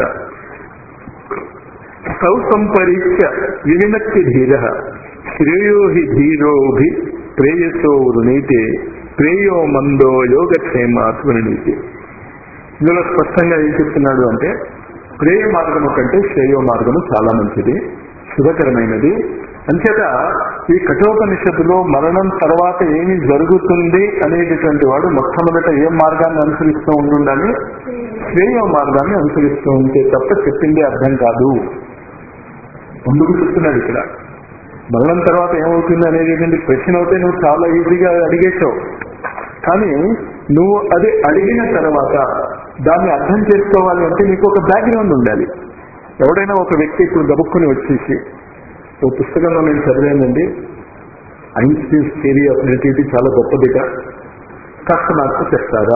సౌసంపరీక్ష వివినక్తి ధీర శ్రేయో హి ధీరోభి ప్రేయసో వృణీతే ప్రేయో మందో యోగక్షేమాత్ వృణీతే ఇందులో స్పష్టంగా ఏం చెప్తున్నాడు అంటే ప్రేయ మార్గము కంటే శ్రేయో మార్గము చాలా మంచిది శుభకరమైనది అంచేత ఈ కఠోపనిషత్తులో మరణం తర్వాత ఏమి జరుగుతుంది అనేటటువంటి వాడు మొట్టమొదట ఏ మార్గాన్ని అనుసరిస్తూ ఉండాలి శ్రేయ మార్గాన్ని అనుసరిస్తూ ఉంటే తప్ప చెప్పింది అర్థం కాదు ముందుకు చెప్తున్నాడు ఇక్కడ మరణం తర్వాత ఏమవుతుంది అనేటువంటి ప్రశ్న అయితే నువ్వు చాలా ఈజీగా అడిగేశావు కానీ నువ్వు అది అడిగిన తర్వాత దాన్ని అర్థం చేసుకోవాలి అంటే నీకు ఒక బ్యాక్గ్రౌండ్ ఉండాలి ఎవడైనా ఒక వ్యక్తి ఇప్పుడు గబుక్కుని వచ్చేసి ఓ పుస్తకంలో నేను చదివానండి ఐన్స్టీన్స్ థియరీ ఆఫ్ రిలేటివిటీ చాలా గొప్పదిగా కాస్త నాకు చెప్తారా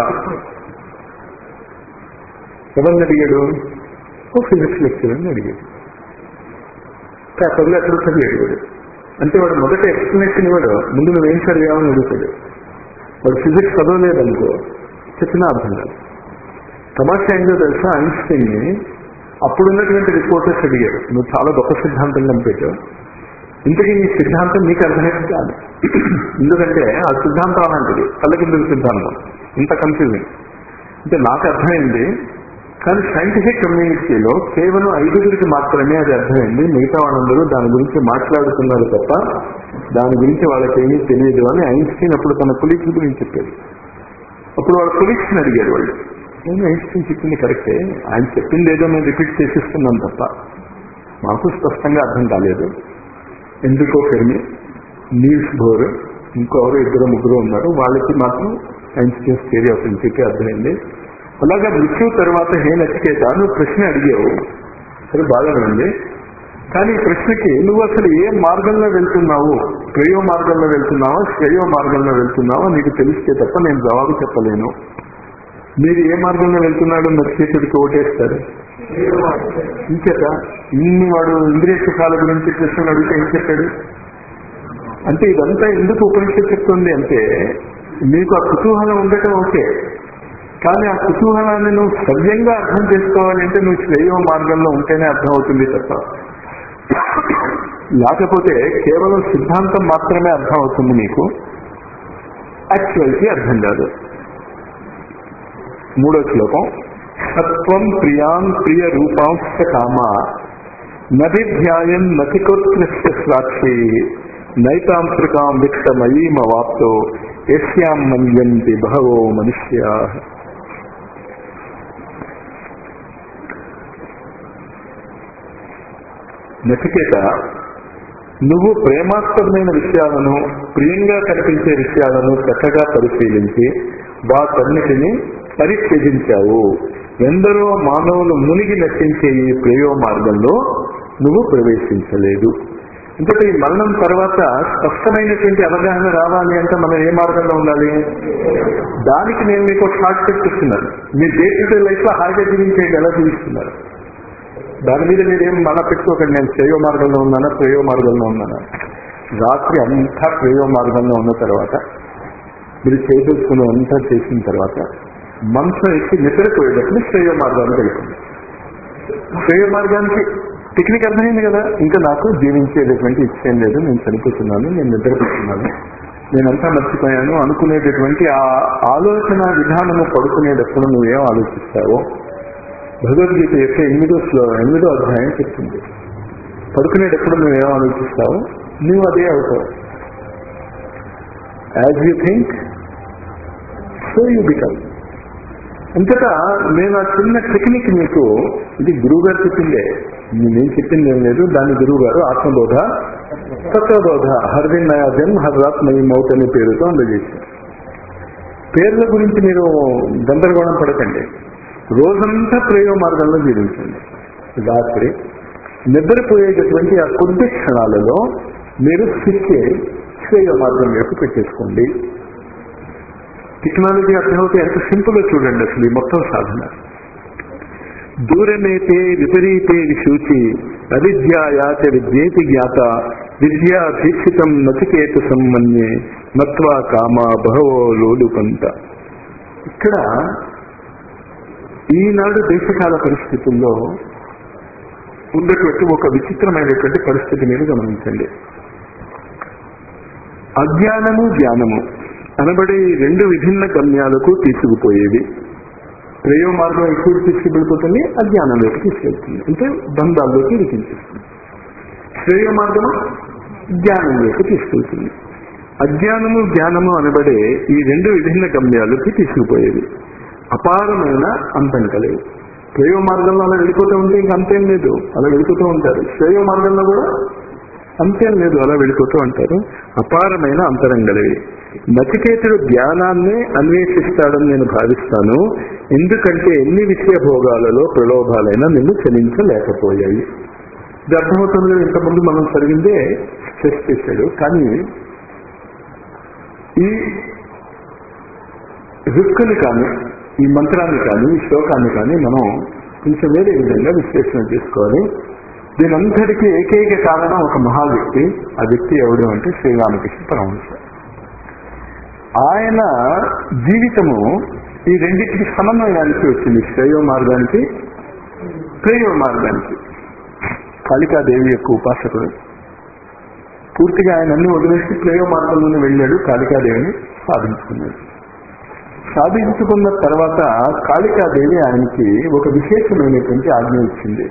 ఎవరిని అడిగాడు ఓ ఫిజిక్స్ లెక్చరర్ని అడిగాడు పేపర్లో ఎక్కడ చదివాడు వాడు అంటే వాడు మొదట ఎక్స్ప్లెనేషన్ ఇవ్వడు ముందు నువ్వేం చదివామని అడుగుతాడు వాడు ఫిజిక్స్ చదవలేదనుకో చెప్పినా అర్థం కాదు తమాషా ఏంటో తెలుసా ఐన్స్టైన్ ని అప్పుడున్నటువంటి రిపోర్టర్స్ అడిగారు నువ్వు చాలా గొప్ప సిద్ధాంతం కనిపెట్టావు ఇంతకీ నీ సిద్ధాంతం నీకు అర్థమైంది కాదు ఎందుకంటే ఆ సిద్ధాంతం అలాంటిది కళ్ళకిందుకు సిద్ధాంతం ఇంత కన్ఫ్యూజింగ్ అంటే నాకు అర్థమైంది కానీ సైంటిఫిక్ కమ్యూనిటీలో కేవలం ఐదుగురికి మాత్రమే అది అర్థమైంది మిగతా వాళ్ళందరూ దాని గురించి మాట్లాడుతున్నారు తప్ప దాని గురించి వాళ్ళకి ఏమీ తెలియదు అని ఐన్స్టీన్ అప్పుడు తన కొలీగ్స్ గురించి చెప్పారు అప్పుడు వాళ్ళ కొలీగ్స్ అడిగారు వాళ్ళు నేను ఐన్స్టీన్ చెప్పింది కరెక్టే ఆయన చెప్పింది ఏదో మేము రిపీట్ చేసిస్తున్నాం తప్ప మాకు స్పష్టంగా అర్థం కాలేదు ఎందుకో ఫెర్మి నీల్స్ బోర్ ఇంకోరు ఇద్దరు ముగ్గురు ఉన్నారు వాళ్ళకి మాత్రం ఐన్స్టీన్స్ థియరీ ఆఫ్ ఇన్సిటీ అర్థమైంది అలాగా మృత్యు తర్వాత హే నచ్చికేత నువ్వు ప్రశ్న అడిగావు సరే బాగానే ఉంది కానీ ఈ ప్రశ్నకి నువ్వు అసలు ఏ మార్గంలో వెళ్తున్నావు ప్రేయో మార్గంలో వెళ్తున్నావా శ్రేయో మార్గంలో వెళ్తున్నావా నీకు తెలిస్తే తప్ప నేను జవాబు చెప్పలేను మీరు ఏ మార్గంలో వెళ్తున్నాడో నచ్చికేతుడికి ఓటేస్తారు ఇంచేత ఇన్ని వాడు ఇంద్రియ సుఖాల గురించి ప్రశ్నలు అడిగితే ఏం చెప్పాడు అంటే ఇదంతా ఎందుకు ఉపనిషత్తు చెప్తుంది అంటే మీకు ఆ కుతూహలం ఉండటం ఓకే కానీ ఆ కుతూహలాన్ని నువ్వు సవ్యంగా అర్థం చేసుకోవాలి అంటే నువ్వు శ్రేయో మార్గంలో ఉంటేనే అర్థం అవుతుంది తప్ప లేకపోతే కేవలం సిద్ధాంతం మాత్రమే అర్థం అవుతుంది నీకు యాక్చువల్కి అర్థం కాదు మూడో శ్లోకం సత్వం ప్రియాం ప్రియ రూపాంశ కామ నదిధ్యాయం నతికోత్కృష్ట సాక్షి నైతాంత్రికాం విక్షమయీమవాప్తో యస్యాం మన్యంతి బహవో మనుష్యా నచికేత నువ్వు ప్రేమాస్పదమైన విషయాలను ప్రియంగా కనిపించే విషయాలను చక్కగా పరిశీలించి వాటన్నిటిని పరిత్యజించావు ఎందరో మానవులు మునిగి నశించే ఈ ప్రేయో మార్గంలో నువ్వు ప్రవేశించలేదు ఇంతటి ఈ మరణం తర్వాత స్పష్టమైనటువంటి అవగాహన రావాలి అంటే మనం ఏ మార్గంలో ఉండాలి దానికి నేను మీకు షార్ట్ కట్ ఇస్తున్నాను మీ డే టు డే లైఫ్ లో హాయిగా జీవించేది ఎలా జీవిస్తున్నారు దాని మీద మీరేం మన పెట్టుకోకండి నేను శ్రేయో మార్గంలో ఉన్నానా ప్రేయో మార్గంలో ఉన్నానా రాత్రి అంతా ప్రేయో మార్గంలో ఉన్న తర్వాత మీరు చేసేసుకుని అంతా చేసిన తర్వాత మనసు ఎక్కి నిద్రపోయేటప్పుడు శ్రేయో మార్గానికి వెళ్తుంది శ్రేయో మార్గానికి టెక్నిక్ అర్థమైంది కదా ఇంకా నాకు జీవించేటటువంటి ఇచ్చేం లేదు నేను చనిపోతున్నాను నేను నిద్రపోతున్నాను నేనంతా మర్చిపోయాను అనుకునేటటువంటి ఆ ఆలోచన విధానము పడుకునేటప్పుడు నువ్వేం ఆలోచిస్తావో భగవద్గీత యొక్క ఎనిమిదో శ్లో ఎనిమిదో అధ్యాయం చెప్తుంది పడుకునేటప్పుడు నువ్వేం ఆలోచిస్తావో నువ్వు అదే అవుతావు as you think so you become అంతటా నేను ఆ చిన్న టెక్నిక్ మీకు ఇది గురువు గారు చెప్పిందే నేను చెప్పింది ఏం లేదు దాని గురువు గారు ఆత్మబోధ తత్వబోధ హర్విన్ నయాజన్ హర్ రాత్ మై మౌత్ అనే పేరుతో అందజేశారు పేర్ల గురించి మీరు గందరగోళం పడకండి రోజంతా ప్రయోగ మార్గంలో జీవించండి రాత్రి నిద్రపోయేటటువంటి ఆ కొద్ది క్షణాలలో మీరు శిక్షే శ్రేయ మార్గం వైపు పెట్టేసుకోండి టెక్నాలజీ అర్థమవుతే ఎంత సింపుల్ చూడండి అసలు ఈ మొత్తం సాధన దూరమేతే విపరీతే విశూచి అవిద్యాయాచ విద్యేతి జ్ఞాత విద్యా దీక్షితం నచికేత సమ్మన్యే మత్వా కామ బహవో లోలుపంత ఇక్కడ ఈనాడు దేశకాల పరిస్థితుల్లో ఉన్నటువంటి ఒక విచిత్రమైనటువంటి పరిస్థితి మీరు గమనించండి అజ్ఞానము జ్ఞానము అనబడే ఈ రెండు విభిన్న గమ్యాలకు తీసుకుపోయేవి శ్రేయో మార్గం ఎక్కువ తీసుకువెళ్ళిపోతుంది అజ్ఞానంలోకి తీసుకెళ్తుంది అంటే బంధాల్లోకి ఇరికించేస్తుంది శ్రేయ మార్గము జ్ఞానంలోకి తీసుకెళ్తుంది అజ్ఞానము జ్ఞానము అనబడే ఈ రెండు విభిన్న గమ్యాలకి తీసుకుపోయేవి అపారమైన అంతం కలవు శ్రేయ మార్గంలో అలా వెళ్ళిపోతూ ఉంటే ఇంక అంతేం లేదు అలా వెళ్ళిపోతూ ఉంటారు శ్రేయ మార్గంలో కూడా అంతేం లేదు అలా వెళ్ళిపోతూ ఉంటారు అపారమైన అంతరం గలవి నచికేతుడు జ్ఞానాన్నే అన్వేషిస్తాడని నేను భావిస్తాను ఎందుకంటే ఎన్ని విషయ భోగాలలో ప్రలోభాలైనా నిన్ను చలించలేకపోయాయి ఇది అర్థమవుతుంది ఇంతకుముందు మనం చదివిందే స్ట్రెస్ చేశాడు కానీ ఈ రిస్కుని కానీ ఈ మంత్రాన్ని కానీ ఈ శ్లోకాన్ని కానీ మనం కొంచెం వేరే విధంగా విశ్లేషణ చేసుకోవాలి దీనంతటికీ ఏకైక కారణం ఒక మహా వ్యక్తి ఆ వ్యక్తి ఎవడు అంటే శ్రీరామకృష్ణ పరమహంస ఆయన జీవితము ఈ రెండింటికి సమన్వయానికి వచ్చింది శ్రేయో మార్గానికి ప్రేయో మార్గానికి కాళికాదేవి యొక్క ఉపాసకుడు పూర్తిగా ఆయన అన్ని వదిలేసి ప్రేయో మార్గంలోనే వెళ్ళాడు కాళికాదేవిని సాధించుకున్నాడు సాధించుకున్న తర్వాత కాళికాదేవి ఆయనకి ఒక విశేషమైనటువంటి ఆజ్ఞ ఇచ్చింది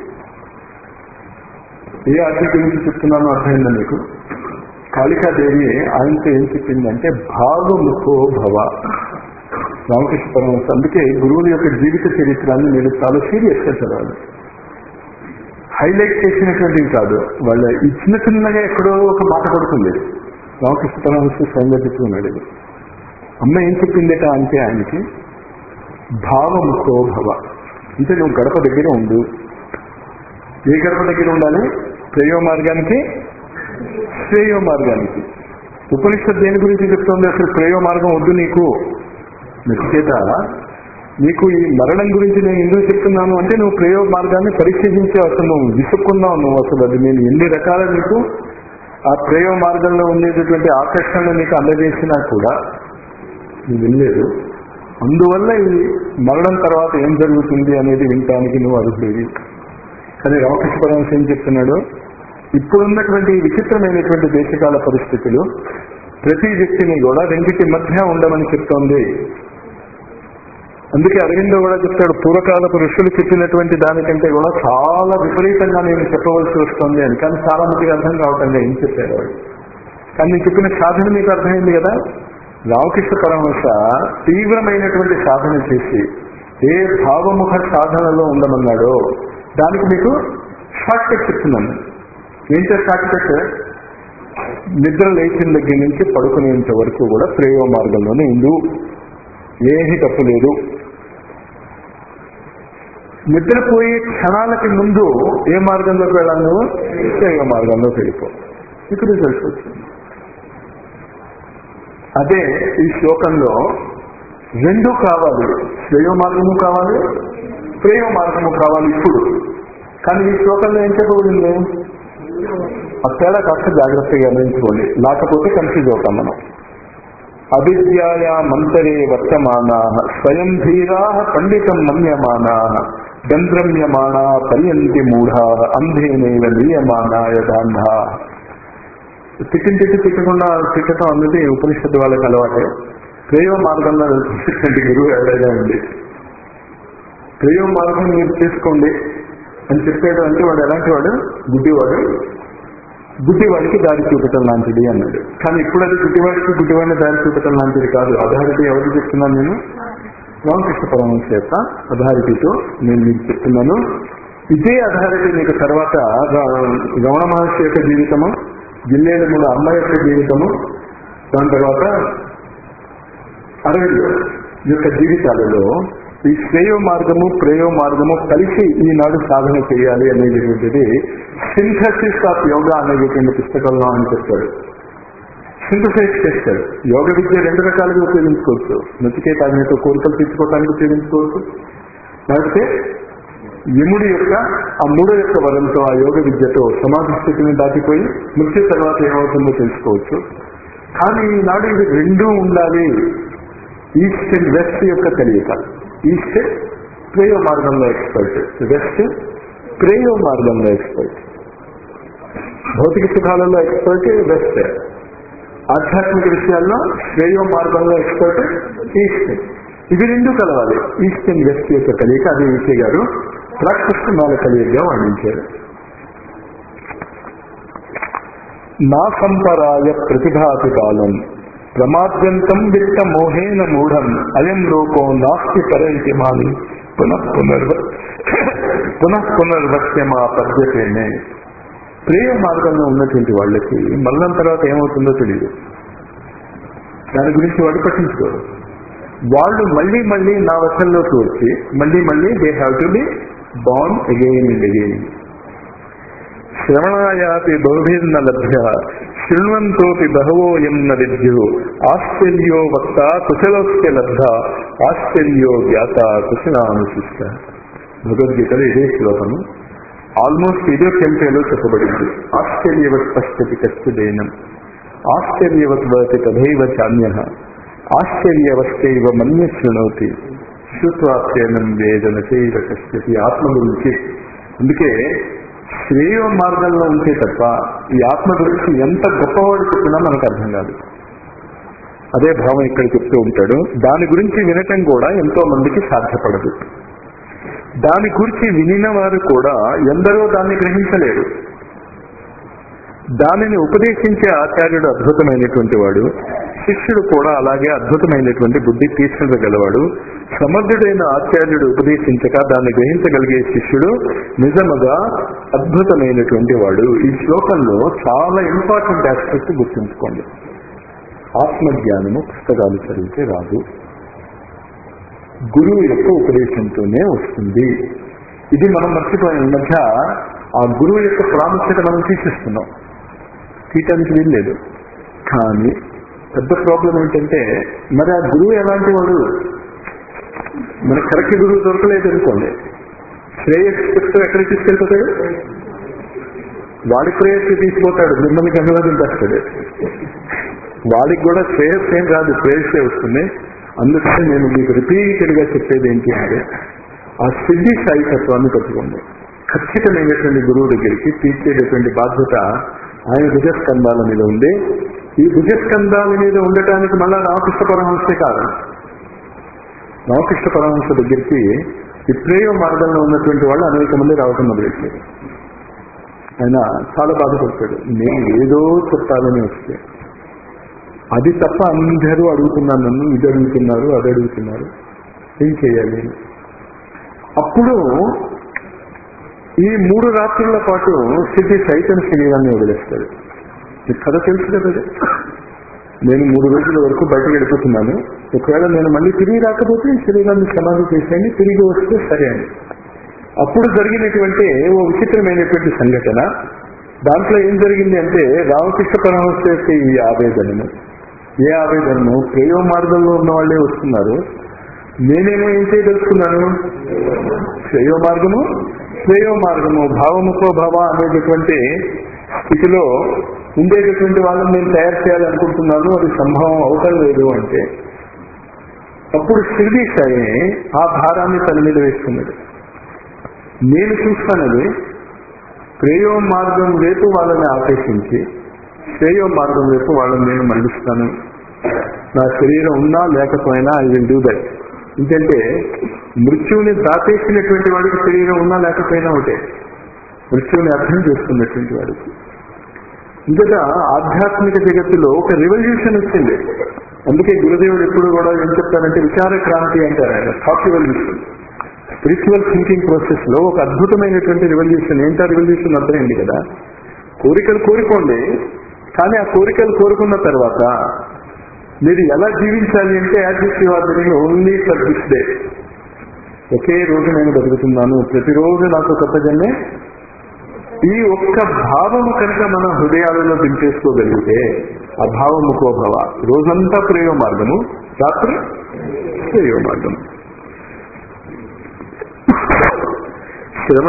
ఏ ఆజ్ఞ గురించి చెప్తున్నానో అర్థమైందా మీకు కాళికాదేవి ఆయనతో ఏం చెప్పిందంటే భావముఖో భవ రామకృష్ణ పరమహంస అందుకే గురువుల యొక్క జీవిత చరిత్రాన్ని మీరు చాలా సీరియస్ గా చదవాలి హైలైట్ చేసినటువంటివి కాదు వాళ్ళ ఈ చిన్న చిన్నగా ఎక్కడో ఒక మాట పడుతుంది రామకృష్ణ పరమహంస స్వయంగా చెప్పుకున్నాడు ఇది అమ్మ ఏం చెప్పిందట అంటే ఆయనకి భావముఖో భవ అంటే నువ్వు గడప దగ్గర ఉండు ఏ గడప దగ్గర ఉండాలి శ్రేయో మార్గానికి శ్రేయో మార్గానికి ఉపనిషత్ దేని గురించి చెప్తుంది అసలు శ్రేయో మార్గం వద్దు నీకు నచికేత నీకు ఈ మరణం గురించి నేను ఎందుకు చెప్తున్నాను అంటే నువ్వు ప్రయోగ మార్గాన్ని పరిశీలించే అసలు నువ్వు విసుక్కున్నావు నువ్వు అసలు అది నేను ఎన్ని రకాల నీకు ఆ ప్రయోగ మార్గంలో ఉండేటటువంటి ఆకర్షణలు నీకు అందజేసినా కూడా నువ్వు వినలేదు అందువల్ల ఈ మరణం తర్వాత ఏం జరుగుతుంది అనేది వినటానికి నువ్వు అర్హుడివి కానీ రామకృష్ణ పరమహంస ఏం చెప్తున్నాడు ఇప్పుడున్నటువంటి విచిత్రమైనటువంటి దేశకాల పరిస్థితులు ప్రతి వ్యక్తిని కూడా రెండింటి మధ్య ఉండమని చెప్తోంది అందుకే అరవిందో కూడా చెప్తాడు పూర్వకాలపు ఋషులు చెప్పినటువంటి దానికంటే కూడా చాలా విపరీతంగా నేను చెప్పవలసి వస్తుంది అని కానీ చాలా మందికి అర్థం కావటం లేదు ఏం చెప్పారు వాడు కానీ నేను చెప్పిన సాధన మీకు అర్థమైంది కదా రామకృష్ణ పరమహంస తీవ్రమైనటువంటి సాధన చేసి ఏ భావముఖ సాధనలో ఉండమన్నాడో దానికి మీకు షార్ట్ కట్ చెప్తున్నాను ఏంటో షార్ట్ కట్ నిద్ర లేచిన దగ్గర నుంచి పడుకునేంత వరకు కూడా ప్రేమ మార్గంలోనే ఉండు ఏమీ తప్పు లేదు నిద్రపోయే క్షణాలకి ముందు ఏ మార్గంలోకి వెళ్ళాలి నువ్వు ప్రేమ మార్గంలోకి వెళ్ళిపో ఇక్కడ రిజల్ట్ వచ్చింది అదే ఈ శ్లోకంలో రెండు కావాలి శ్రేయ మార్గము కావాలి ప్రేమ మార్గము కావాలి ఇప్పుడు కానీ ఈ శ్లోకంలో ఏం చెప్పబడింది ఆ తేడా కాస్త జాగ్రత్తగా గమనించుకోండి లేకపోతే కన్ఫ్యూజ్ అవుతాం మనం అవిద్యాయా మంతరే వర్తమానా స్వయం ధీరా పండితం మన్యమానా గంధ్రమ్యమానా పర్యంతి మూఢా అంధేనైవ నీయమానా యథాంధా తిట్టిన తిట్టి తిట్టకుండా తిట్టడం అన్నది ఉపనిషత్తు వాళ్ళకి అలవాటే ప్రేమ మార్గంలో వెళ్తున్నటువంటి గురువు ఎవరైనా ఉంది ప్రేమ మార్గం మీరు చేసుకోండి అని చెప్పాడు అంటే వాడు ఎలాంటి వాడు గుడ్డివాడు గుడ్డివాడికి దారి చూపటం లాంటిది అన్నాడు కానీ ఇప్పుడు అది గుడ్డివాడికి గుడ్డివాడిని దారి చూపటం లాంటిది కాదు అథారిటీ ఎవరు చెప్తున్నాను నేను రామకృష్ణ పరమహంస యొక్క అథారిటీతో నేను మీకు చెప్తున్నాను ఇదే అథారిటీ మీకు తర్వాత రమణ మహర్షి యొక్క జీవితము జిల్లేడు మూడు అమ్మ యొక్క జీవితము దాని తర్వాత అరవింద్ యొక్క జీవితాలలో ఈ శ్రేయో మార్గము ప్రేయో మార్గము కలిసి ఈనాడు సాధన చేయాలి అనేటటువంటిది సింథసిస్ ఆఫ్ యోగా అనేటువంటి పుస్తకంలో అని చెప్తాడు సింథసైజ్ చేస్తాడు యోగ విద్య రెండు రకాలుగా ఉపయోగించుకోవచ్చు నచికేత అనేక కోరికలు తీర్చుకోవడానికి ఉపయోగించుకోవచ్చు లేకపోతే యముడి యొక్క ఆ మూడో యొక్క వరంతో ఆ యోగ విద్యతో సమాధి స్థితిని దాటిపోయి మృత్యు తర్వాత ఏమవుతుందో తెలుసుకోవచ్చు కానీ ఈనాడు ఇది రెండూ ఉండాలి ఈస్ట్ అండ్ వెస్ట్ యొక్క కలియక ఈస్ట్ ప్రేయో మార్గంలో ఎక్స్పర్ట్ వెస్ట్ ప్రేయో మార్గంలో ఎక్స్పర్ట్ భౌతిక సుఖాలలో ఎక్స్పర్ట్ వెస్ట్ ఆధ్యాత్మిక విషయాల్లో శ్రేయో మార్గంలో ఎక్స్పర్ట్ ఈస్ట్ ఇవి రెండు కలవాలి ఈస్ట్ అండ్ వెస్ట్ యొక్క కలియక అది విజయ్ గారు ప్రాక్టిస్తున్నాల కలియకగా వర్ణించారు నా సంపరాయ ప్రతిభాతి కాలం ప్రమాద్యంతం విత్త మోహేన మూఢం అయం లోకో నాస్తి పరంతి మాని పునః పునర్వ పునః పునర్వత్యమా పద్యతేనే ప్రేమ మార్గంలో ఉన్నటువంటి వాళ్ళకి మరణం తర్వాత ఏమవుతుందో తెలియదు దాని గురించి వాళ్ళు పట్టించుకోరు వాళ్ళు మళ్ళీ మళ్ళీ నా వశంలోకి వచ్చి మళ్ళీ మళ్ళీ they have to be born again and again శ్రవణాయాపి బహుభిర్న లభ్య శృణ్వంతోపి బహవో ఎం న విద్యు ఆశ్చర్యో వక్త కుశలోస్య లబ్ధ ఆశ్చర్యో జ్ఞాత కుశలానుశిష్ట భగవద్గీతలో ఇదే శ్లోకము ఆల్మోస్ట్ ఇదే టెంపేలో చెప్పబడింది ఆశ్చర్యవత్ పశ్యతి కశ్చిదేనం ఆశ్చర్యవత్ భవతి తథైవ చాన్య ఆశ్చర్యవస్తైవ మన్య శృణోతి శ్రుత్వాప్యనం వేదన చైవ కశ్యతి ఆత్మ గురించి అందుకే శ్రేయ మార్గంలో ఉంటే తప్ప ఈ ఆత్మ గురించి ఎంత గొప్పవాడు చెప్పినా మనకు అర్థం కాదు అదే భావం ఇక్కడ చెప్తూ ఉంటాడు దాని గురించి వినటం కూడా ఎంతో మందికి సాధ్యపడదు దాని గురించి వినిన వారు కూడా ఎందరో దాన్ని గ్రహించలేరు దానిని ఉపదేశించే ఆచార్యుడు అద్భుతమైనటువంటి వాడు శిష్యుడు కూడా అలాగే అద్భుతమైనటువంటి బుద్ధి తీర్చగలవాడు సమర్థుడైన ఆచార్యుడు ఉపదేశించక దాన్ని గ్రహించగలిగే శిష్యుడు నిజముగా అద్భుతమైనటువంటి వాడు ఈ శ్లోకంలో చాలా ఇంపార్టెంట్ ఆస్పెక్ట్ గుర్తుంచుకోండి ఆత్మజ్ఞానము పుస్తకాలు చదివితే రాదు గురువు యొక్క ఉపదేశంతోనే వస్తుంది ఇది మనం మర్చిపోయిన ఈ మధ్య ఆ గురువు యొక్క ప్రాముఖ్యత మనం తీసిస్తున్నాం తీయటానికి వీల్లేదు కానీ పెద్ద ప్రాబ్లం ఏంటంటే మరి ఆ గురువు ఎలాంటి వాడు మన కరెక్ట్ గురువు దొరకలేదు అనుకోండి శ్రేయస్సు ఎక్కడికి తీసుకెళ్ళిపోతాడు వాడి శ్రేయస్సు తీసుకుపోతాడు మిమ్మల్ని గంగవాదం చేస్తాడు వాడికి కూడా శ్రేయస్సు ఏం రాదు శ్రేయస్సే వస్తుంది అందుకని నేను మీకు రిపీటెడ్ గా చెప్పేది ఏంటి అంటే ఆ సిద్ధి సాయి తత్వాన్ని పట్టుకోండి ఖచ్చితమైనటువంటి గురువు దగ్గరికి తీర్చేటటువంటి బాధ్యత ఆయన భుజస్కంధాల మీద ఉంది ఈ భుజస్కంధాల మీద ఉండటానికి మళ్ళా రామకృష్ణ పరమహంసే కారణం రామకృష్ణ పరమహంస దగ్గరికి ఈ ప్రేమ మార్గంలో ఉన్నటువంటి వాళ్ళు అనేక మంది రావటం మొదలెట్టారు ఆయన చాలా బాధపడతాడు నేను ఏదో చెప్పాలని వస్తే అది తప్ప అందరూ అడుగుతున్నారు నన్ను ఇది అడుగుతున్నారు అది అడుగుతున్నారు ఏం చేయాలి అప్పుడు ఈ మూడు రాత్రుల పాటు స్థితి సైతం శరీరాన్ని వదిలేస్తాడు ఈ కథ తెలుసు కదా ఇది? నేను మూడు రోజుల వరకు బయటకు వెళ్ళిపోతున్నాను ఒకవేళ నేను మళ్ళీ తిరిగి రాకపోతే ఈ శరీరాన్ని సమాధి చేసేయండి తిరిగి వస్తే సరే అని అప్పుడు జరిగినటువంటి ఓ విచిత్రమైనటువంటి సంఘటన దాంట్లో ఏం జరిగింది అంటే రామకృష్ణ పరమహంస యొక్క ఈ ఆవేదనను ఏ ఆవేదనను ప్రేమ మార్గంలో ఉన్న వాళ్ళే వస్తున్నారు నేనేమో ఏం చేయదలుచుకున్నాను శ్రేయో మార్గము శ్రేయో మార్గము భావముఖో భవ అనేటటువంటి స్థితిలో ఉండేటటువంటి వాళ్ళని నేను తయారు చేయాలనుకుంటున్నాను అది సంభవం అవటం లేదు అంటే అప్పుడు షిర్డీ సాయి ఆ భారాన్ని తన మీద వేసుకున్నాడు నేను చూస్తానది ప్రేయో మార్గం వైపు వాళ్ళని ఆకర్షించి శ్రేయో మార్గం వైపు వాళ్ళని నేను మళ్ళిస్తాను నా శరీరం ఉన్నా లేకపోయినా ఐ విల్ డూ దట్ ఎందుకంటే మృత్యువుని దాటేసినటువంటి వాడికి శరీరం ఉన్నా లేకపోయినా ఒకటే మృత్యువుని అర్థం చేసుకున్నటువంటి వాడికి ఇంకట ఆధ్యాత్మిక జగత్తులో ఒక రెవల్యూషన్ వచ్చింది అందుకే గురుదేవుడు ఎప్పుడు కూడా ఏం చెప్తారంటే విచార క్రాంతి అంటారు ఆయన thought revolution spiritual thinking process లో ఒక అద్భుతమైనటువంటి రెవల్యూషన్ ఏంటా రెవల్యూషన్ అర్థమైంది కదా కోరికలు కోరుకోండి కానీ ఆ కోరికలు కోరుకున్న తర్వాత మీరు ఎలా జీవించాలి అంటే as is you are living only for this day ఒకే రోజు నేను బతుకుతున్నాను ప్రతిరోజు నాకు కొత్త జన్మే ఈ ఒక్క భావము కనుక మన హృదయాలలో దింపేసుకోగలిగితే ఆ భావముకో భవ రోజంతా ప్రేమ మార్గము రాత్రి ప్రేమ మార్గము శ్రమ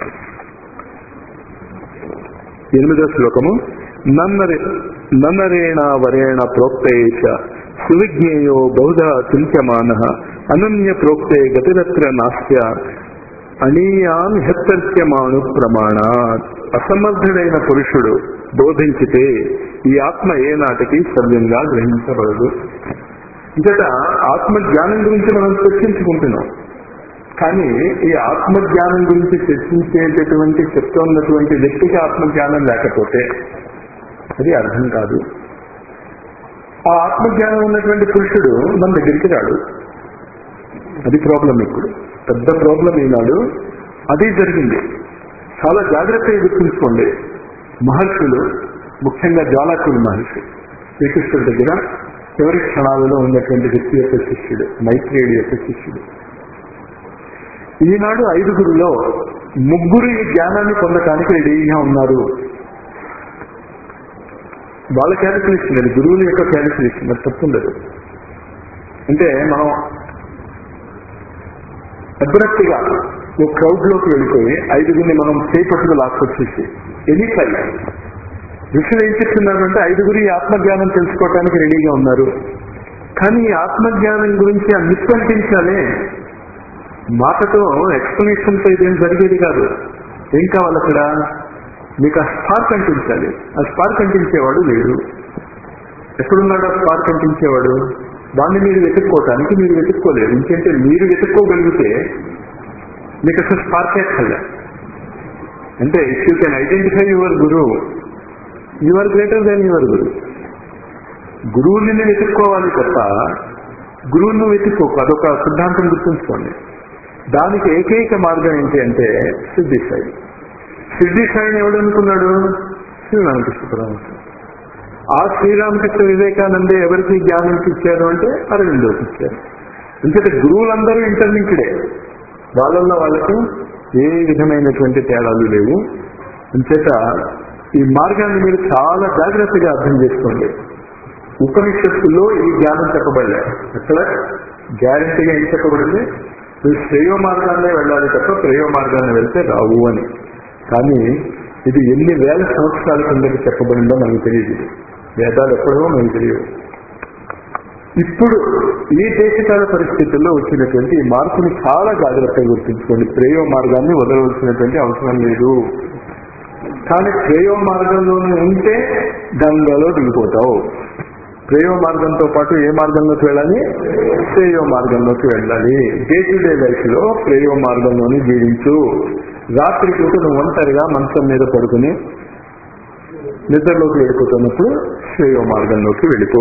ఎనిమిదో శ్లోకము నన్నరే నన్నరేణ వరేణ ప్రోక్తేష సువిజ్ఞేయో బహుధా చింత్యమాన అనన్య ప్రోక్తే గతిరత్ర నాస్య అనీయాన్ హెచ్చర్చ్యమాను ప్రమాణాత్ అసమర్థుడైన పురుషుడు బోధించితే ఈ ఆత్మ ఏనాటికి సవ్యంగా గ్రహించబడదు ఇంకట ఆత్మ జ్ఞానం గురించి మనం చర్చించుకుంటున్నాం కానీ ఈ ఆత్మజ్ఞానం గురించి చర్చించేటటువంటి చెప్తున్నటువంటి వ్యక్తికి ఆత్మజ్ఞానం లేకపోతే అది అర్థం కాదు ఆ ఆత్మజ్ఞానం ఉన్నటువంటి పురుషుడు మన దగ్గరికి రాడు అది ప్రాబ్లం ఇప్పుడు పెద్ద ప్రాబ్లం ఈనాడు అది జరిగింది చాలా జాగ్రత్తగా గుర్తుంచుకోండి మహర్షులు ముఖ్యంగా జ్వాలాకులు మహర్షి శ్రీకృష్ణుడి దగ్గర చివరి క్షణాలలో ఉన్నటువంటి వ్యక్తి యొక్క శిష్యుడు మైత్రేయుడి యొక్క శిష్యుడు ఈనాడు ఐదుగురులో ముగ్గురు ఈ జ్ఞానాన్ని పొందటానికి రెడీగా ఉన్నారు వాళ్ళ క్యాలిక్యులేషన్ అది గురువుల యొక్క క్యాలిక్యులేషన్ అది తప్పుండదు అంటే మనం అబ్రప్ట్గా ఒక క్రౌడ్ లోకి వెళ్ళిపోయి ఐదుగురిని మనం చేపట్టుకు లాక్కొచ్చేసి ఎనీ ఫైవ్ ఋషులు ఏం చెప్తున్నారంటే ఐదుగురు ఈ ఆత్మజ్ఞానం తెలుసుకోవటానికి రెడీగా ఉన్నారు కానీ ఈ ఆత్మజ్ఞానం గురించి ఆ నిస్కంటించాలే మాటతో ఎక్స్ప్లెనేషన్ తో ఇదేం జరిగేది కాదు ఏం కావాలి అక్కడ మీకు ఆ స్పార్క్ అంటించాలి ఆ స్పార్క్ అంటించేవాడు లేడు ఎక్కడున్నాడు ఆ స్పార్క్ అంటించేవాడు దాన్ని మీరు వెతుక్కోవటానికి మీరు వెతుక్కోలేరు ఇంకంటే మీరు వెతుక్కోగలిగితే మీకు అసలు స్పార్క్ ఎక్కలే అంటే if you can identify your guru you are greater than your guru గురువుని వెతుక్కోవాలి తప్ప గురువును వెతుక్కోకు అదొక సిద్ధాంతం గుర్తుంచుకోండి దానికి ఏకైక మార్గం ఏంటి అంటే సిద్ధి సాయి సిద్ధి సాయిని ఎవడు అనుకున్నాడు శ్రీరామకృష్ణ పరమహంస ఆ శ్రీరామకృష్ణ వివేకానందే ఎవరికి జ్ఞానం ఇచ్చారు అంటే అరవిందోకి ఇచ్చారు ఎందుకంటే గురువులందరూ ఇంటర్లింక్డే వాళ్ళల్లో వాళ్ళకు ఏ విధమైనటువంటి తేడాలు లేవు అంచేత ఈ మార్గాన్ని మీరు చాలా జాగ్రత్తగా అర్థం చేసుకోండి ఉపనిషత్తుల్లో ఈ జ్ఞానం చెప్పబడలే అక్కడ గ్యారంటీగా ఏం చెప్పబడింది నువ్వు శ్రేయో మార్గాన్నే వెళ్ళాలి తప్ప ప్రేయో మార్గాన్ని వెళ్తే రావు అని కానీ ఇది ఎన్ని వేల సంవత్సరాల కిందకి చెప్పబడిందో మనకు తెలియదు వేదాలు ఎప్పుడో మనకు తెలియదు ఇప్పుడు ఈ దేశకాల పరిస్థితుల్లో వచ్చినటువంటి ఈ మార్పుని చాలా జాగ్రత్తగా గుర్తుంచుకోండి ప్రేయో మార్గాన్ని వదలవలసినటువంటి అవసరం లేదు కానీ ప్రేయో మార్గంలోనే ఉంటే గంగలో దిగిపోతావు ప్రేయో మార్గంతో పాటు ఏ మార్గంలోకి వెళ్ళాలి ప్రేయో మార్గంలోకి వెళ్ళాలి డే టు డే లైఫ్ లో ప్రేయో మార్గంలోనే జీవించు రాత్రి పూట నువ్వు ఒంటరిగా మంచం మీద పడుకుని నిద్రలోకి వెళ్ళిపోతున్నప్పుడు శ్రేయో మార్గంలోకి వెళ్ళిపో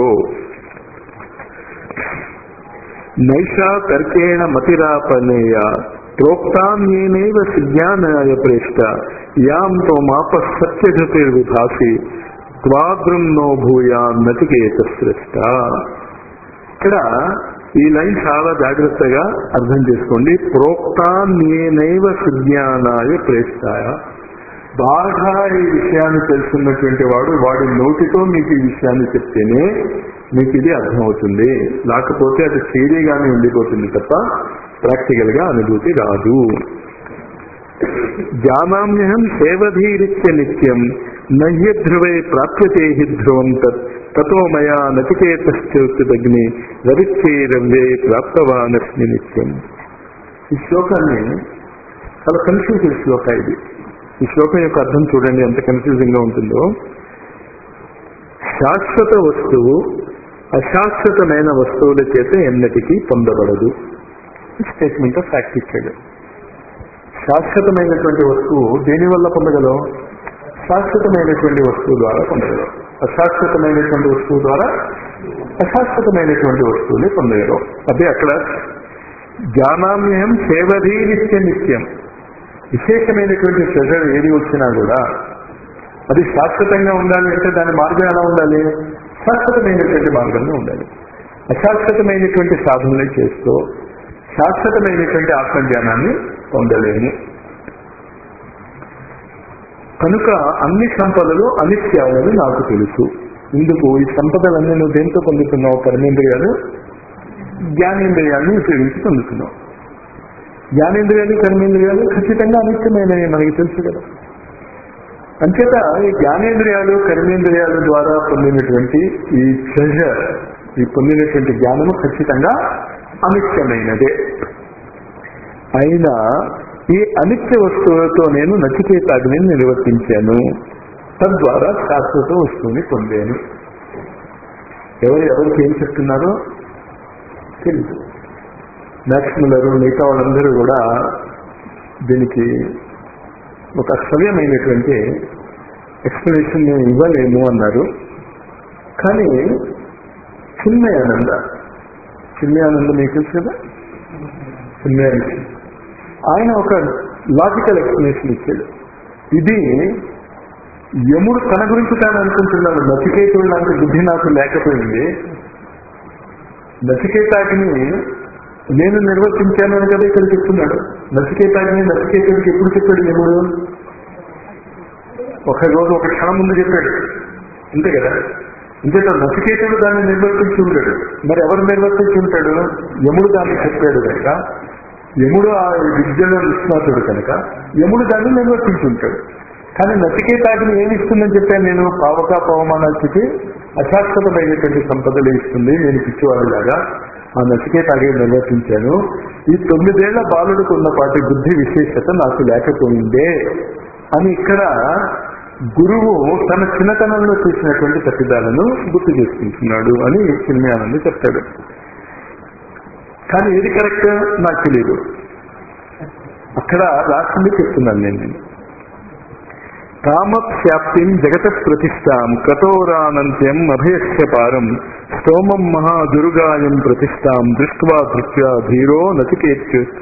నైషా తర్కేణ మతిరాపనేయ ప్రోక్తాన్యేనైవ సుజ్ఞానాయ ప్రేష్ట యాం తో మాప సత్యగతిర్విభాసి త్వాద్రం నో భూయా నటికేత శ్రేష్ట ఇక్కడ ఈ లైన్ చాలా జాగ్రత్తగా అర్థం చేసుకోండి ప్రోక్తాన్యేనైవ సుజ్ఞానాయ ప్రేష్టాయ బాగా ఈ విషయాన్ని తెలుసున్నటువంటి వాడు వాడి నోటితో మీకు ఈ విషయాన్ని చెప్తేనే మీకు ఇది అర్థమవుతుంది లేకపోతే అది థియరీగానే ఉండిపోతుంది తప్ప ప్రాక్టికల్ గా అనుభూతి రాదు జానామ్యహం సేవధీరిత్య నిత్యం నహ్యధ్రువై ప్రాప్యతే హి ధ్రువం తత్ తతో మయా నచికేతశ్చోక్తిదగ్ని రవిచ్చేరవ్యే ప్రాప్తవానస్మి నిత్యం ఈ శ్లోకాన్ని చాలా కన్ఫ్యూజెడ్ శ్లోక ఇది ఈ శ్లోకం యొక్క అర్థం చూడండి ఎంత కన్ఫ్యూజింగ్ గా ఉంటుందో శాశ్వత వస్తువు అశాశ్వతమైన వస్తువుల చేత ఎన్నటికీ పొందబడదు స్టేట్మెంట్ ఆఫ్ ఫ్యాక్ట్ ఇచ్చాడు శాశ్వతమైనటువంటి వస్తువు దేని వల్ల పొందగలం శాశ్వతమైనటువంటి వస్తువు ద్వారా పొందగలం అశాశ్వతమైనటువంటి వస్తువు ద్వారా అశాశ్వతమైనటువంటి వస్తువులే పొందగలం అదే అక్కడ జ్ఞానామ్యం సేవధీనిత్య నిత్యం విశేషమైనటువంటి ట్రెజర్ ఏది వచ్చినా కూడా అది శాశ్వతంగా ఉండాలి అంటే దాని మార్గం ఎలా ఉండాలి శాశ్వతమైనటువంటి మార్గంలో ఉండాలి అశాశ్వతమైనటువంటి సాధనలే చేస్తూ శాశ్వతమైనటువంటి ఆత్మజ్ఞానాన్ని పొందలేము కనుక అన్ని సంపదలు అనిత్యాలని నాకు తెలుసు ఇందుకు ఈ సంపదలన్నీ నువ్వు దేంతో పొందుతున్నావు కర్మేంద్రియాలు జ్ఞానేంద్రియాలను ఉపయోగించి పొందుతున్నావు జ్ఞానేంద్రియాలు కర్మేంద్రియాలు ఖచ్చితంగా అనిత్యమైనవి మనకి తెలుసు కదా అంచేత ఈ జ్ఞానేంద్రియాలు కర్మేంద్రియాల ద్వారా పొందినటువంటి ఈ ప్రెజర్ ఈ పొందినటువంటి జ్ఞానము ఖచ్చితంగా అనిత్యమైనదే అయినా ఈ అనిత్య వస్తువులతో నేను నచికేతాగ్ని నిర్వర్తించాను తద్వారా శాశ్వత వస్తువుని పొందాను ఎవరు ఎవరికి ఏం చెప్తున్నారో తెలుసు మ్యాక్సిములరు మిగతా వాళ్ళందరూ కూడా దీనికి ఒక సవ్యమైనటువంటి ఎక్స్ప్లెనేషన్ నేను ఇవ్వలేము అన్నారు కానీ చిన్మయానంద చిన్మయానంద మీకు తెలుసు కదా చిన్మయానంద ఆయన ఒక లాజికల్ ఎక్స్ప్లెనేషన్ ఇచ్చాడు ఇది యముడు తన గురించి తాను అనుకుంటున్నాడు నచికేతుడు లాంటి బుద్ధి నాకు లేకపోయింది నచికేతాకిని నేను నిర్వర్తించాను అని కదా ఇక్కడ చెప్తున్నాడు నచికేతాకిని నచికేతుడికి ఎప్పుడు చెప్పాడు యముడు ఒక రోజు ఒక క్షణం ముందు చెప్పాడు అంతే కదా ఇంకేత నచికేతుడు దాన్ని నిర్వర్తించి ఉంటాడు మరి ఎవరు నిర్వర్తించి ఉంటాడు యముడు దాన్ని చెప్పాడు కనుక యముడు ఆ విద్యలో నిష్ణాతుడు కనుక యముడు దాన్ని నిర్వర్తించి ఉంటాడు కానీ నచికేతాగ్ని ఏమి ఇస్తుందని చెప్పాను నేను పావక పవమానానికి అశాశ్వతమైనటువంటి సంపదలు ఇస్తుంది నేను పిచ్చివాడిలాగా ఆ నచికేతాగ్ని నిర్వర్తించాను ఈ తొమ్మిదేళ్ల బాలుడికి ఉన్నపాటి బుద్ధి విశేషత నాకు లేకపోయిందే అని ఇక్కడ గురువు తన చిన్నతనంలో చేసినటువంటి తప్పిదాలను గుర్తు చేసుకుంటున్నాడు అని చిన్మయానంద చెప్తాడు కానీ ఏది కరెక్ట్ నాకు తెలియదు అక్కడ రాసింది చెప్తున్నాను నేను కామప్యాప్తిం జగత ప్రతిష్టాం కఠోరానంత్యం అభయస్య పారం స్తోమం మహాదుర్గాయం ప్రతిష్టాం దృష్ట్వా దృష్ట్యా ధీరో నచికేత్యుశ్చ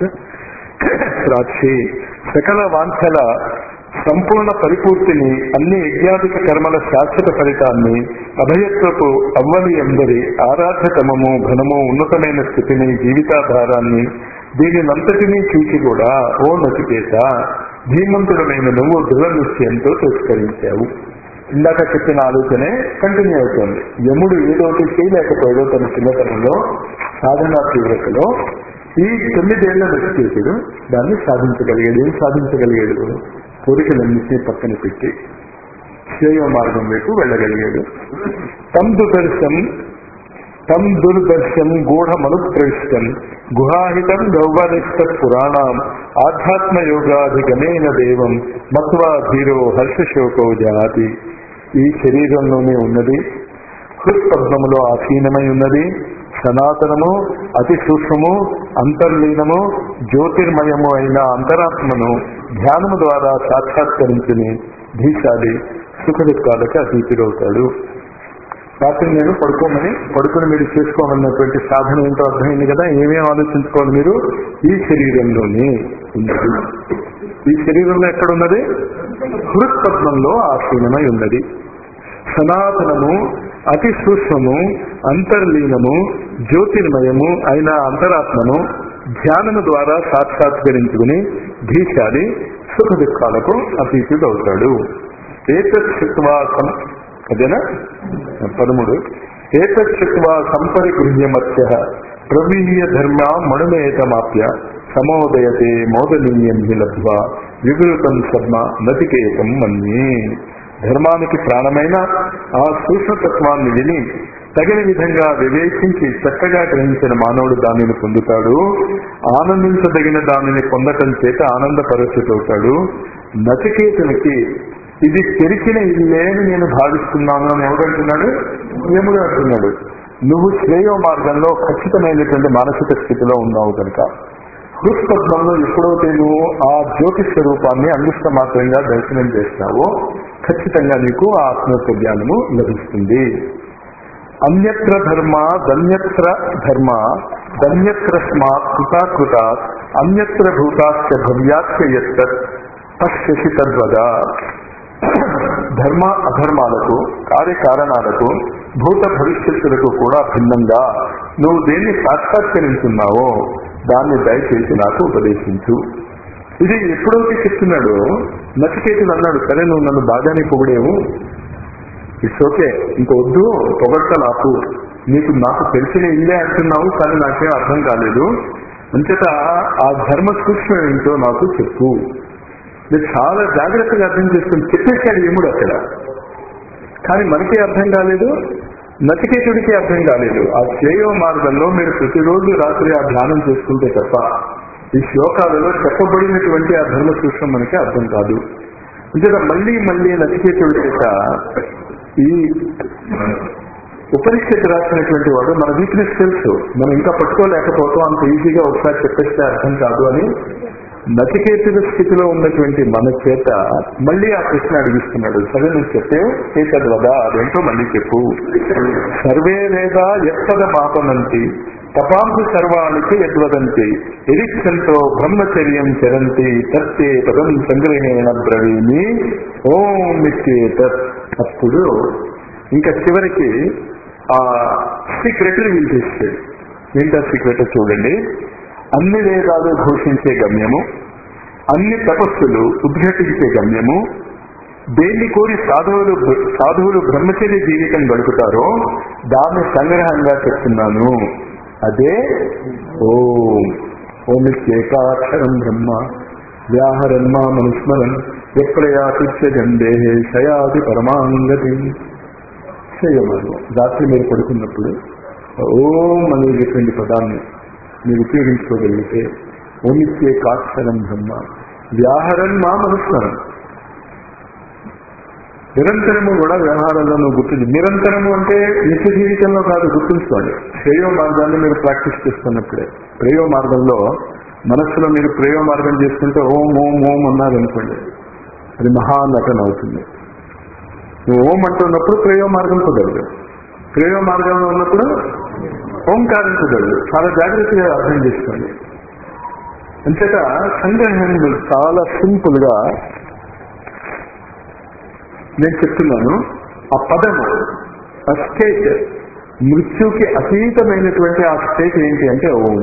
సాక్షి సకల వాంఛల సంపూర్ణ పరిపూర్తిని అన్ని యజ్ఞాధిక కర్మల శాశ్వత ఫలితాన్ని అభయత్వపు అవ్వలి అందరి ఆరాధ్యతమము ఘనము ఉన్నతమైన స్థితిని జీవితాధారాన్ని దీనినంతటినీ చూసి కూడా ఓ నచికేత ధీమంతుడమైన నువ్వు దృఢ నిశ్చయంతో తిరస్కరించావు ఇందాక చెప్పిన ఆలోచనే కంటిన్యూ అవుతుంది యముడు ఏదోటి చేయలేకపోయాడో తన చిన్నతనంలో సాధనా తీవ్రతలో ఈ తొమ్మిదేళ్ల నచికేతుడు దాన్ని సాధించగలిగాడు ఏం సాధించగలిగాడు కోరికలన్నింటినీ పక్కన పెట్టి శ్రేయ మార్గం వైపు వెళ్ళగలిగాడు తం దుదర్శం తం దుర్దర్శం గూఢమనుప్రవిష్టం గుహాహితం గౌవనిష్ట పురాణం ఆధ్యాత్మయోగాధిగమేన దేవం మత్వా ధీరో హర్షశోకో జాతి ఈ శరీరంలోనే ఉన్నది హృత్పద్మములో ఆసీనమై ఉన్నది సనాతనము అతి సూక్ష్మము అంతర్లీనము జ్యోతిర్మయము అయిన అంతరాత్మను ధ్యానము ద్వారా సాక్షాత్కరించుని ధీశాలి సుఖ దుఃఖాలకు అతీతుడవుతాడు రాత్రి నేను పడుకోమని పడుకుని మీరు చేసుకోమన్నటువంటి సాధన ఏంటో అర్థమైంది కదా ఏమేం ఆలోచించుకోవాలి మీరు ఈ శరీరంలోనే ఉన్నది ఈ శరీరంలో ఎక్కడ ఉన్నది హృత్పద్మంలో ఆసీనమై ఉన్నది సనాతనము అతి సూక్ష్మము అంతర్లీనము జ్యోతిర్మయము అయిన అంతరాత్మను ధ్యానము ద్వారా సాక్షాత్కరించుకుని ధీశాలి సుఖ దుఃఖాలకు అతీతుడవుతాడు ఏతత్వా అదేనా పదమూడు ఏతత్వా సంపరిగృహ్యమత్య ప్రవీయ ధర్మ మణుమేతమాప్య సమోదయతే మోదనీయం హి లబ్ధ్వా వివృతం శర్మ నతికేతం మన్యే ధర్మానికి ప్రాణమైన ఆ సూక్ష్మతత్వాన్ని విని తగిన విధంగా వివేచించి చక్కగా గ్రహించిన మానవుడు దానిని పొందుతాడు ఆనందించదగిన దానిని పొందటం చేత ఆనంద పరిస్థితవుతాడు నచికేతునికి ఇది తెరిచిన ఇల్లే అని నేను భావిస్తున్నాను అని ఎవడంటున్నాడు యముడు అంటున్నాడు నువ్వు శ్రేయో మార్గంలో ఖచ్చితమైనటువంటి మానసిక స్థితిలో ఉన్నావు కనుక హృత్పద్మంలో ఎప్పుడైతే నువ్వు ఆ జ్యోతి స్వరూపాన్ని అంగుష్ట మాత్రంగా దర్శనం చేస్తావో ఖచ్చితంగా నీకు ఆ ఆత్మత్వ జ్ఞానము లభిస్తుంది అన్యత్ర ధర్మ ధన్యత్ర ధర్మ ధన్యత్ర స్మాత్ కృతాకృత అన్యత్ర భూతాశ్చ భవ్యాశ్చ ఎత్తత్ పశ్యసి తద్వద ధర్మ అధర్మాలకు కార్యకారణాలకు భూత భవిష్యత్తులకు కూడా భిన్నంగా నువ్వు దేన్ని సాక్షాత్కరించున్నావో దాన్ని దయచేసి నాకు ఉపదేశించు ఇది ఎప్పుడైతే చెప్తున్నాడో నచికేతుడు అన్నాడు సరే నువ్వు నన్ను బాగానే పొగిడేవు ఇట్స్ ఓకే ఇంక వద్దు పొగడ్త నాకు నీకు నాకు తెలిసిన ఇల్లే అంటున్నావు కానీ నాకేం అర్థం కాలేదు అంచేత ఆ ధర్మ సూక్ష్మం ఏంటో నాకు చెప్పు మీరు చాలా జాగ్రత్తగా అర్థం చేసుకుని చెప్పేశాడు యముడు అక్కడ కానీ మనకి అర్థం కాలేదు నచికేతుడికి అర్థం కాలేదు ఆ శ్రేయో మార్గంలో మీరు ప్రతిరోజు రాత్రి ఆ ధ్యానం చేసుకుంటే తప్ప ఈ శ్లోకాలలో చెప్పబడినటువంటి ఆ ధర్మ సూక్ష్మం మనకి అర్థం కాదు అంతేగా మళ్ళీ మళ్ళీ నచికేతుడి చేత ఈ ఉపనిషత్తు రాసినటువంటి వాడు మన వీక్నెస్ తెలుసు మనం ఇంకా పట్టుకోలేకపోతాం అంత ఈజీగా ఒకసారి చెప్పేస్తే అర్థం కాదు అని నచికేతుల స్థితిలో ఉన్నటువంటి మన చేత మళ్ళీ ఆ ప్రశ్న అడిగిస్తున్నాడు సరే నువ్వు చెప్పే ఏతద్వదా అదేంటో మళ్ళీ చెప్పు సర్వే వేదా ఎత్తద మాపనంతి తపాంసు సర్వానికి యద్వదంతి ఎరిక్షంతో బ్రహ్మచర్యం చరంతి తత్తే పదం సంగ్రహేణ బ్రవీమి ఓం నిత్యేతత్ అప్పుడు ఇంకా చివరికి ఆ సీక్రెట్ రివీల్ చేస్తాడు ఏంటా సీక్రెట్ చూడండి అన్ని వేదాలు ఘోషించే గమ్యము అన్ని తపస్సులు ఉద్ఘటించే గమ్యము దేన్ని కోరి సాధువులు సాధువులు బ్రహ్మచర్య జీవితం గడుపుతారో దాన్ని సంగ్రహంగా చెప్తున్నాను అదే ఓం ఓమిత్యేకాక్షరం బ్రహ్మ వ్యాహరన్మా మనుస్మరన్ ఎప్పుడయాతిత్య జందేహే శయాది పరమాంగతి చేయమను రాత్రి మీరు పడుకున్నప్పుడు ఓం అనేటటువంటి పదాన్ని మీరు ఉపయోగించుకోగలిగితే ఓమిత్యే కాక్షరం బ్రహ్మ వ్యాహరన్ మా మనుస్మరం నిరంతరము కూడా వ్యవహారంలో నువ్వు గుర్తుంది నిరంతరము అంటే నిత్య జీవితంలో కాదు గుర్తుంచుకోండి శ్రేయో మార్గాన్ని మీరు ప్రాక్టీస్ చేస్తున్నప్పుడే ప్రేయో మార్గంలో మనస్సులో మీరు ప్రేయో మార్గం చేసుకుంటే ఓం ఓం ఓం అన్నారనుకోండి అది మహానటన అవుతుంది నువ్వు ఓం అంటున్నప్పుడు ప్రేయో మార్గం కుదరదు ప్రేయో మార్గంలో ఉన్నప్పుడు ఓంకారం కుదరదు చాలా జాగ్రత్తగా అర్థం చేసుకోండి అంతేత సంగ్రహం చాలా సింపుల్ గా నేను చెప్తున్నాను ఆ పదము ఆ స్టేట్ మృత్యుకి అతీతమైనటువంటి ఆ స్టేట్ ఏంటి అంటే ఓం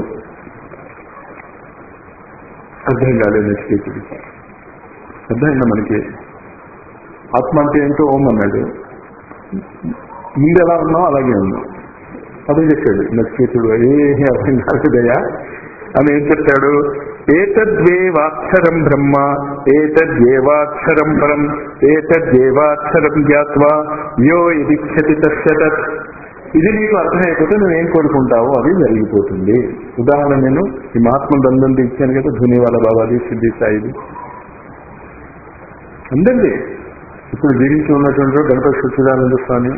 అర్థం కాలేదు స్టేట్కి అర్థమైందా మనకి ఆత్మ అంటే ఏంటో ఓం అన్నాడు ముందు ఎలా ఉన్నావు అలాగే ఉన్నావు అదే చెప్పాడు నచ్చేతుడు ఏ అర్థం కాలేదయ్యా అని ఏం చెప్తాడు ఏతద్వేవాక్షరం బ్రహ్మ ఏతద్వేవాక్షరం పరం ఏతద్వేవాక్షరం జ్ఞాత్వా యో ఇదిక్షతి తస్యతత్ ఇది నీకు అర్థమైపోతే నువ్వేం కోరుకుంటావో అది జరిగిపోతుంది ఉదాహరణ నేను ఈ మహాత్మ దండం ఇచ్చాను కదా ధునివాల బాబాది సిద్ధి సాయిది ఉందండి ఇప్పుడు జీవించి ఉన్నటువంటి గణపతి సచ్చిదానంద స్వామి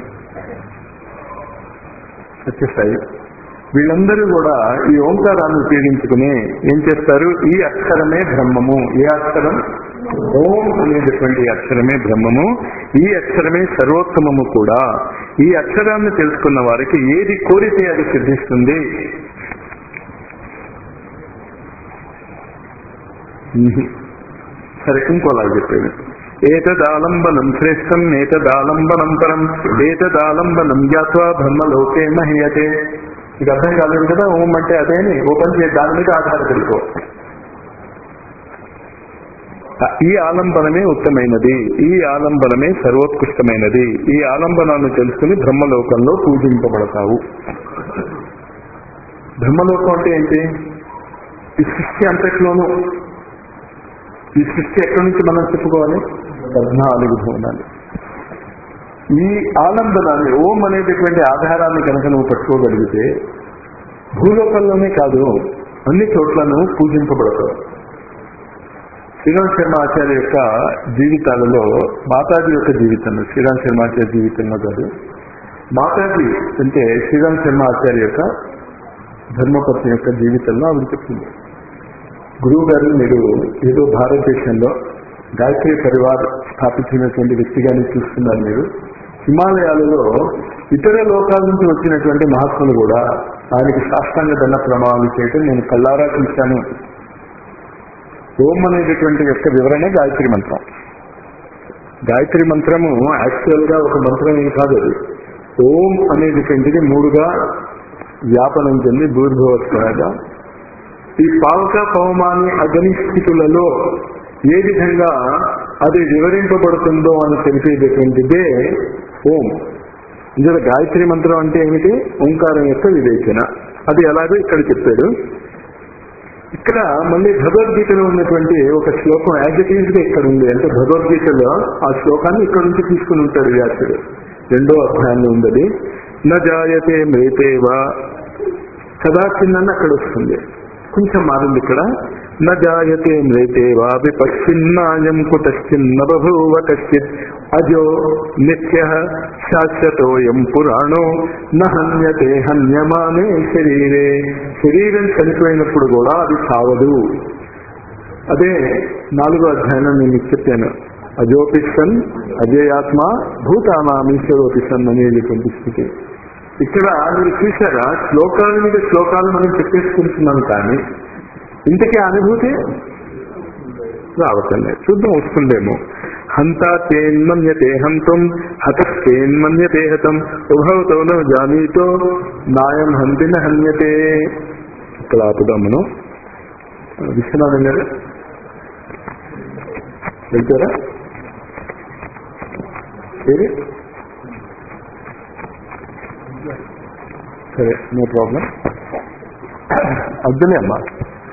సత్యసాయి వీళ్ళందరూ కూడా ఈ ఓంకారాన్ని ఉపయోగించుకుని ఏం చేస్తారు ఈ అక్షరమే బ్రహ్మము ఏ అక్షరం ఓం అనేటటువంటి అక్షరమే బ్రహ్మము ఈ అక్షరమే సర్వోత్తమము కూడా ఈ అక్షరాన్ని తెలుసుకున్న వారికి ఏది కోరితే అది సిద్ధిస్తుంది సరే ఇంకోలా చెప్పేది ఏతదాలంబనం శ్రేష్టం ఏతదాలంబనం పరం ఏతదాలంబనం జ్ఞాత్వా బ్రహ్మలోకే మహీయతే ఇది అర్థం కాలేదు కదా ఓం అంటే అదేని ఓపెన్ చేసి దాని మీద ఆధారపడిపో ఈ ఆలంబనమే ఉత్తమైనది ఈ ఆలంబనమే సర్వోత్కృష్టమైనది ఈ ఆలంబనాన్ని తెలుసుకుని బ్రహ్మలోకంలో పూజింపబడతావు బ్రహ్మలోకం అంటే ఏంటి ఈ సృష్టి అంతట్లోనూ ఈ సృష్టి ఎక్కడి నుంచి మనం చెప్పుకోవాలి పద్నాలుగు భువనాలు ఈ ఆలంబనాన్ని ఓం అనేటటువంటి ఆధారాన్ని కనుక నువ్వు పట్టుకోగలిగితే భూలోకంలోనే కాదు అన్ని చోట్లను పూజింపబడతావు శ్రీరామ్ శర్మ ఆచార్య యొక్క జీవితాలలో మాతాజీ యొక్క జీవితంలో శ్రీరామ్ శర్మ ఆచార్య జీవితంలో కాదు మాతాజీ అంటే శ్రీరామ్ శర్మ ఆచార్య యొక్క ధర్మపత్ని యొక్క జీవితంలో ఆవిడ చెప్తుంది గురువు గారు మీరు ఏదో భారతదేశంలో గాయత్రి పరివార్ స్థాపించినటువంటి వ్యక్తిగానే చూస్తున్నారు మీరు హిమాలయాలలో ఇతర లోకాల నుంచి వచ్చినటువంటి మహాత్ములు కూడా ఆయనకి సాష్టాంగ దండ ప్రమాణాలు చేయటం నేను కల్లారా చూశాను ఓం అనేటటువంటి యొక్క వివరణ గాయత్రి మంత్రం గాయత్రి మంత్రము యాక్చువల్ గా ఒక మంత్రం ఏం కాదు అది ఓం అనేటటువంటిది మూడుగా వ్యాపనం చెంది భూర్భవస్వగా ఈ పావక పవమాని అగ్ని స్థితులలో ఏ విధంగా అది వివరింపబడుతుందో అని తెలిపేటటువంటిదే ఓం ఇందులో గాయత్రి మంత్రం అంటే ఏమిటి ఓంకారం యొక్క వివేచన అది ఎలాగో ఇక్కడ చెప్పాడు ఇక్కడ మళ్ళీ భగవద్గీతలో ఉన్నటువంటి ఒక శ్లోకం యాజ్ ఇట్ ఈజ్ గా ఇక్కడ ఉంది అంటే భగవద్గీతలో ఆ శ్లోకాన్ని ఇక్కడ నుంచి తీసుకుని ఉంటాడు వ్యాసుడు రెండో అధ్యాయంలో ఉంది న జాయతే మేతేవా సదాచిన్న అక్కడ వస్తుంది కొంచెం మారింది ఇక్కడ న జాయతే మ్రేతేవా విపశ్చిన్నాయం కుతశ్చిన్న బభూవ కశ్చిత్ అజో నిత్య శాశ్వతోయం పురాణో నహన్యతే హన్యమానే శరీరే శరీరం చనిపోయినప్పుడు కూడా అది చావదు అదే నాలుగో అధ్యాయంలో నేను మీకు చెప్పాను అజోపిషన్ అజేయాత్మ భూతానామీశ్వరోపిషన్ అనేటువంటి స్థితి ఇక్కడ మీరు చూసారా శ్లోకాల మీద శ్లోకాలు మనం చెప్పేసుకుంటున్నాం కానీ ఇంతకీ ఆ అనుభూతి రావటం లేదు చూద్దాం వస్తుందేమో హంతా తేన్మన్యతే హంతం హతస్తేన్మన్యతే హతం ఉభవతో జానీతో నాయం హంతిన హన్యతే ఇక్కడ ఆపుదాం మనం విశ్వనాథం గారు వెళ్తారా ఏది సరే నో ప్రాబ్లం అర్థమే అమ్మా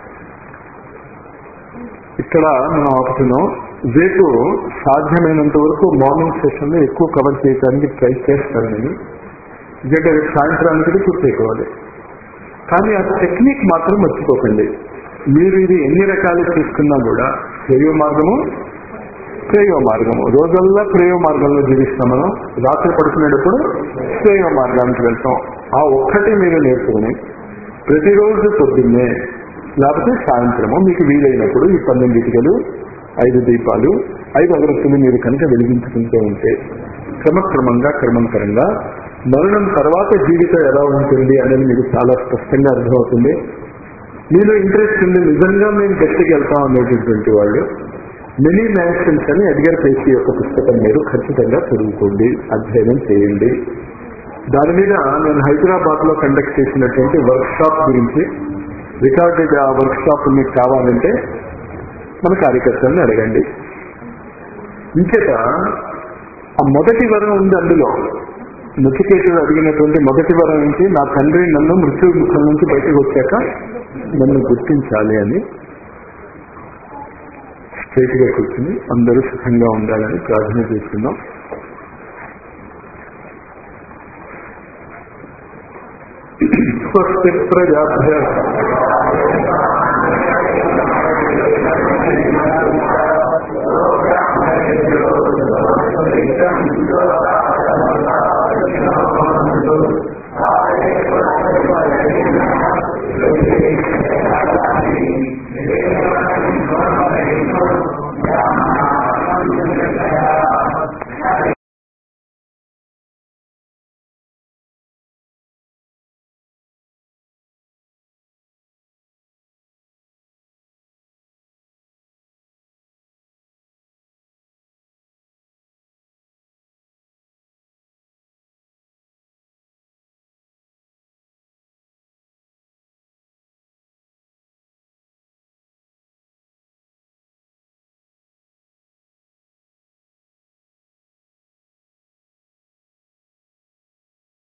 ఇక్కడ మనం ఆపుతున్నాం రేపు సాధ్యమైనంత వరకు మార్నింగ్ సెషన్ లో ఎక్కువ కవర్ చేయడానికి ట్రై చేస్తాను నేను ఎందుకంటే రేపు సాయంత్రానికి పూర్తి అయిపోవాలి కానీ ఆ టెక్నిక్ మాత్రం మర్చిపోకండి మీరు ఇది ఎన్ని రకాలు తీసుకున్నా కూడా శ్రేయో మార్గము శ్రేయో మార్గము రోజల్లా శ్రేయో మార్గంలో జీవిస్తాం మనం రాత్రి పడుకునేటప్పుడు శ్రేయో మార్గానికి వెళ్తాం ఆ ఒక్కటి మీరు నేర్చుకుని ప్రతిరోజు పొద్దున్నే లేకపోతే సాయంత్రము మీకు వీలైనప్పుడు ఈ పన్నెండు ఇటుకలు ఐదు దీపాలు ఐదు అగరత్తులు మీరు కనుక వెలిగించుకుంటూ ఉంటే క్రమక్రమంగా క్రమంకరంగా మరణం తర్వాత జీవితం ఎలా ఉంటుంది అనేది మీకు చాలా స్పష్టంగా అర్థమవుతుంది మీలో ఇంట్రెస్ట్ ఉంది నిజంగా మేము గట్టికి వెళ్తాం అనేటటువంటి వాళ్ళు మినీ మ్యాన్షన్స్ అని ఎడ్గర్ పేసి యొక్క పుస్తకం మీరు ఖచ్చితంగా చదువుకోండి అధ్యయనం చేయండి దాని మీద నేను హైదరాబాద్ లో కండక్ట్ చేసినటువంటి వర్క్ షాప్ గురించి రికార్డెడ్ ఆ వర్క్ షాప్ మీకు కావాలంటే మన కార్యకర్తలను అడగండి ఇంకేత ఆ మొదటి వరం ఉంది అందులో నచికేతుడు అడిగినటువంటి మొదటి వరం ఏంటి నా తండ్రి నన్ను మృత్యు ముఖం నుంచి బయటకు వచ్చాక నన్ను గుర్తించాలి అని స్ట్రైట్ గా కూర్చుని అందరూ సుఖంగా ఉండాలని ప్రార్థన చేసుకుందాం స్వస్తి ప్రజాభ్య